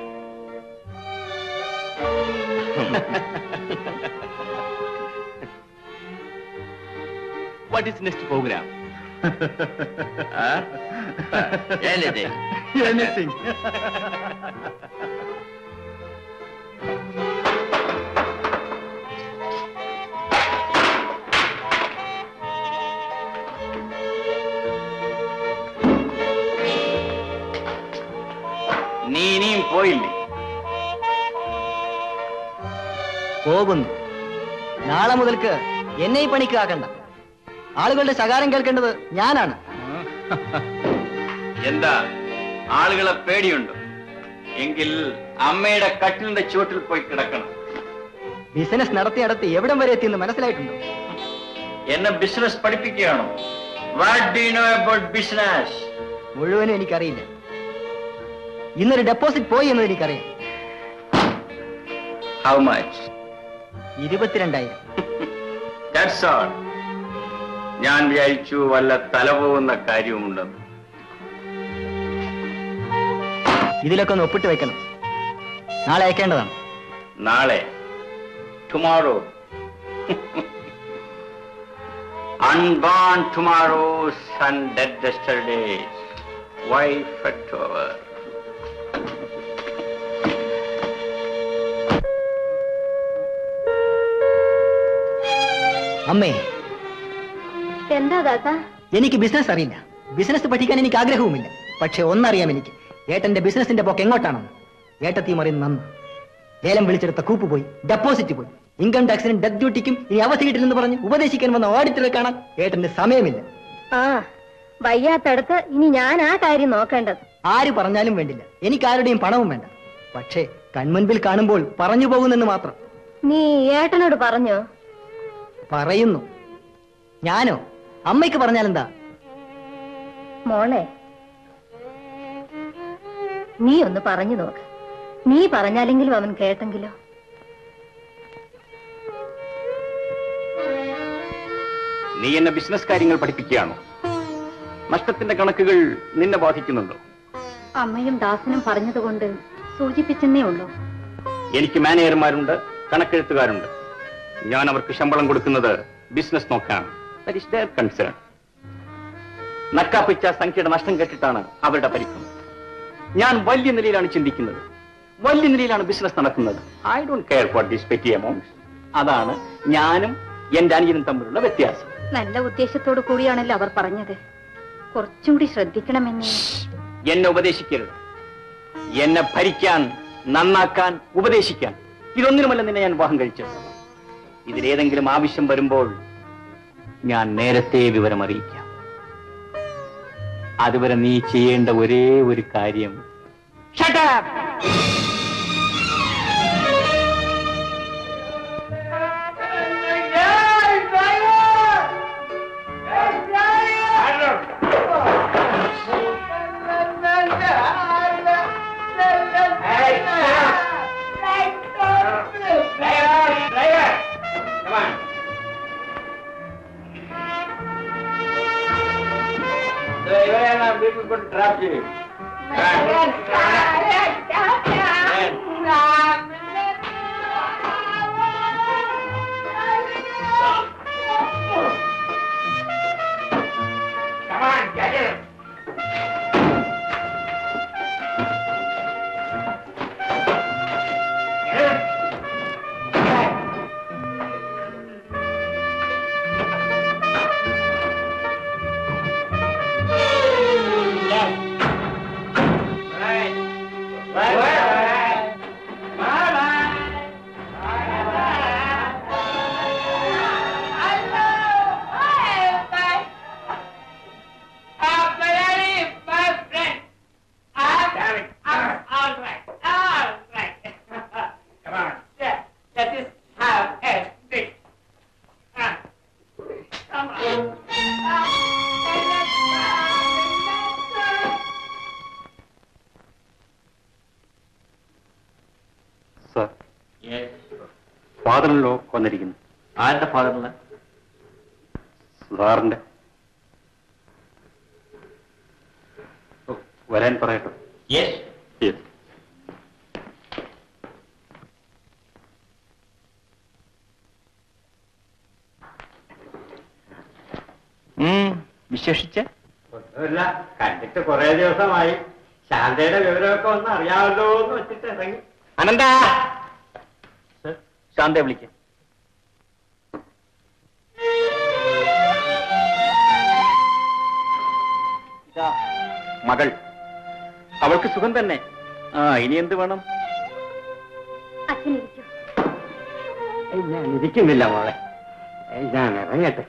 What is next program? huh? Anything. Anything. നീ ഇനിയും പോയില്ലേ പോകുന്നു നാളെ മുതൽക്ക് എന്നെ ഈ പണിക്ക് ആക്കണ്ട ആളുകളുടെ ശകാരം കേൾക്കേണ്ടത് ഞാനാണ് എന്താ ആളുകളെ പേടിയുണ്ടോ എങ്കിൽ അമ്മയുടെ കട്ടിലിന്റെ ചുവട്ടിൽ പോയി കിടക്കണം ബിസിനസ് നടത്തി നടത്തി എവിടം വരെ എത്തിയെന്ന് മനസ്സിലായിട്ടുണ്ടോ എന്നെ ബിസിനസ് പഠിപ്പിക്കുകയാണോ what do know about business മുഴുവനും എനിക്കറിയില്ല ഇന്നൊരു ഡെപ്പോസിറ്റ് പോയി എന്നത് എനിക്കറിയാം ഹൗ മച്ച് ഇരുപത്തിരണ്ടായിരം ദാറ്റ്സ് ഓൾ ഞാൻ വിചാരിച്ചു വല്ല തല പോകുന്ന കാര്യവുമുണ്ടെന്ന് ഇതിലൊക്കെ ഒന്ന് ഒപ്പിട്ട് വെക്കണം നാളെ അയക്കേണ്ടതാണ് നാളെ tomorrow Unborn tomorrows and dead yesterdays. Wife at over. അമ്മേ എന്താ ദാത്ത എനിക്ക് ബിസിനസ് അറിയില്ല ബിസിനസ് പഠിക്കാൻ എനിക്ക് ആഗ്രഹവുമില്ല പക്ഷെ ഒന്നറിയാം എനിക്ക് ഏട്ടന്റെ ബിസിനസിന്റെ പോക്ക് എങ്ങോട്ടാണെന്ന് ഏട്ടത്തിയും അറിയുന്ന നന്ന് ലേലം വിളിച്ചെടുത്ത കൂപ്പ് പോയി ഡെപ്പോസിറ്റ് പോയി ഇൻകം ടാക്സിനും ഡെത്ത് ഡ്യൂട്ടിക്കും ഇനി അവധി കിട്ടില്ലെന്ന് പറഞ്ഞ് ഉപദേശിക്കാൻ വന്ന ഓഡിറ്ററെ കാണാൻ ഏട്ടന്റെ സമയമില്ല ആ വയ്യാത്തടത്ത് ഇനി ഞാൻ ആ കാര്യം നോക്കേണ്ടത് ആര് പറഞ്ഞാലും വേണ്ടില്ല എനിക്ക് ആരുടെയും പണവും വേണ്ട പക്ഷേ കൺമുൻപിൽ കാണുമ്പോൾ പറഞ്ഞു പോകുന്നെന്ന് മാത്രം നീ ഏട്ടനോട് പറഞ്ഞോ പറയുന്നു ഞാനോ അമ്മയ്ക്ക് പറഞ്ഞാലെന്താ മോളെ നീ ഒന്ന് പറഞ്ഞു നോക്ക് നീ പറഞ്ഞാലെങ്കിലും അവൻ കേട്ടെങ്കിലോ നീ എന്നെ ബിസിനസ് കാര്യങ്ങൾ പഠിപ്പിക്കുകയാണോ നഷ്ടത്തിന്റെ കണക്കുകൾ നിന്നെ ബാധിക്കുന്നുണ്ടോ അമ്മയും ദാസനും പറഞ്ഞതുകൊണ്ട് സൂചിപ്പിച്ചെന്നേ ഉള്ളൂ എനിക്ക് മാനേജർമാരുണ്ട് കണക്കെഴുത്തുകാരുണ്ട് ഞാൻ അവർക്ക് ശമ്പളം കൊടുക്കുന്നത് ബിസിനസ് നോക്കാണ് ദാറ്റ് ഇസ് ദയർ കൺസേൺ നക്കാപ്പിച്ച സംഖ്യയുടെ നഷ്ടം കേട്ടിട്ടാണ് അവരുടെ പരിഭ്രമം ഞാൻ വലിയ നിലയിലാണ് ചിന്തിക്കുന്നത് വലിയ നിലയിലാണ് ബിസിനസ് നടക്കുന്നത് I don't care for this petty amounts അതാണ് ഞാനും എന്റെ അനിയനും തമ്മിലുള്ള വ്യത്യാസം നല്ല ഉദ്ദേശത്തോടു കൂടിയാണല്ലോ അവർ പറഞ്ഞത് കുറച്ചുകൂടി ശ്രദ്ധിക്കണമെന്ന് എന്നെ ഉപദേശിക്കരുത് എന്നെ ഭരിക്കാൻ നന്നാക്കാൻ ഉപദേശിക്കാൻ ഇതൊന്നിനുമല്ല നിന്നെ ഞാൻ വിവാഹം കഴിച്ചത് ഇതിലേതെങ്കിലും ആവശ്യം വരുമ്പോൾ ഞാൻ നേരത്തെ വിവരം അറിയിക്കാം അതുവരെ നീ ചെയ്യേണ്ട ഒരേ ഒരു കാര്യം Shut up! സർ ഫാദറിലോ കൊന്നിരിക്കുന്നു ആരുടെ ഫാദറിന് സാറിന്റെ ഓ, വരാൻ പറയട്ടോ യെസ് വിശേഷിച്ച് ഒന്നുമില്ല കണ്ടിട്ട് കുറെ ദിവസമായി ശാന്തയുടെ വിവരമൊക്കെ ഒന്ന് അറിയാമല്ലോ എന്ന് വെച്ചിട്ട് ഇറങ്ങി അനന്താ ശാന്തയെ വിളിക്ക ഇതാ മകൾ അവൾക്ക് സുഖം തന്നെ ആ ഇനി എന്ത് വേണം അച്ഛനിരിക്കൂ ഏയ്, ഞാൻ ഇരിക്കുന്നില്ല മോളെ ഏയ്, ഞാൻ ഇറങ്ങട്ടെ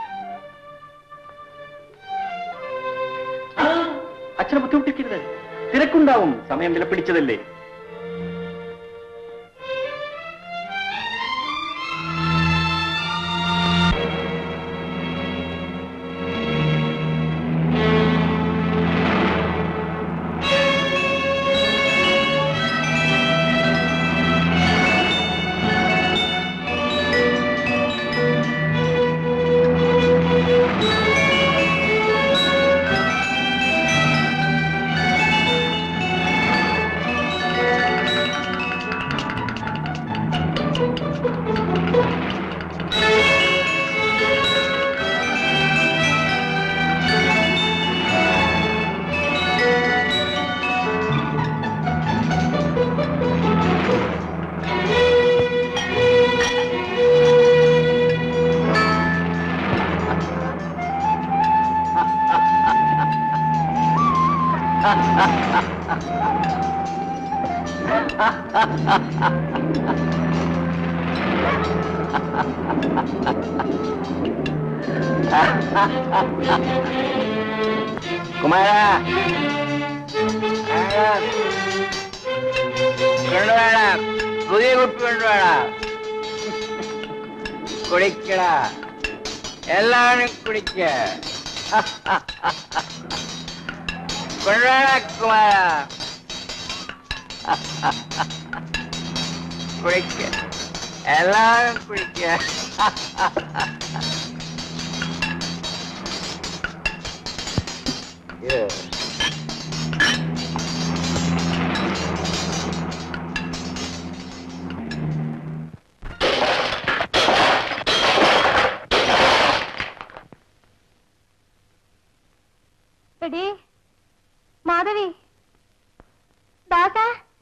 ആ, അച്ഛനെ ബുദ്ധിമുട്ടിക്കരുത് തിരക്കുണ്ടാവും സമയം വിലപ്പിടിച്ചതല്ലേ കുമാര കൊണ്ടുവേട പുതിയ കുപ്പി കൊണ്ടുവേട കുടിക്കട എല്ലാവരും കുടിക്ക കൊണ്ടുവേട കുമാര കുടിക്ക എല്ലാവരും കുടിക്ക എടി മാധവി ദാസ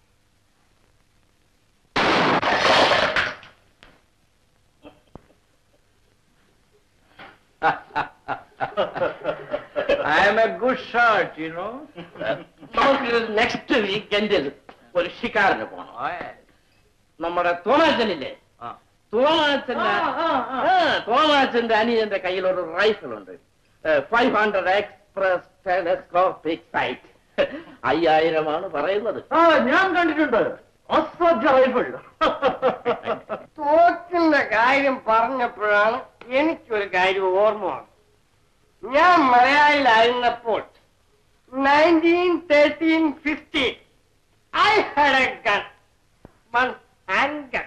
I am a good shot, you know. നമുക്ക് നെക്സ്റ്റ് വീക്കെൻഡിൽ ഒരു ഷിക്കാറിന് പോകണം നമ്മുടെ തോമാച്ചനില്ലേ തോമാച്ചന്റെ ആ, തോമാച്ചന്റെ അനിയന്റെ കയ്യിൽ ഒരു റൈഫിൾ ഉണ്ട് five hundred express telescopic sight അയ്യായിരമാണ് പറയുന്നത് ആ ഞാൻ കണ്ടിട്ടുണ്ട് അസാധ്യ റൈഫിൾ തോക്കിന്റെ കാര്യം പറഞ്ഞപ്പോഴാണ് എനിക്കൊരു കാര്യം ഓർമ്മ വന്നത് ഞാൻ മലയാളിലായിരുന്നപ്പോൾ nineteen thirteen fifteen I had a gun one hand gun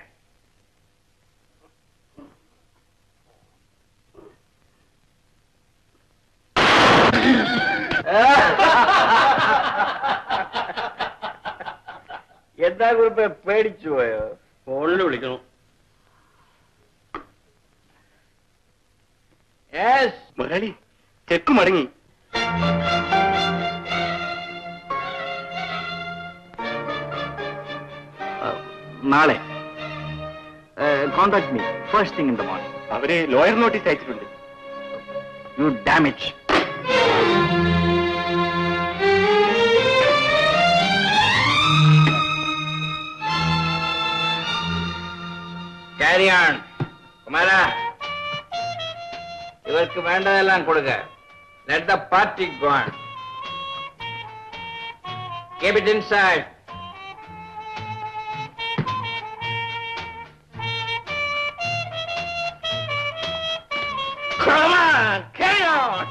എന്താ കുറിപ്പ് പേടിച്ചു പോയോ ഫോണിൽ വിളിക്കണം യെസ് മുരളി ചെക്ക് മടങ്ങി നാളെ contact me first thing in the morning അവര് ലോയർ നോട്ടീസ് അയച്ചിട്ടുണ്ട് you damage Carry on. Kumara ഇവർക്ക് വേണ്ടതെല്ലാം കൊടുക്ക let the party gone keep it inside Come on, carry on.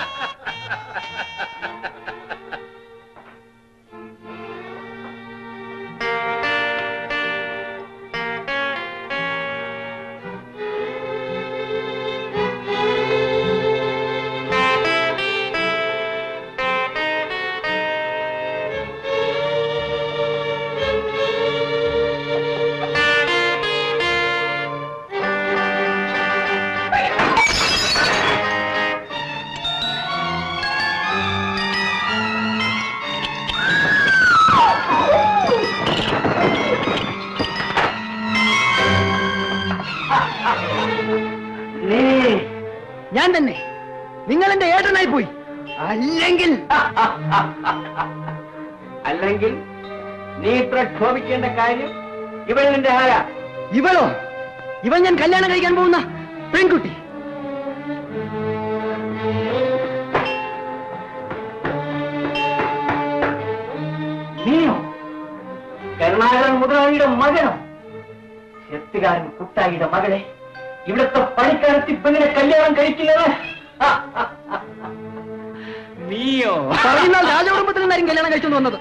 ഞാൻ തന്നെ നിങ്ങൾ എന്റെ ഏട്ടനായി പോയി അല്ലെങ്കിൽ അല്ലെങ്കിൽ നീ ഇത്ര ക്ഷോഭിക്കേണ്ട കാര്യം ഇവൾ നിന്റെ ആരാ ഇവളോ ഇവൾ ഞാൻ കല്യാണം കഴിക്കാൻ പോകുന്ന പെൺകുട്ടി നീയോ കരുണാകരൻ മുതലാളിയുടെ മകനോ ചെത്തുകാരൻ കുട്ടായിയുടെ മകളെ ഇവിടുത്തെ പണിക്കാരത്തി പെണ്ണിനെ കല്യാണം കഴിക്കുന്നത് നീയോ പറയുന്ന രാജകുടുംബത്തിൽ നിന്നായിരിക്കും കല്യാണം കഴിച്ചുകൊണ്ട് വന്നത്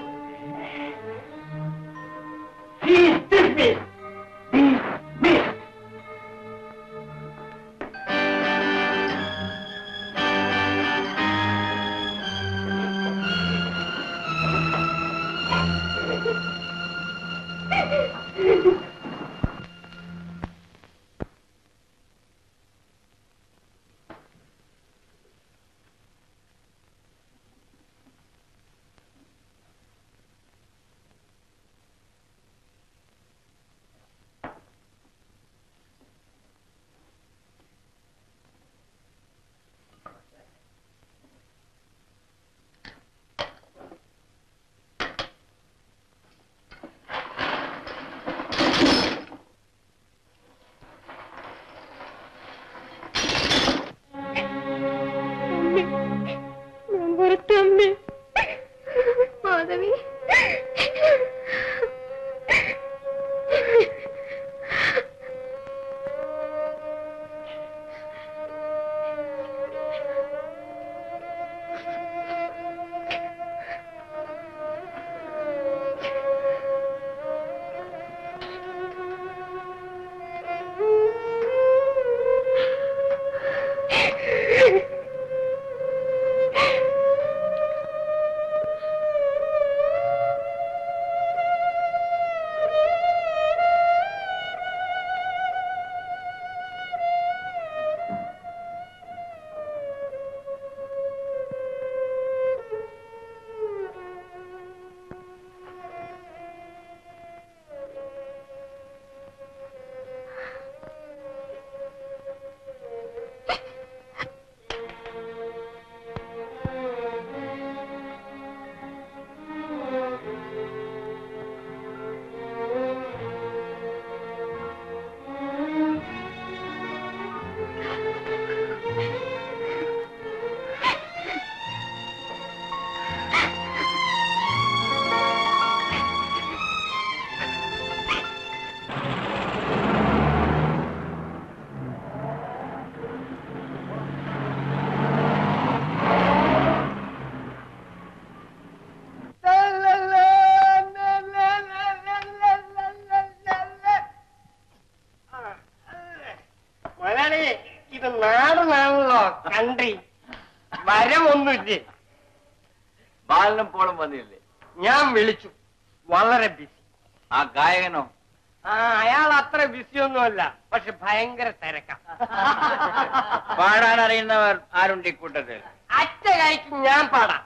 ഇത് നാടനാണല്ലോ കൺട്രി വരമൊന്നുമില്ലേ ബാലനും പോളും വന്നില്ലേ ഞാൻ വിളിച്ചു വളരെ ബിസി ആ ഗായകനോ ആ അയാൾ അത്ര ബിസിയൊന്നുമല്ല പക്ഷെ ഭയങ്കര തിരക്കാം പാടാൻ അറിയുന്നവർ ആരുണ്ട് ഈ കൂട്ടത്തിൽ അറ്റ കഴിക്കും ഞാൻ പാടാം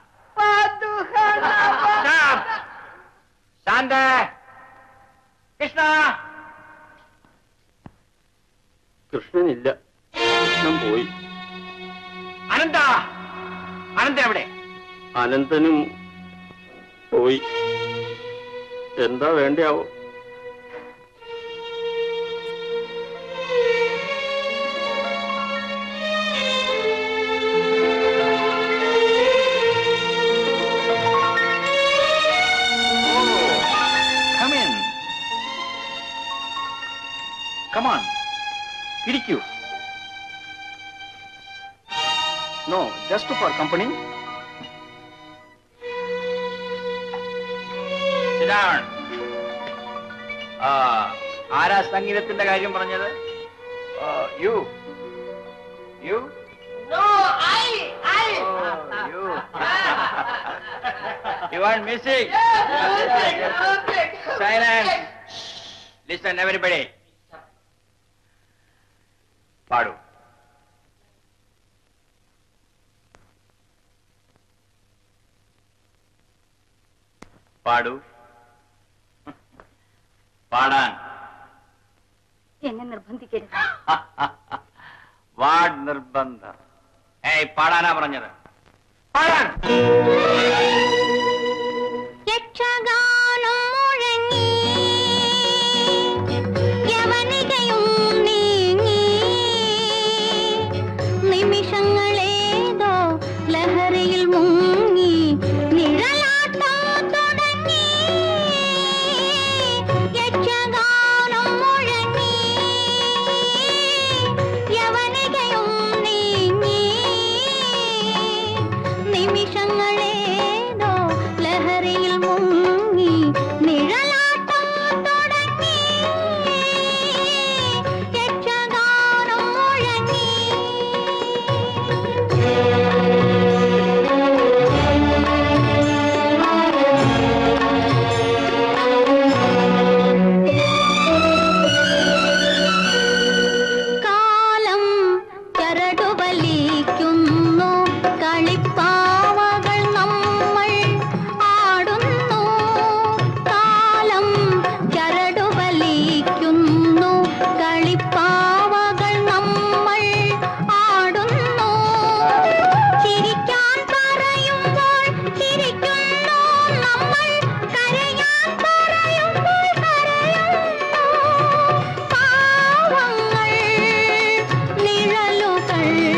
ശാന്ത കൃഷ്ണ കൃഷ്ണനില്ല കൃഷ്ണൻ പോയി അനന്ത അനന്ത എവിടെ അനന്തനും പോയി എന്താ വേണ്ടിയാവോ Come in. Come on. ഇരിക്കൂ നോ ജസ്റ്റ് ഫോർ കമ്പനി ആരാ സംഗീതത്തിന്റെ കാര്യം പറഞ്ഞത് you you You want music? Silence. Listen, everybody. പാടൂ പാടൂ പാടാൻ എന്നെ നിർബന്ധിക്കരുത് വാഡ് നിർബന്ധം ഏയ് പാടാനാ പറഞ്ഞത് പാടാൻ യക്ഷഗാനം മുഴങ്ങി യവനികയും നീങ്ങി നിമിഷങ്ങളേതോ ലഹരിയിൽ മുങ്ങി നിഴലാട്ടം തുടങ്ങി യക്ഷഗാനം മുഴങ്ങി യവനികയും നീങ്ങി നിമിഷങ്ങളേതോ ലഹരിയിൽ മുങ്ങി നിഴലാട്ടം തുടങ്ങി യക്ഷഗാനം മുഴങ്ങി കാലം ചരടുവലിക്കുന്നു കളിപ്പാവകൾ നമ്മൾ ആടുന്നു കാലം ചരടുവലിക്കുന്നു കളിപ്പാവകൾ നമ്മൾ ആടുന്നു ചിരിക്കാൻ പറയുമ്പോൾ ചിരിക്കുന്നു നമ്മൾ കരയാൻ പറയുമ്പോൾ കരയുന്നു പാവങ്ങൾ നിഴലുകൾ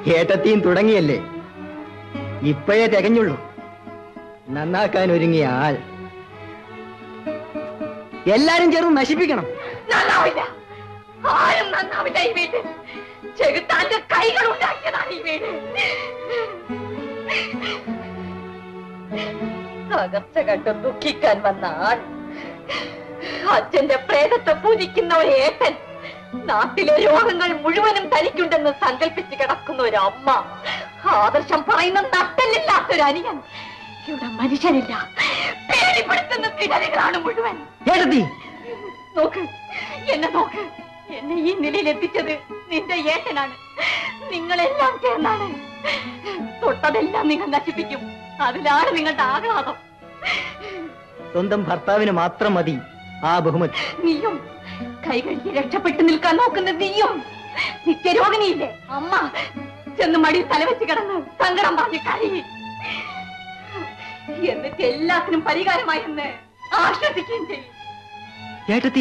ഏട്ടത്തിയും തുടങ്ങിയല്ലേ ഇപ്പോഴേ തികഞ്ഞുള്ളൂ നന്നാക്കാൻ ഒരുങ്ങിയ ആൾ എല്ലാരും ചേർന്ന് നശിപ്പിക്കണം നന്നാവില്ല ആരും നന്നാവില്ല ഈ വീട് ചെകുത്താന്റെ കൈകൾ ഉണ്ടാക്കിയതാണ് ഈ വീട് തകർച്ച കണ്ട് ദുഃഖിക്കാൻ വന്ന ആൾ അച്ഛന്റെ പ്രേതത്തെ പൂജിക്കുന്ന ഒരു ഏട്ടൻ നാട്ടിലെ രോഗങ്ങൾ മുഴുവനും തനിക്കുണ്ടെന്ന് സങ്കല്പിച്ച് കിടക്കുന്ന ഒരു അമ്മ ആദർശം പറയുന്ന നട്ടല്ലില്ലാത്തൊരു അനിയൻ ഇവിടെ മനുഷ്യനില്ല പേടിപ്പെടുത്തുന്ന കിടലുകളാണ് മുഴുവൻ ഏട്ടത്തി നോക്ക് എന്നെ നോക്ക് എന്നെ ഈ നിലയിൽ എത്തിച്ചത് നിന്റെ ഏട്ടനാണ് നിങ്ങളെല്ലാം ചേർന്നാണ് തൊട്ടതെല്ലാം നിങ്ങൾ നശിപ്പിക്കും അതിലാണ് നിങ്ങളുടെ ആഹ്ലാദം സ്വന്തം ഭർത്താവിന് മാത്രം മതി ആ ബഹുമതി നീയും കൈ കഴുകി രക്ഷപ്പെട്ടു നിൽക്കാൻ നോക്കുന്ന നീയും നിത്യരോഗിണിയില്ലേ അമ്മ ചെന്ന് മടിയിൽ തലവെച്ച് കിടന്ന് സങ്കടം പറഞ്ഞ് കരയി എന്നിട്ട് എല്ലാത്തിനും പരിഹാരമായി എന്ന് ആശ്വസിക്കുകയും ചെയ്യും ഏട്ടത്തി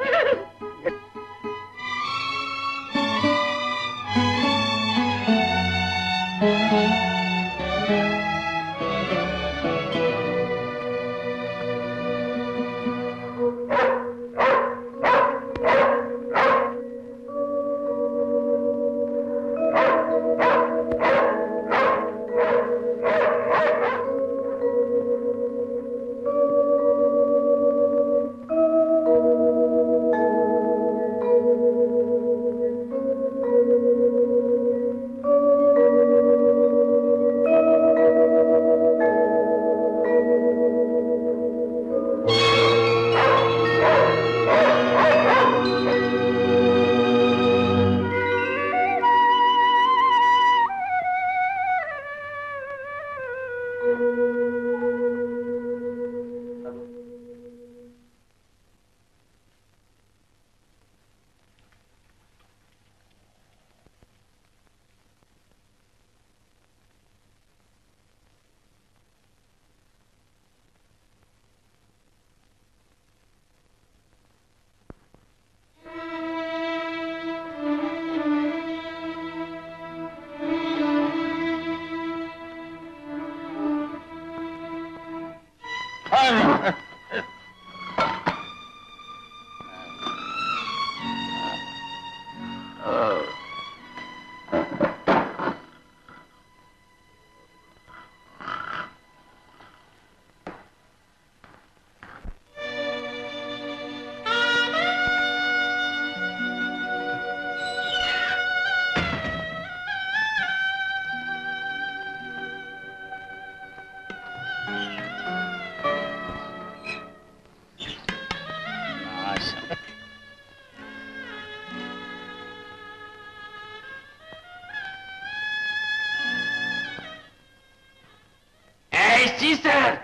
Hey, sister!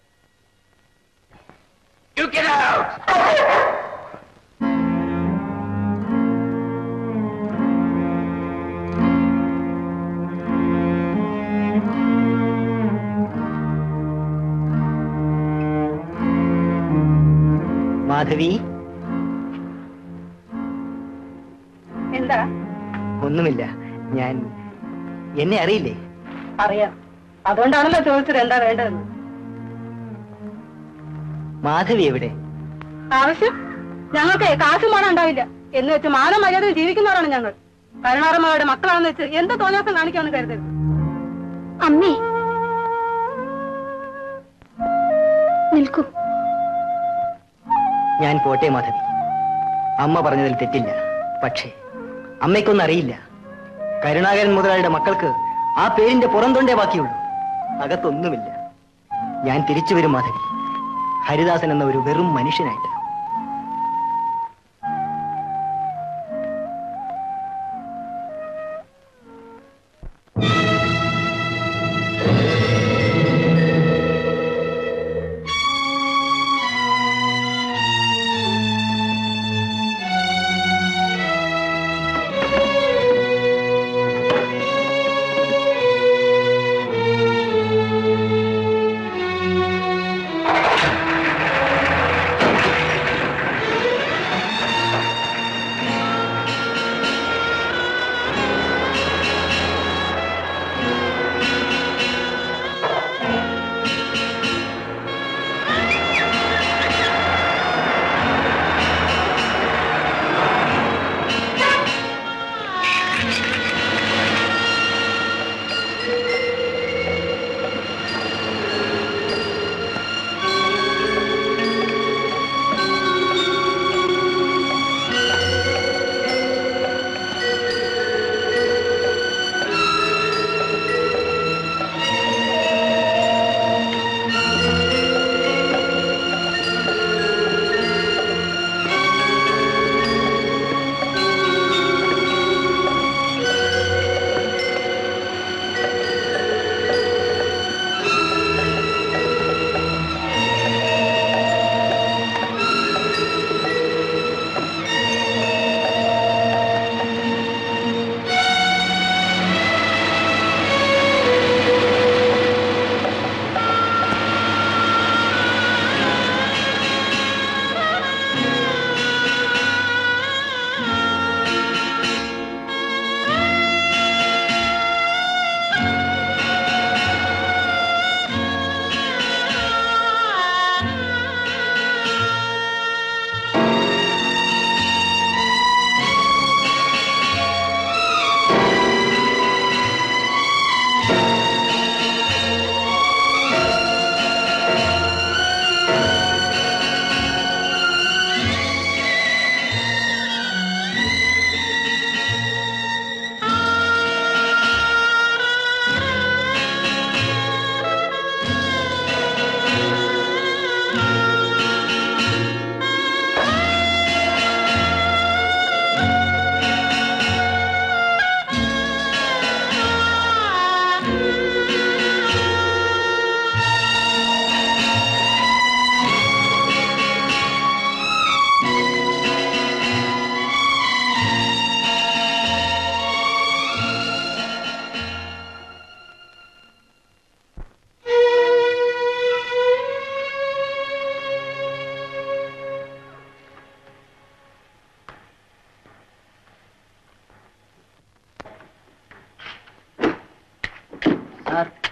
You get out! Madhavi എന്താ ഒന്നുമില്ല ഞാൻ എന്നെ അറിയില്ലേ അറിയാം അതുകൊണ്ടാണല്ലോ ചോദിച്ചത് എന്താ വേണ്ടതെന്ന് മാധവി എവിടെ ആവശ്യം ഞങ്ങൾക്ക് കാശും പണം ഉണ്ടാവില്ല എന്ന് വെച്ച് മാനം മര്യാദ ജീവിക്കുന്നവരാണ് ഞങ്ങൾ കരുണാറമ്മയുടെ മക്കളാണെന്ന് വെച്ച് എന്ത് തോന്നിയാസം കാണിക്കാമെന്ന് കരുതരുത് അമ്മേ നിൽക്കൂ ഞാൻ പോട്ടെ മാധവി അമ്മ പറഞ്ഞതിൽ തെറ്റില്ല പക്ഷേ അമ്മയ്ക്കൊന്നും അറിയില്ല കരുണാകരൻ മുതലാളിയുടെ മക്കൾക്ക് ആ പേരിന്റെ പുറംതൊണ്ടേ ബാക്കിയുള്ളൂ അകത്തൊന്നുമില്ല ഞാൻ തിരിച്ചു വരും മാധവി ഹരിദാസൻ എന്ന ഒരു വെറും മനുഷ്യനായിട്ട്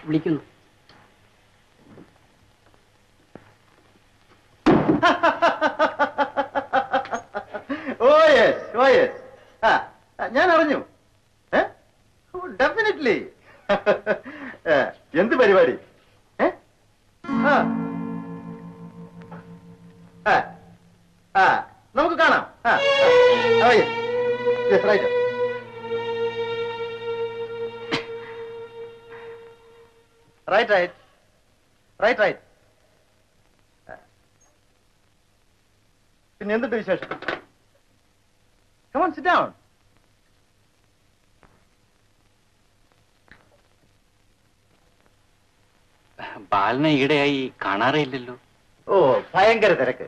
വിളിക്കുന്നു ഓ യെസ് ഓ യെസ് ആ ആ, ഞാൻ അറിഞ്ഞു ഡെഫിനറ്റ്ലി എന്ത് പരിപാടി ഏ? ആ. ആ. ആ, നമുക്ക് കാണാം ആ, ആ. ഓ, yes. Yes, right. Right, right. Right, right. ആ. പിന്നെ എന്തുണ്ട് വിശേഷം Come on, sit down. ബാലനെ ഈടെയായി കാണാറേ ഇല്ലല്ലോ ഓ ഭയങ്കര തിരക്ക്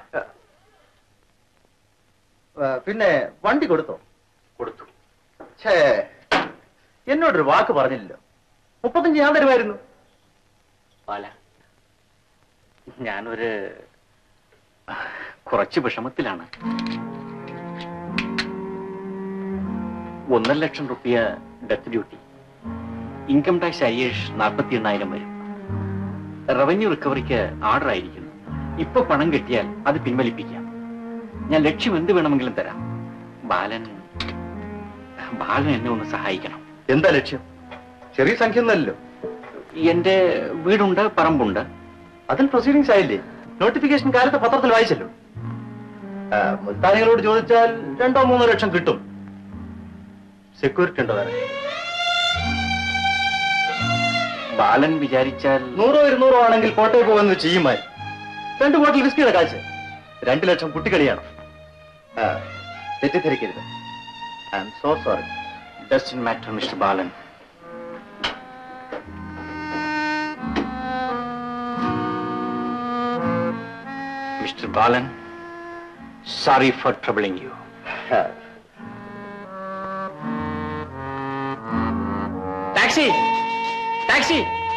ആ, പിന്നെ വണ്ടി കൊടുത്തോ കൊടുത്തു ഛേ എന്നോടൊരു വാക്ക് പറഞ്ഞില്ലല്ലോ മുപ്പത്തഞ്ച് ഞാൻ തരുമായിരുന്നു ബാല ഞാനൊരു കുറച്ച് വിഷമത്തിലാണ് ഒന്നര ലക്ഷം റുപ്യ ഡെത്ത് ഡ്യൂട്ടി ഇൻകം ടാക്സ് അയ്യേഷ് നാൽപ്പത്തി എണ്ണായിരം വരും റവന്യൂ റിക്കവറിക്ക് ഓർഡർ ആയിരിക്കുന്നു ഇപ്പൊ പണം കിട്ടിയാൽ അത് പിൻവലിപ്പിക്കാം ഞാൻ ലക്ഷ്യം എന്ത് വേണമെങ്കിലും തരാം ബാലൻ ബാലൻ എന്നെ ഒന്ന് സഹായിക്കണം എന്താ ലക്ഷ്യം ചെറിയ സംഖ്യ ഒന്നല്ലോ എന്റെ വീടുണ്ട് പറമ്പുണ്ട് അതിൽ പ്രൊസീഡിങ്സ് ആയില്ലേ നോട്ടിഫിക്കേഷൻ കാലത്ത് പത്രത്തിൽ വായിച്ചല്ലോ ആ, മുൽത്താനികളോട് ചോദിച്ചാൽ രണ്ടോ മൂന്നോ ലക്ഷം കിട്ടും സെക്യൂരിറ്റി ഉണ്ടോ വേറെ ബാലൻ വിചാരിച്ചാൽ നൂറോ ഇരുന്നൂറോ ആണെങ്കിൽ കോട്ടയിൽ പോകുന്നത് ചെയ്യുമായി രണ്ട് ബോട്ടിൽ വിസ്കിയുടെ കാശ് രണ്ട് ലക്ഷം കുട്ടിക്കളിയാണ് ആ, തെറ്റിദ്ധരിക്കരുത് I am so sorry doesn't matter mister Balan mister Balan sorry for troubling you taxi taxi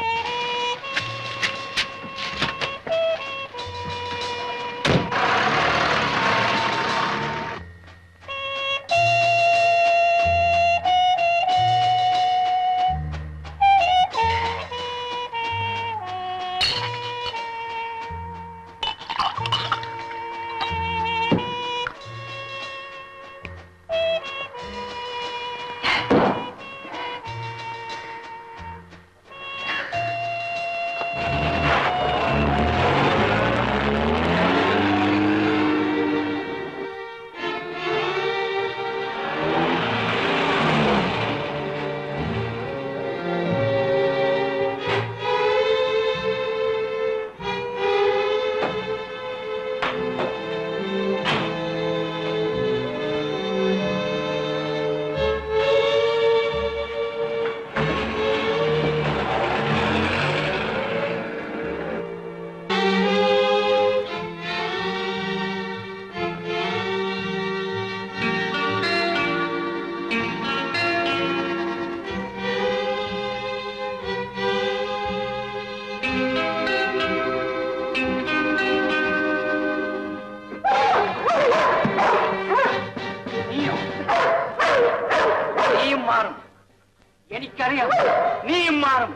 നീയും മാറും എനിക്കറിയാം നീയും മാറും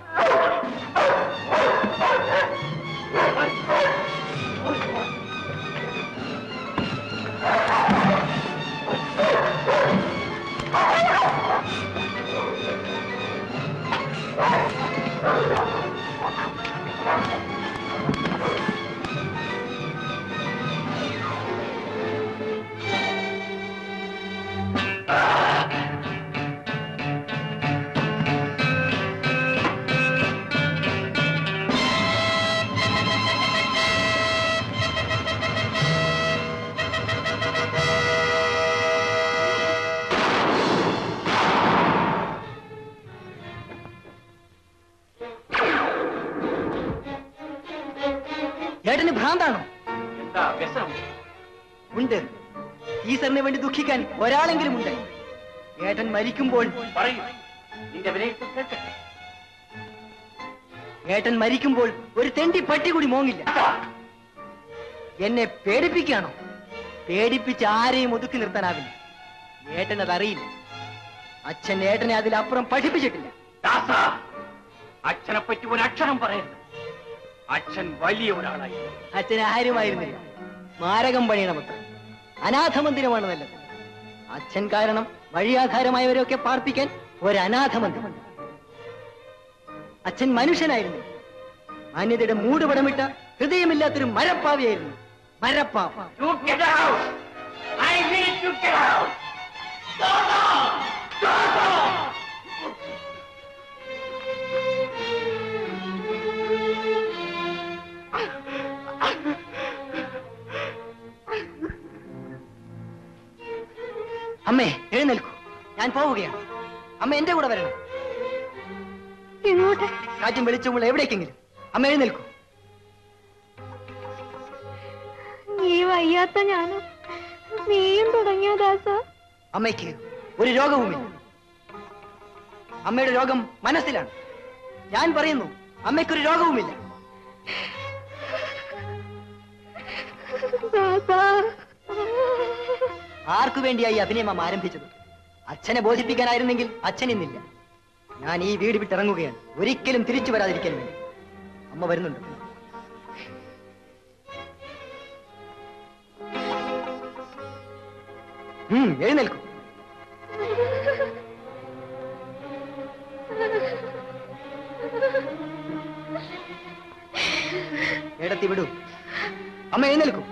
ഏട്ടന് ഭ്രാന്താണോ എന്താ വ്യസനം ഉണ്ട് ഈശ്വരന് വേണ്ടി ദുഃഖിക്കാൻ ഒരാളെങ്കിലും ഉണ്ട് ഏട്ടൻ മരിക്കുമ്പോൾ പറയൂ നിന്റെ വിലയിരുത്തൽ കേൾക്കട്ടെ ഏട്ടൻ മരിക്കുമ്പോൾ ഒരു തെണ്ടി പട്ടി കൂടി മോങ്ങില്ല എന്നെ പേടിപ്പിക്കുകയാണോ പേടിപ്പിച്ച് ആരെയും ഒതുക്കി നിർത്താനാവില്ല ഏട്ടൻ അതറിയില്ല അച്ഛൻ ഏട്ടനെ അതിലപ്പുറം പഠിപ്പിച്ചിട്ടില്ല ദാസ അച്ഛനെ പറ്റി ഒരു അക്ഷരം പറയരുത് അച്ഛൻ വലിയ ഒരാളായി അച്ഛൻ ആരുമായിരുന്നില്ല മാരകം പണിയണമത്ര അനാഥമന്ദിരമാണ് നല്ലത് അച്ഛൻ കാരണം വഴിയാധാരമായവരെയൊക്കെ പാർപ്പിക്കാൻ ഒരു അനാഥമന്ദിരം അച്ഛൻ മനുഷ്യനായിരുന്നു മാന്യതയുടെ മൂടുപടമിട്ട ഹൃദയമില്ലാത്തൊരു മരപ്പാവിയായിരുന്നു മരപ്പാവ You get out! I need to get out! അമ്മേ എഴുന്നേൽക്കൂ ഞാൻ പോവുകയാണ് അമ്മ എന്റെ കൂടെ വരണം എങ്ങോട്ട് കാറ്റും വെളിച്ചമുള്ള എവിടേക്കെങ്കിലും അമ്മ എഴുന്നേൽക്കൂ ഈ വയ്യാത്ത ഞാനും നീയും തുടങ്ങിയോ ദാസ അമ്മയ്ക്ക് ഒരു രോഗവുമില്ല അമ്മയുടെ രോഗം മനസ്സിലാണ് ഞാൻ പറയുന്നു അമ്മയ്ക്കൊരു രോഗവുമില്ല ദാസ ആർക്കു വേണ്ടിയായി ഈ അഭിനയം അമ്മ ആരംഭിച്ചത് അച്ഛനെ ബോധിപ്പിക്കാനായിരുന്നെങ്കിൽ അച്ഛൻ ഇന്നില്ല ഞാൻ ഈ വീട് വിട്ടിറങ്ങുകയാണ് ഒരിക്കലും തിരിച്ചു വരാതിരിക്കാൻ വേണ്ടി അമ്മ വരുന്നുണ്ട് ഉം, എഴുന്നേൽക്കൂ എടത്തി വിടൂ അമ്മ എഴുന്നേൽക്കൂ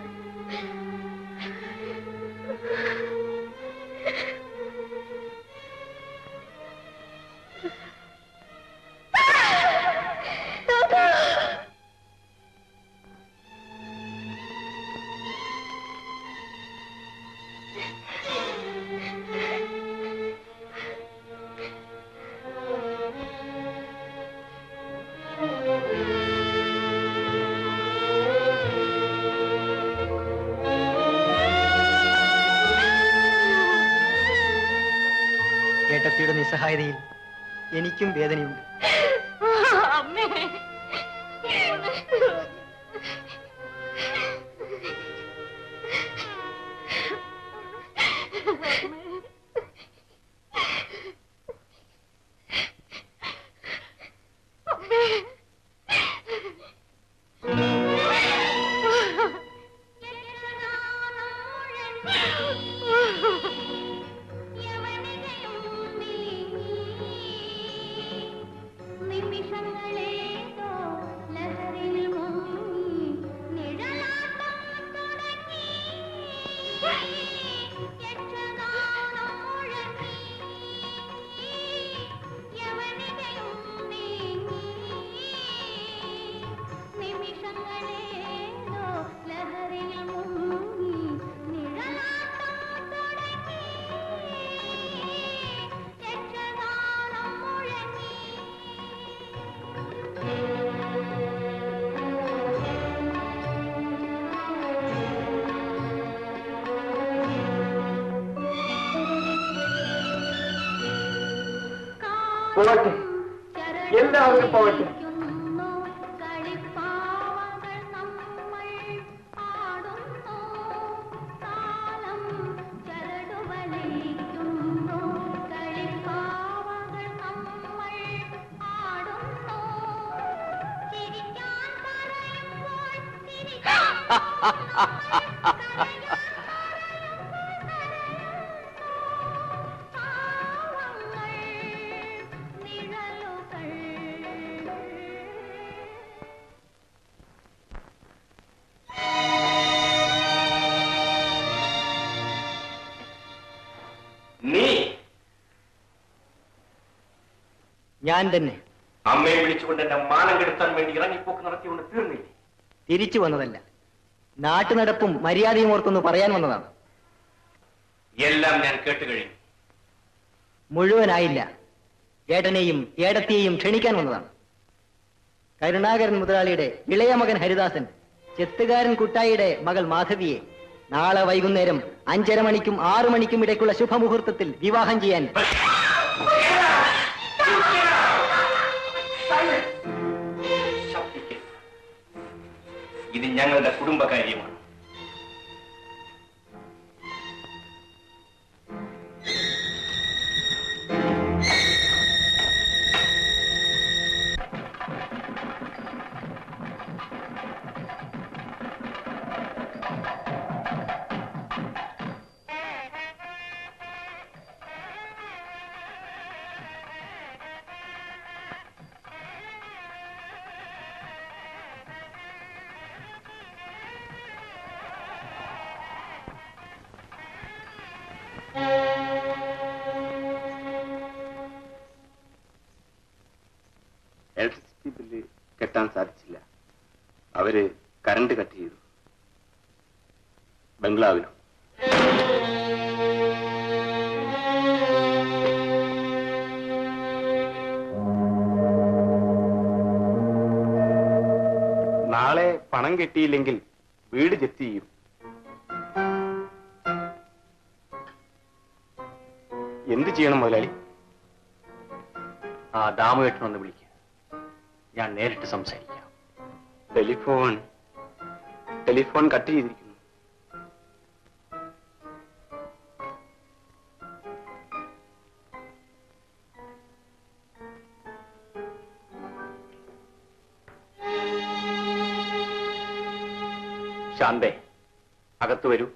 ഏട്ടത്തിയുടെ നിസ്സഹായതയിൽ എനിക്കും വേദനയുണ്ട് അമ്മേ നിമിഷങ്ങളേതോ ലഹരിയിൽ മുങ്ങി നിഴലാട്ടം തുടങ്ങി യക്ഷഗാനം മുഴങ്ങി യവനികയും നീങ്ങി നിമിഷങ്ങളേതോ ലഹരിയിൽ മുങ്ങി നിഴലാട്ടം തുടങ്ങി യക്ഷഗാനം മുഴങ്ങി പോവട്ടെ എല്ലാവരും പോവട്ടെ കളിപ്പാവകൾ നമ്മൾ ആടുന്നു കാലം ചരടുവലിക്കുന്നു കളിപ്പാവകൾ നമ്മൾ ആടുന്നു ചിരിക്കാൻ പറയുമ്പോൾ പാവങ്ങൾ നിഴലുകൾ നീ ഞാൻ തന്നെ അമ്മയെ വിളിച്ചുകൊണ്ട് എന്റെ മാനം കെടുത്താൻ വേണ്ടി ഇറങ്ങിപ്പോക്ക് നടത്തിക്കൊണ്ട് തീർന്നില്ലേ തിരിച്ചു വന്നതല്ല നാട്ടുനടപ്പും മര്യാദയും ഓർത്തൊന്ന് പറയാൻ വന്നതാണ് എല്ലാം ഞാൻ കേട്ട് കഴിഞ്ഞു മുഴുവനായില്ല ഏട്ടനെയും ഏടത്തിയെയും ക്ഷണിക്കാൻ വന്നതാണ് കരുണാകരൻ മുതലാളിയുടെ ഇളയ മകൻ ഹരിദാസൻ ചെത്തുകാരൻ കുട്ടായിയുടെ മകൾ മാധവിയെ നാളെ വൈകുന്നേരം അഞ്ചര മണിക്കും ആറു മണിക്കും ഇടയ്ക്കുള്ള ശുഭമുഹൂർത്തത്തിൽ വിവാഹം ചെയ്യാൻ ശബ്ദിക്കരുത്. ഇത് ഞങ്ങളുടെ കുടുംബകാര്യമാണ് എത്താൻ സാധിച്ചില്ല അവര് കറണ്ട് കട്ട് ചെയ്തു ബംഗ്ലാവിലും നാളെ പണം കിട്ടിയില്ലെങ്കിൽ വീട് ജപ്തി ചെയ്യും എന്ത് ചെയ്യണം മുതലാളി ആ ദാമുവേട്ടനൊന്ന് വിളിക്കുക ഞാൻ നേരിട്ട് സംസാരിക്കാം ടെലിഫോൺ ടെലിഫോൺ കട്ട് ചെയ്തിരിക്കുന്നു ശാന്തേ അകത്തു വരൂ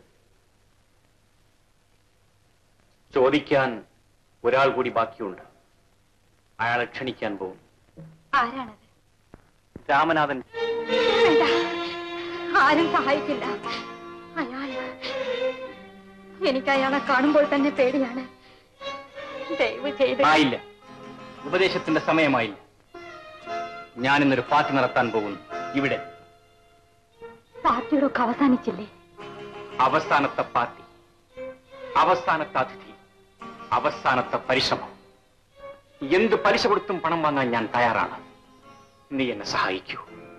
ചോദിക്കാൻ ഒരാൾ കൂടി ബാക്കിയുണ്ട് അയാളെ ക്ഷണിക്കാൻ പോകും ആരാണത് രാമനാഥൻ വേണ്ട ആരും സഹായിക്കില്ല അയാൾ എനിക്ക് അയാളെ കാണുമ്പോൾ തന്നെ പേടിയാണ് ദയവ് ചെയ്ത് ആയില്ല ഉപദേശത്തിന്റെ സമയമായില്ല ഞാൻ ഇന്നൊരു പാർട്ടി നടത്താൻ പോകുന്നു ഇവിടെ പാർട്ടിയുടെ ഒക്കെ അവസാനിച്ചില്ലേ അവസാനത്തെ പാർട്ടി അവസാനത്തെ അതിഥി അവസാനത്തെ പരിശ്രമം എന്ത് പലിശ കൊടുത്തും പണം വാങ്ങാൻ ഞാൻ തയ്യാറാണ് നീ എന്നെ സഹായിക്കൂ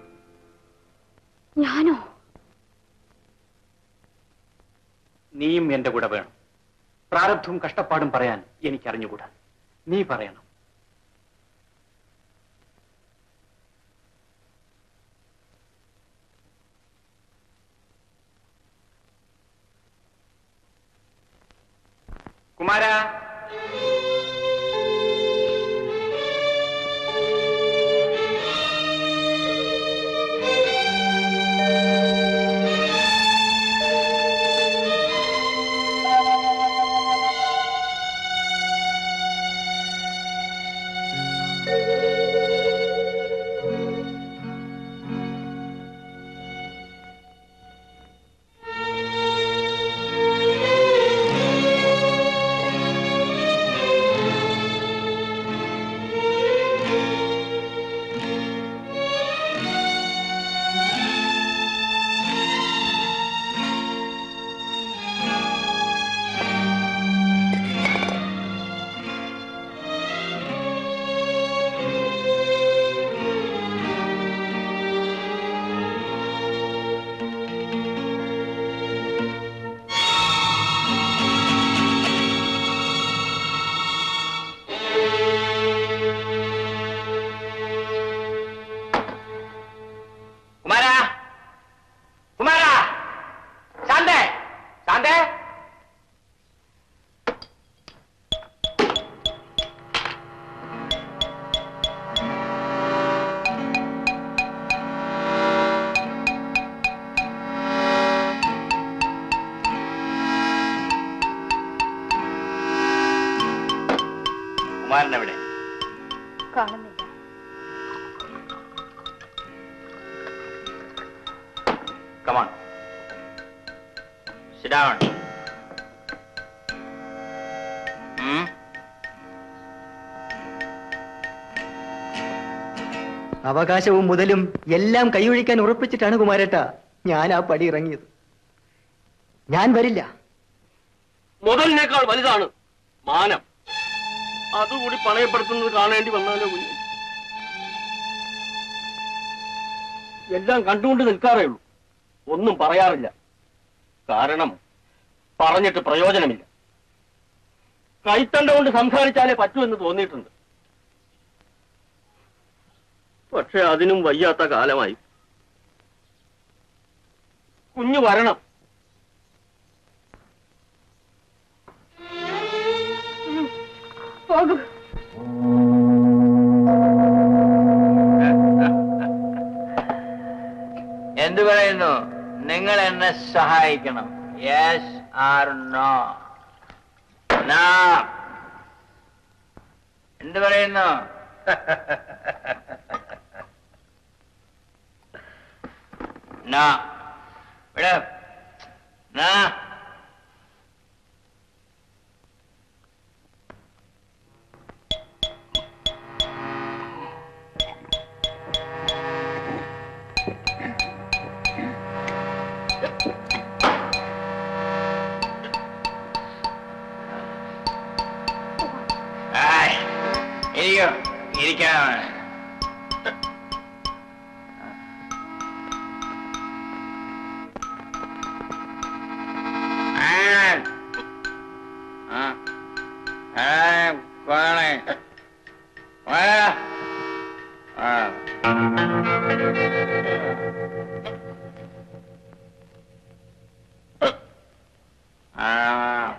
ഞാനോ നീയും എന്റെ കൂടെ വേണം പ്രാരബ്ധവും കഷ്ടപ്പാടും പറയാൻ എനിക്ക് അറിഞ്ഞുകൂടാ നീ പറയണം കുമാര കുമാര കുമാര ശാന്തേ ശാന്തേ കുമാരൻ എവിടെ കാണുന്നില്ല Come on. Sit down. Hmm? അവകാശവും മുതലും എല്ലാം കൈയൊഴിക്കാൻ ഉറപ്പിച്ചിട്ടാണ് കുമാരേട്ട ഞാൻ ആ പടി ഇറങ്ങിയത് ഞാൻ വരില്ല മുതലിനേക്കാൾ വലുതാണ് മാനം അതുകൂടി പണയപ്പെടുത്തുന്നത് കാണേണ്ടി വന്നാലോ കുഞ്ഞ് എല്ലാം കണ്ടുകൊണ്ട് നിൽക്കാറേ ഉള്ളൂ ഒന്നും പറയാറില്ല കാരണം പറഞ്ഞിട്ട് പ്രയോജനമില്ല കൈത്തണ്ട കൊണ്ട് സംസാരിച്ചാലേ പറ്റൂ എന്ന് തോന്നിയിട്ടുണ്ട് പക്ഷെ അതിനും വയ്യാത്ത കാലമായി കുഞ്ഞു വരണം പോകൂ എന്തു പറയുന്നു നിങ്ങൾ എന്നെ സഹായിക്കണം യെസ് ആർ നോ എന്ത് പറയുന്നു No. വിട്. No. ഇരിക്കാം ആ ആ കൊള്ളണേ ആ ആ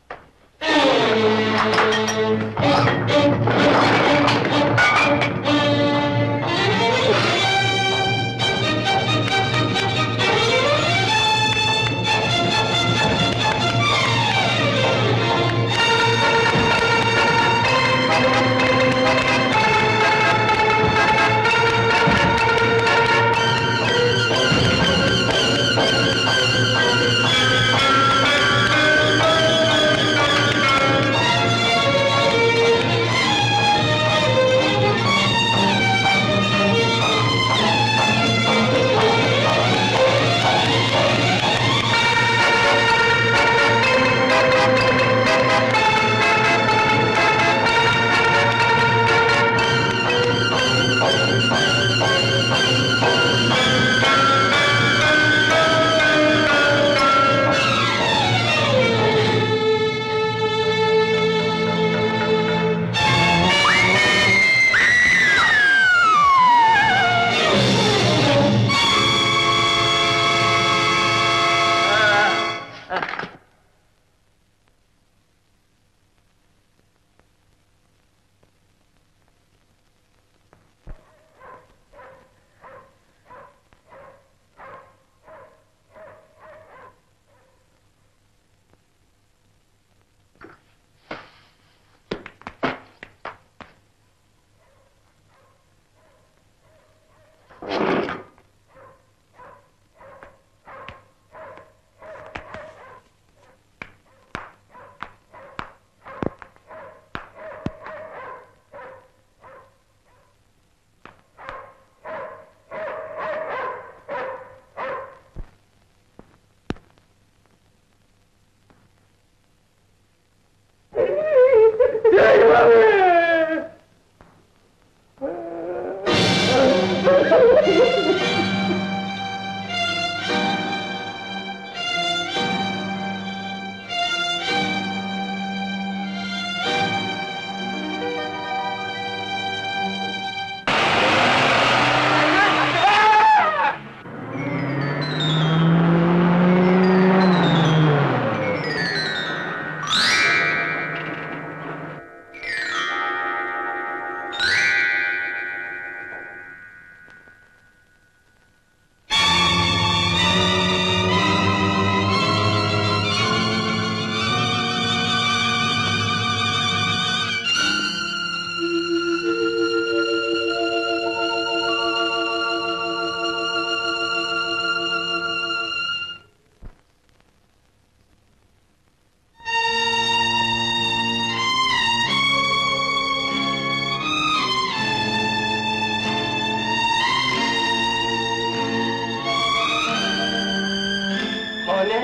മോനെ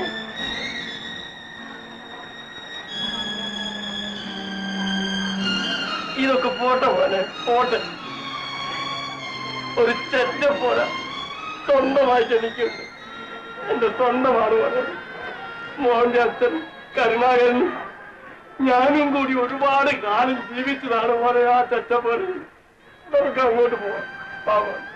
ഇതൊക്കെ പോട്ടെ മോനെ പോട്ടെ ഒരു ചെറ്റ പോലെ സ്വന്തമായിട്ട് എനിക്കുണ്ട് എന്റെ സ്വന്തമാണ് മോനെ മോന്റെ അച്ഛൻ കരുണാകരൻ ഞാനും കൂടി ഒരുപാട് കാലം ജീവിച്ചതാണ് മോനെ ആ ചെറ്റ പോലെ നമുക്ക് അങ്ങോട്ട് പോവാം പാവം